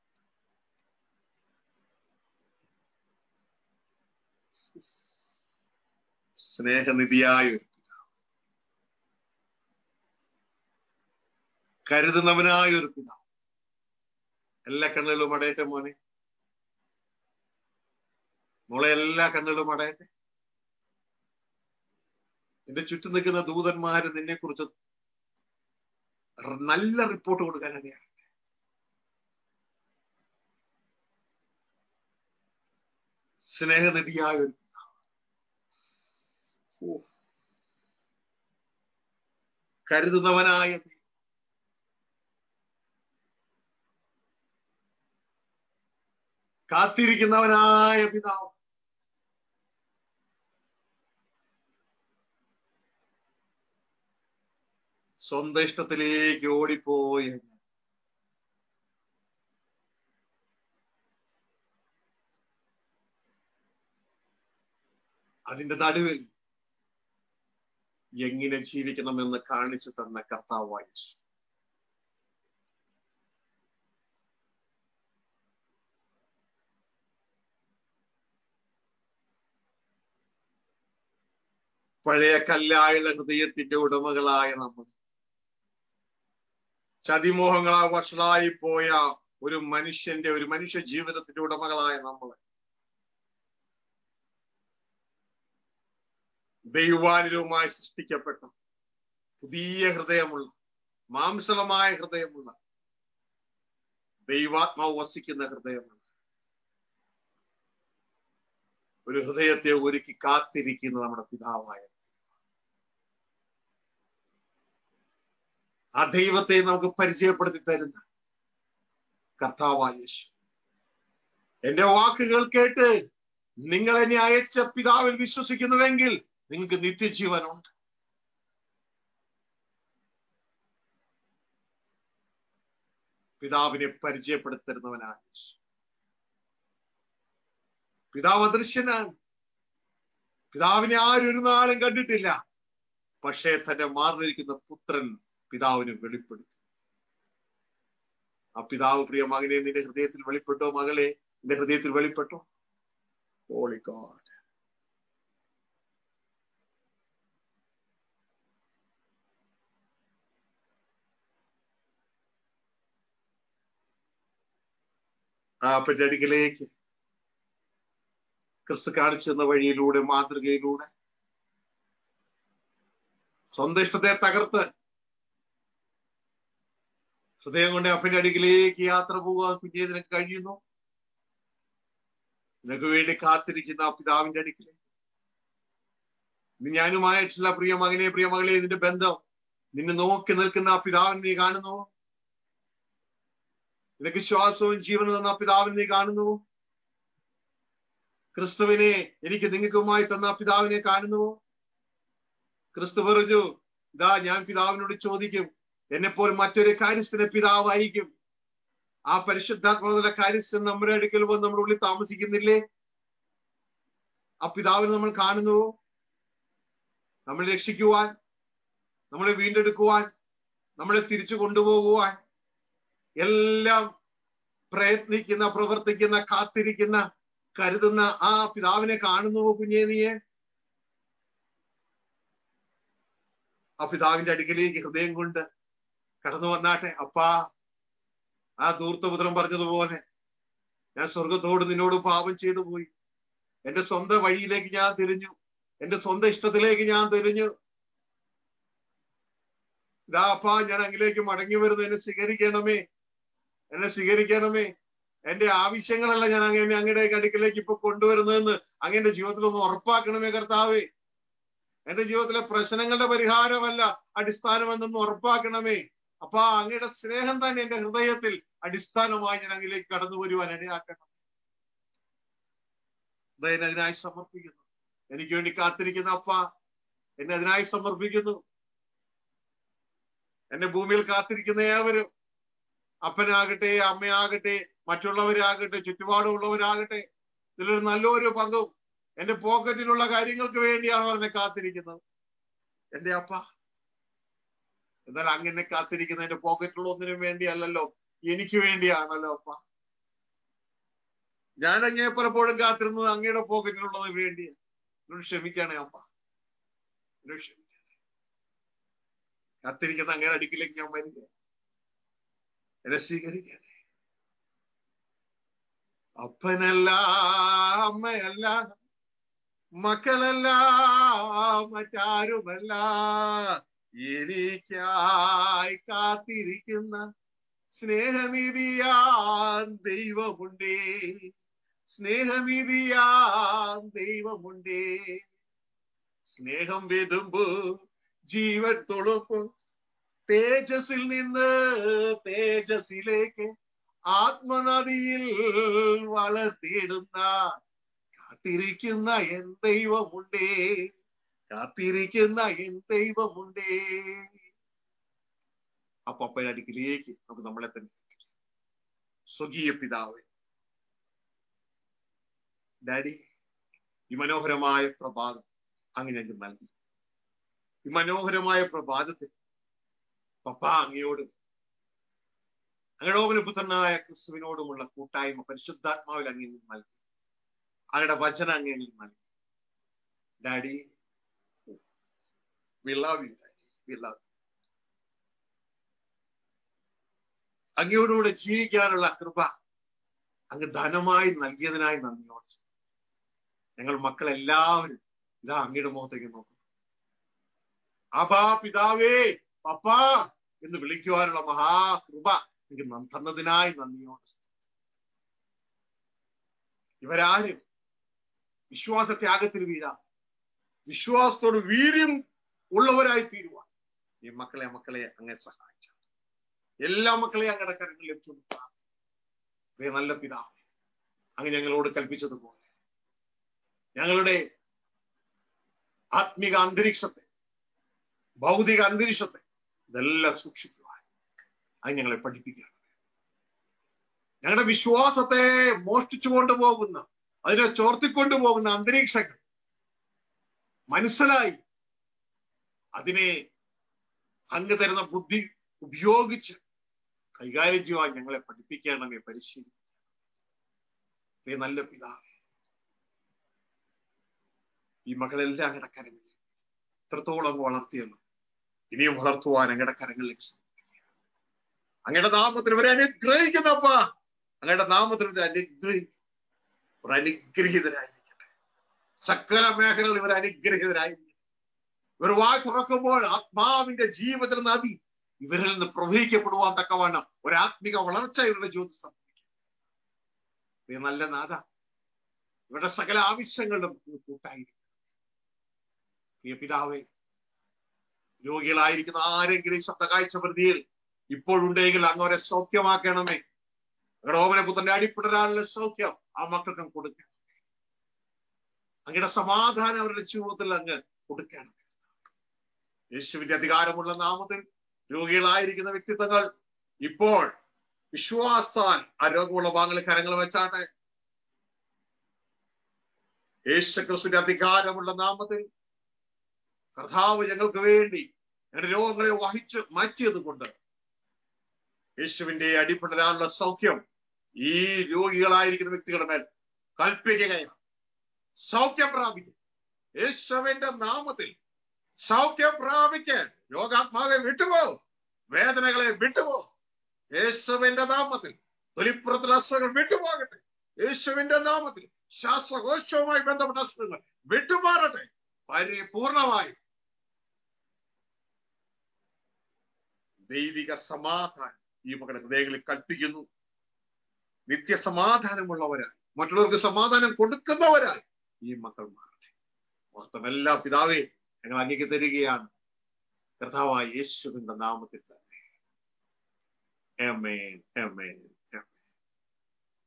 സ്നേഹനിധിയായ ഒരു പിതാവ് കരുതുന്നവനായ ഒരു പിതാവ് എല്ലാ കണ്ണുകളും അടയട്ടെ മോനെ മോളെ എല്ലാ കണ്ണുകളും അടയട്ടെ എന്റെ ചുറ്റും നിൽക്കുന്ന ദൂതന്മാര് നിന്നെ കുറിച്ച് നല്ല റിപ്പോർട്ട് കൊടുക്കാനിടയാണ് സ്നേഹനിധിയായ ഒരു പിതാവ്. ഓ. കരുതുന്നവനായ ദൈവം. കാത്തിരിക്കുന്നവനായ പിതാവ് സ്വന്തം ഇഷ്ടത്തിലേക്ക് ഓടിപ്പോയി എന്ന് അതിന്റെ നടുവിൽ എങ്ങനെ ജീവിക്കണമെന്ന് കാണിച്ചു തന്ന കർത്താവായ യേശു. പഴയ കല്ലായുള്ള ഹൃദയത്തിന്റെ ഉടമകളായ നമ്മൾ ചതിമോഹങ്ങളാ വഷളായി പോയ ഒരു മനുഷ്യന്റെ ഒരു മനുഷ്യ ജീവിതത്തിന്റെ ഉടമകളായ നമ്മൾ ദൈവാനുരവുമായി സൃഷ്ടിക്കപ്പെട്ട പുതിയ ഹൃദയമുള്ള മാംസളമായ ഹൃദയമുള്ള ദൈവാത്മാവ് വസിക്കുന്ന ഹൃദയമുള്ള ഒരു ഹൃദയത്തെ ഒരുക്കി കാത്തിരിക്കുന്ന നമ്മുടെ പിതാവായ ആ ദൈവത്തെ നമുക്ക് പരിചയപ്പെടുത്തി തരുന്ന കർത്താവായ യേശു എന്റെ വാക്കുകൾ കേട്ട് നിങ്ങൾ എന്നെ അയച്ച പിതാവിൽ വിശ്വസിക്കുന്നുവെങ്കിൽ നിങ്ങൾക്ക് നിത്യജീവനുണ്ട് പിതാവിനെ പരിചയപ്പെടുത്തരുന്നവനാണ് യേശു പിതാവ് അദൃശ്യനാണ് പിതാവിനെ ആരും ഒരു നാളും കണ്ടിട്ടില്ല പക്ഷേ തന്റെ മാറിയിരിക്കുന്ന പുത്രൻ പിതാവിന് വെളിപ്പെടുത്തി ആ പിതാവ് പ്രിയ മകനെ നിന്റെ ഹൃദയത്തിൽ വെളിപ്പെട്ടോ മകളെ നിന്റെ ഹൃദയത്തിൽ വെളിപ്പെട്ടോ ഹോളി ഗോഡ് ആ അപ്പന്റെ അടുക്കിലേക്ക് ക്രിസ്തു കാണിച്ചു തന്ന വഴിയിലൂടെ മാതൃകയിലൂടെ സ്വന്തം ഇഷ്ടത്തെ തകർത്ത് ഹൃദയം കൊണ്ട് അപ്പന്റെ അടുക്കിലേക്ക് യാത്ര പോകാൻ കുഞ്ഞേ നിനക്ക് കഴിയുന്നു നിനക്ക് വേണ്ടി കാത്തിരിക്കുന്ന ആ പിതാവിന്റെ അടുക്കിലേക്ക് ഇന്ന് ഞാനുമായിട്ടുള്ള പ്രിയ മകനെ പ്രിയ മകളെ ഇതിന്റെ ബന്ധം നിന്നെ നോക്കി നിൽക്കുന്ന ആ പിതാവിനെ നീ കാണുന്നു നിനക്ക് ശ്വാസവും ജീവനും തന്ന ആ പിതാവിനെ നീ കാണുന്നു ക്രിസ്തുവിനെ എനിക്ക് നിങ്ങൾക്കുമായി തന്ന ആ പിതാവിനെ കാണുന്നുവോ ക്രിസ്തു പറഞ്ഞു ഇതാ ഞാൻ പിതാവിനോട് ചോദിക്കും എന്നെപ്പോലെ മറ്റൊരു കാര്യസ്ഥന്റെ പിതാവായിരിക്കും ആ പരിശുദ്ധാത്മാവിന്റെ കാര്യസ്ഥൻ നമ്മുടെ അടുക്കൽ വന്ന് നമ്മുടെ ഉള്ളിൽ താമസിക്കുന്നില്ലേ ആ പിതാവിനെ നമ്മൾ കാണുന്നുവോ നമ്മളെ രക്ഷിക്കുവാൻ നമ്മളെ വീണ്ടെടുക്കുവാൻ നമ്മളെ തിരിച്ചു കൊണ്ടുപോകുവാൻ എല്ലാം പ്രയത്നിക്കുന്ന പ്രവർത്തിക്കുന്ന കാത്തിരിക്കുന്ന കരുതുന്ന ആ പിതാവിനെ കാണുന്നുവോ കുഞ്ഞേ നീയെ ആ പിതാവിന്റെ അടുക്കിലേക്ക് ഹൃദയം കൊണ്ട് കടന്നു വന്നാട്ടെ അപ്പാ ആ ധൂർത്തപുത്രം പറഞ്ഞതുപോലെ ഞാൻ സ്വർഗത്തോട് നിന്നോട് പാപം ചെയ്തു പോയി എന്റെ സ്വന്തം വഴിയിലേക്ക് ഞാൻ തിരിഞ്ഞു എന്റെ സ്വന്തം ഇഷ്ടത്തിലേക്ക് ഞാൻ തിരിഞ്ഞു ഇതാ അപ്പാ ഞാൻ അങ്ങിലേക്ക് മടങ്ങി വരുന്നു എന്നെ സ്വീകരിക്കണമേ എന്നെ സ്വീകരിക്കണമേ എന്റെ ആവശ്യങ്ങളല്ല ഞാൻ അങ്ങനെ അങ്ങയുടെ അടുക്കിലേക്ക് ഇപ്പൊ കൊണ്ടുവരുന്നതെന്ന് അങ്ങയുടെ ജീവിതത്തിൽ ഒന്ന് ഉറപ്പാക്കണമേ കർത്താവേ എന്റെ ജീവിതത്തിലെ പ്രശ്നങ്ങളുടെ പരിഹാരമല്ല അടിസ്ഥാനം എന്നൊന്ന് ഉറപ്പാക്കണമേ അപ്പൊ അങ്ങയുടെ സ്നേഹം തന്നെ എന്റെ ഹൃദയത്തിൽ അടിസ്ഥാനമായി ഞാൻ അങ്ങിലേക്ക് കടന്നു വരുവാൻ ഇടയാക്കണം ദൈവം അതിനായി സമർപ്പിക്കുന്നു എനിക്ക് വേണ്ടി കാത്തിരിക്കുന്ന അപ്പ എന്നെ അതിനായി സമർപ്പിക്കുന്നു എന്നെ ഭൂമിയിൽ കാത്തിരിക്കുന്ന ഏവരും അപ്പനാകട്ടെ അമ്മയാകട്ടെ മറ്റുള്ളവരാകട്ടെ ചുറ്റുപാടുള്ളവരാകട്ടെ ഇതിലൊരു നല്ലൊരു പങ്കും എന്റെ പോക്കറ്റിലുള്ള കാര്യങ്ങൾക്ക് വേണ്ടിയാണ് അവർ എന്നെ കാത്തിരിക്കുന്നത് എന്റെ അപ്പ എന്നാൽ അങ്ങനെ കാത്തിരിക്കുന്ന എന്റെ പോക്കറ്റിലുള്ള ഒന്നിനും വേണ്ടിയല്ലല്ലോ എനിക്ക് വേണ്ടിയാണല്ലോ അപ്പ ഞാൻ അങ്ങേ പലപ്പോഴും കാത്തിരുന്നത് അങ്ങയുടെ പോക്കറ്റിലുള്ളത് വേണ്ടിയാണ് എന്നോട് ക്ഷമിക്കണേ അപ്പ എന്നോട് ക്ഷമിക്കണേ കാത്തിരിക്കുന്ന അങ്ങനെ അടുക്കിലേക്ക് ഞാൻ വരിക എന്നെ സ്വീകരിക്കണേ അപ്പനല്ല അമ്മയല്ല മക്കളല്ല മറ്റാരുമല്ല എനിക്കായി കാത്തിരിക്കുന്ന സ്നേഹനിധിയാൻ ദൈവമുണ്ടേ സ്നേഹനിധിയാൻ ദൈവമുണ്ടേ സ്നേഹം വിതുമ്പ് ജീവൻ തൊളുപ്പ് തേജസ്സിൽ നിന്ന് തേജസ്സിലേക്ക് ആത്മനദിയിൽ വളർത്തിയിടുന്ന കാത്തിരിക്കുന്ന എൻ ദൈവമുണ്ടേ കാത്തിരിക്കുന്ന എൻ ദൈവമുണ്ടേ അപ്പൊ അപ്പയുടെ അടുക്കിലേക്ക് നമുക്ക് നമ്മളെ തന്നെ സ്വകീയ പിതാവ് ഡാഡി ഈ മനോഹരമായ പ്രഭാതം അങ്ങ് ഞങ്ങൾക്ക് നൽകി ഈ മനോഹരമായ പ്രഭാതത്തിൽ പപ്പ അങ്ങയോടും അങ്ങയുടെ പുത്രനായ ക്രിസ്തുവിനോടുമുള്ള കൂട്ടായ്മ പരിശുദ്ധാത്മാവിൽ അങ്ങ് നൽകി അങ്ങയുടെ വചനം അങ്ങ് നൽകി daddy we love you daddy we love അങ്ങയോടുകൂടെ ജീവിക്കാനുള്ള കൃപ അങ്ങ് ധനമായി നൽകിയതിനായി നന്ദിയോട് ഞങ്ങൾ മക്കളെല്ലാവരും ഇതാ അങ്ങയുടെ മുഖത്തേക്ക് നോക്കുന്നു അപാ പിതാവേ പപ്പാ എന്ന് വിളിക്കുവാനുള്ള മഹാകൃപ എനിക്ക് തന്നതിനായി നന്ദിയോട് ഇവരാരും വിശ്വാസ ത്യാഗത്തിൽ വീഴാ വിശ്വാസത്തോട് വീര്യം ഉള്ളവരായി തീരുവാൻ ഈ മക്കളെ മക്കളെ അങ്ങനെ സഹായിച്ച എല്ലാ മക്കളെയും അങ്ങയുടെ കരങ്ങൾ ലഭിച്ചു നല്ല പിതാവ് അങ്ങ് ഞങ്ങളോട് കൽപ്പിച്ചതുപോലെ ഞങ്ങളുടെ ആത്മിക അന്തരീക്ഷത്തെ ഭൗതിക അന്തരീക്ഷത്തെ ഇതെല്ലാം സൂക്ഷിക്കുവാൻ അത് ഞങ്ങളെ പഠിപ്പിക്കുകയാണ് ഞങ്ങളുടെ വിശ്വാസത്തെ മോഷ്ടിച്ചു കൊണ്ടുപോകുന്ന അതിനെ ചോർത്തിക്കൊണ്ടു പോകുന്ന അന്തരീക്ഷങ്ങൾ മനസ്സിലായി അതിനെ അങ്ങ് തരുന്ന ബുദ്ധി ഉപയോഗിച്ച് കൈകാര്യം ചെയ്യുവാൻ ഞങ്ങളെ പഠിപ്പിക്കണമേ പരിശീലിക്കുക നല്ല പിതാവ് ഈ മകളെല്ലാം അങ്ങയുടെ കരങ്ങളിൽ എത്രത്തോളം അങ്ങ് വളർത്തിയെന്ന് ഇനിയും വളർത്തുവാൻ അങ്ങയുടെ കരങ്ങളിലേക്ക് അങ്ങയുടെ നാമത്തിൽ ഇവരെ അനുഗ്രഹിക്കുന്നപ്പ അങ്ങയുടെ നാമത്തിൽ ഇവരെ അനുഗ്രഹിക്കും ഒരു അനുഗ്രഹീതരായിരിക്കട്ടെ സകല മേഖലകൾ ഇവർ അനുഗ്രഹീതരായിരിക്കട്ടെ ഇവർ വായ് തുറക്കുമ്പോൾ ആത്മാവിന്റെ ജീവിതത്തിൽ നദി ഇവരിൽ നിന്ന് പ്രവഹിക്കപ്പെടുവാൻ തക്കവണ്ണം ഒരു ആത്മിക വളർച്ച ഇവരുടെ ജ്യോതി സംഭവിക്കും നല്ല നാഥ ഇവരുടെ സകല ആവശ്യങ്ങളും കൂട്ടായിരിക്കും പ്രിയ പിതാവേ രോഗികളായിരിക്കുന്ന ആരെങ്കിലും ശബ്ദ കാഴ്ച പ്രതിയിൽ ഇപ്പോഴുണ്ടെങ്കിൽ അങ്ങ് അവരെ സൗഖ്യമാക്കണമേ റോമനെ പുത്രന്റെ അടിപ്പിടരാനുള്ള സൗഖ്യം ആ മക്കൾക്കും കൊടുക്കണം അങ്ങയുടെ സമാധാനം അവരുടെ ജീവിതത്തിൽ അങ്ങ് കൊടുക്കണം യേശുവിന്റെ അധികാരമുള്ള നാമത്തിൽ രോഗികളായിരിക്കുന്ന വ്യക്തിത്വങ്ങൾ ഇപ്പോൾ വിശ്വാസത്താൽ ആ രോഗമുള്ള ഭാഗങ്ങളിൽ കരങ്ങൾ വെച്ചാട്ടെ യേശുക്രിസ്തുവിന്റെ അധികാരമുള്ള നാമത്തിൽ കർത്താവ് ഞങ്ങൾക്ക് വേണ്ടി ഞങ്ങളുടെ രോഗങ്ങളെ വഹിച്ച് മാറ്റിയത് കൊണ്ട് യേശുവിന്റെ അടിപ്പെടാനുള്ള സൗഖ്യം ഈ രോഗികളായിരിക്കുന്ന വ്യക്തികളുടെ മേൽ കൽപ്പിക്കുകയാണ് സൗഖ്യം പ്രാപിക്കും യേശുവിന്റെ നാമത്തിൽ സൗഖ്യം പ്രാപിക്ക് രോഗാത്മാവെ വിട്ടുപോ വേദനകളെ വിട്ടുപോ യേശുവിന്റെ നാമത്തിൽ തൊലിപ്പുറത്തിലെ അസുഖങ്ങൾ വിട്ടുപോകട്ടെ യേശുവിന്റെ നാമത്തിൽ ശ്വാസകോശവുമായി ബന്ധപ്പെട്ട അസുഖങ്ങൾ വിട്ടുമാറട്ടെ പരിപൂർണമായി ദൈവിക സമാധാനം ഈ മക്കളുടെ ഹൃദയങ്ങളിൽ കൽപ്പിക്കുന്നു നിത്യസമാധാനമുള്ളവരായി മറ്റുള്ളവർക്ക് സമാധാനം കൊടുക്കുന്നവരായി ഈ മക്കൾ മാറട്ടെ വാസ്തവമെല്ലാം പിതാവേ ഞങ്ങൾ അങ്ങേക്ക് തരികയാണ് കർത്താവായ യേശുവിന്റെ നാമത്തിൽ തന്നെ Amen. Amen.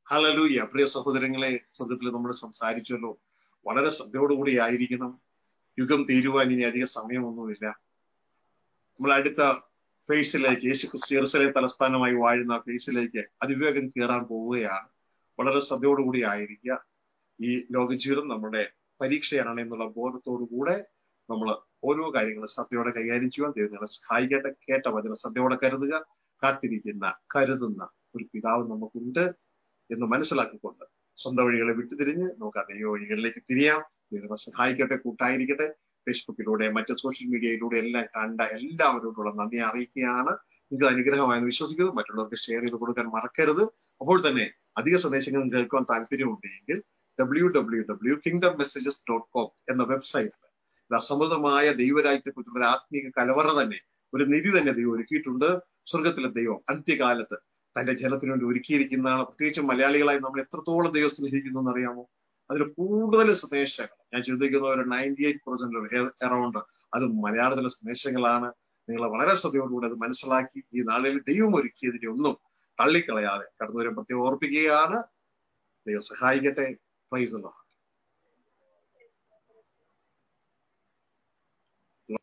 ഹലലൂയ പ്രിയ സഹോദരങ്ങളെ സ്വർഗത്തിൽ നമ്മൾ സംസാരിച്ചല്ലോ വളരെ ശ്രദ്ധയോടുകൂടി ആയിരിക്കണം യുഗം തീരുവാൻ ഇനി അധിക സമയമൊന്നുമില്ല നമ്മൾ അടുത്ത ഫേസിലേക്ക് യേശു ക്രിസ്തു ജെറുസലേം തലസ്ഥാനമായി വാഴുന്ന ഫേസിലേക്ക് അതിവേഗം കയറാൻ പോവുകയാണ് വളരെ ശ്രദ്ധയോടുകൂടി ആയിരിക്കുക ഈ ലോകജീവിതം നമ്മുടെ പരീക്ഷയാണ് എന്നുള്ള ബോധത്തോടുകൂടെ നമ്മൾ ഓരോ കാര്യങ്ങളും ശ്രദ്ധയോടെ കൈകാര്യം ചെയ്യുവാൻ ദൈവം നിങ്ങളെ സഹായിക്കട്ടെ കേട്ട വചനം ശ്രദ്ധയോടെ കരുതുക കാത്തിരിക്കുന്ന കരുതുന്ന ഒരു പിതാവ് നമുക്കുണ്ട് എന്ന് മനസ്സിലാക്കിക്കൊണ്ട് സ്വന്തം വഴികളെ വിട്ടുതിരിഞ്ഞ് നമുക്ക് ആ ദൈവ വഴികളിലേക്ക് തിരിയാം ദൈവം സഹായിക്കട്ടെ കൂട്ടായിരിക്കട്ടെ ഫേസ്ബുക്കിലൂടെ മറ്റ് സോഷ്യൽ മീഡിയയിലൂടെ എല്ലാം കണ്ട എല്ലാവരോടുള്ള നന്ദി അറിയിക്കുകയാണ് നിങ്ങൾക്ക് അനുഗ്രഹമായെന്ന് വിശ്വസിക്കുന്നു മറ്റുള്ളവർക്ക് ഷെയർ ചെയ്ത് കൊടുക്കാൻ മറക്കരുത് അപ്പോൾ തന്നെ അധിക സന്ദേശങ്ങൾ കേൾക്കാൻ താല്പര്യമുണ്ടെങ്കിൽ W W W kingdom messages dot com എന്ന വെബ്സൈറ്റിൽ അസമൃദ്ധമായ ദൈവരാജ്യത്തെ കുറിച്ചുള്ള ഒരു ആത്മീക കലവറ തന്നെ ഒരു നിധി തന്നെ ദൈവം ഒരുക്കിയിട്ടുണ്ട് സ്വർഗത്തിലെ ദൈവം അന്ത്യകാലത്ത് തന്റെ ജനത്തിനു വേണ്ടി ഒരുക്കിയിരിക്കുന്നതാണ് പ്രത്യേകിച്ച് മലയാളികളായി നമ്മൾ എത്രത്തോളം ദൈവം സ്നേഹിക്കുന്നു എന്നറിയാമോ അതിൽ കൂടുതൽ സന്ദേശങ്ങൾ ഞാൻ ചിന്തിക്കുന്ന ഒരു നയൻറ്റി എയ്റ്റ് പെർസെന്റ് അറൗണ്ട് അത് മലയാളത്തിലെ സന്ദേശങ്ങളാണ് നിങ്ങൾ വളരെ ശ്രദ്ധയോടുകൂടി അത് മനസ്സിലാക്കി ഈ നാളിൽ ദൈവം ഒരുക്കിയതിനെ ഒന്നും തള്ളിക്കളയാതെ കടന്നു വരാൻ പ്രത്യേകം ഓർപ്പിക്കുകയാണ് ദൈവം സഹായിക്കട്ടെ പ്രൈസ്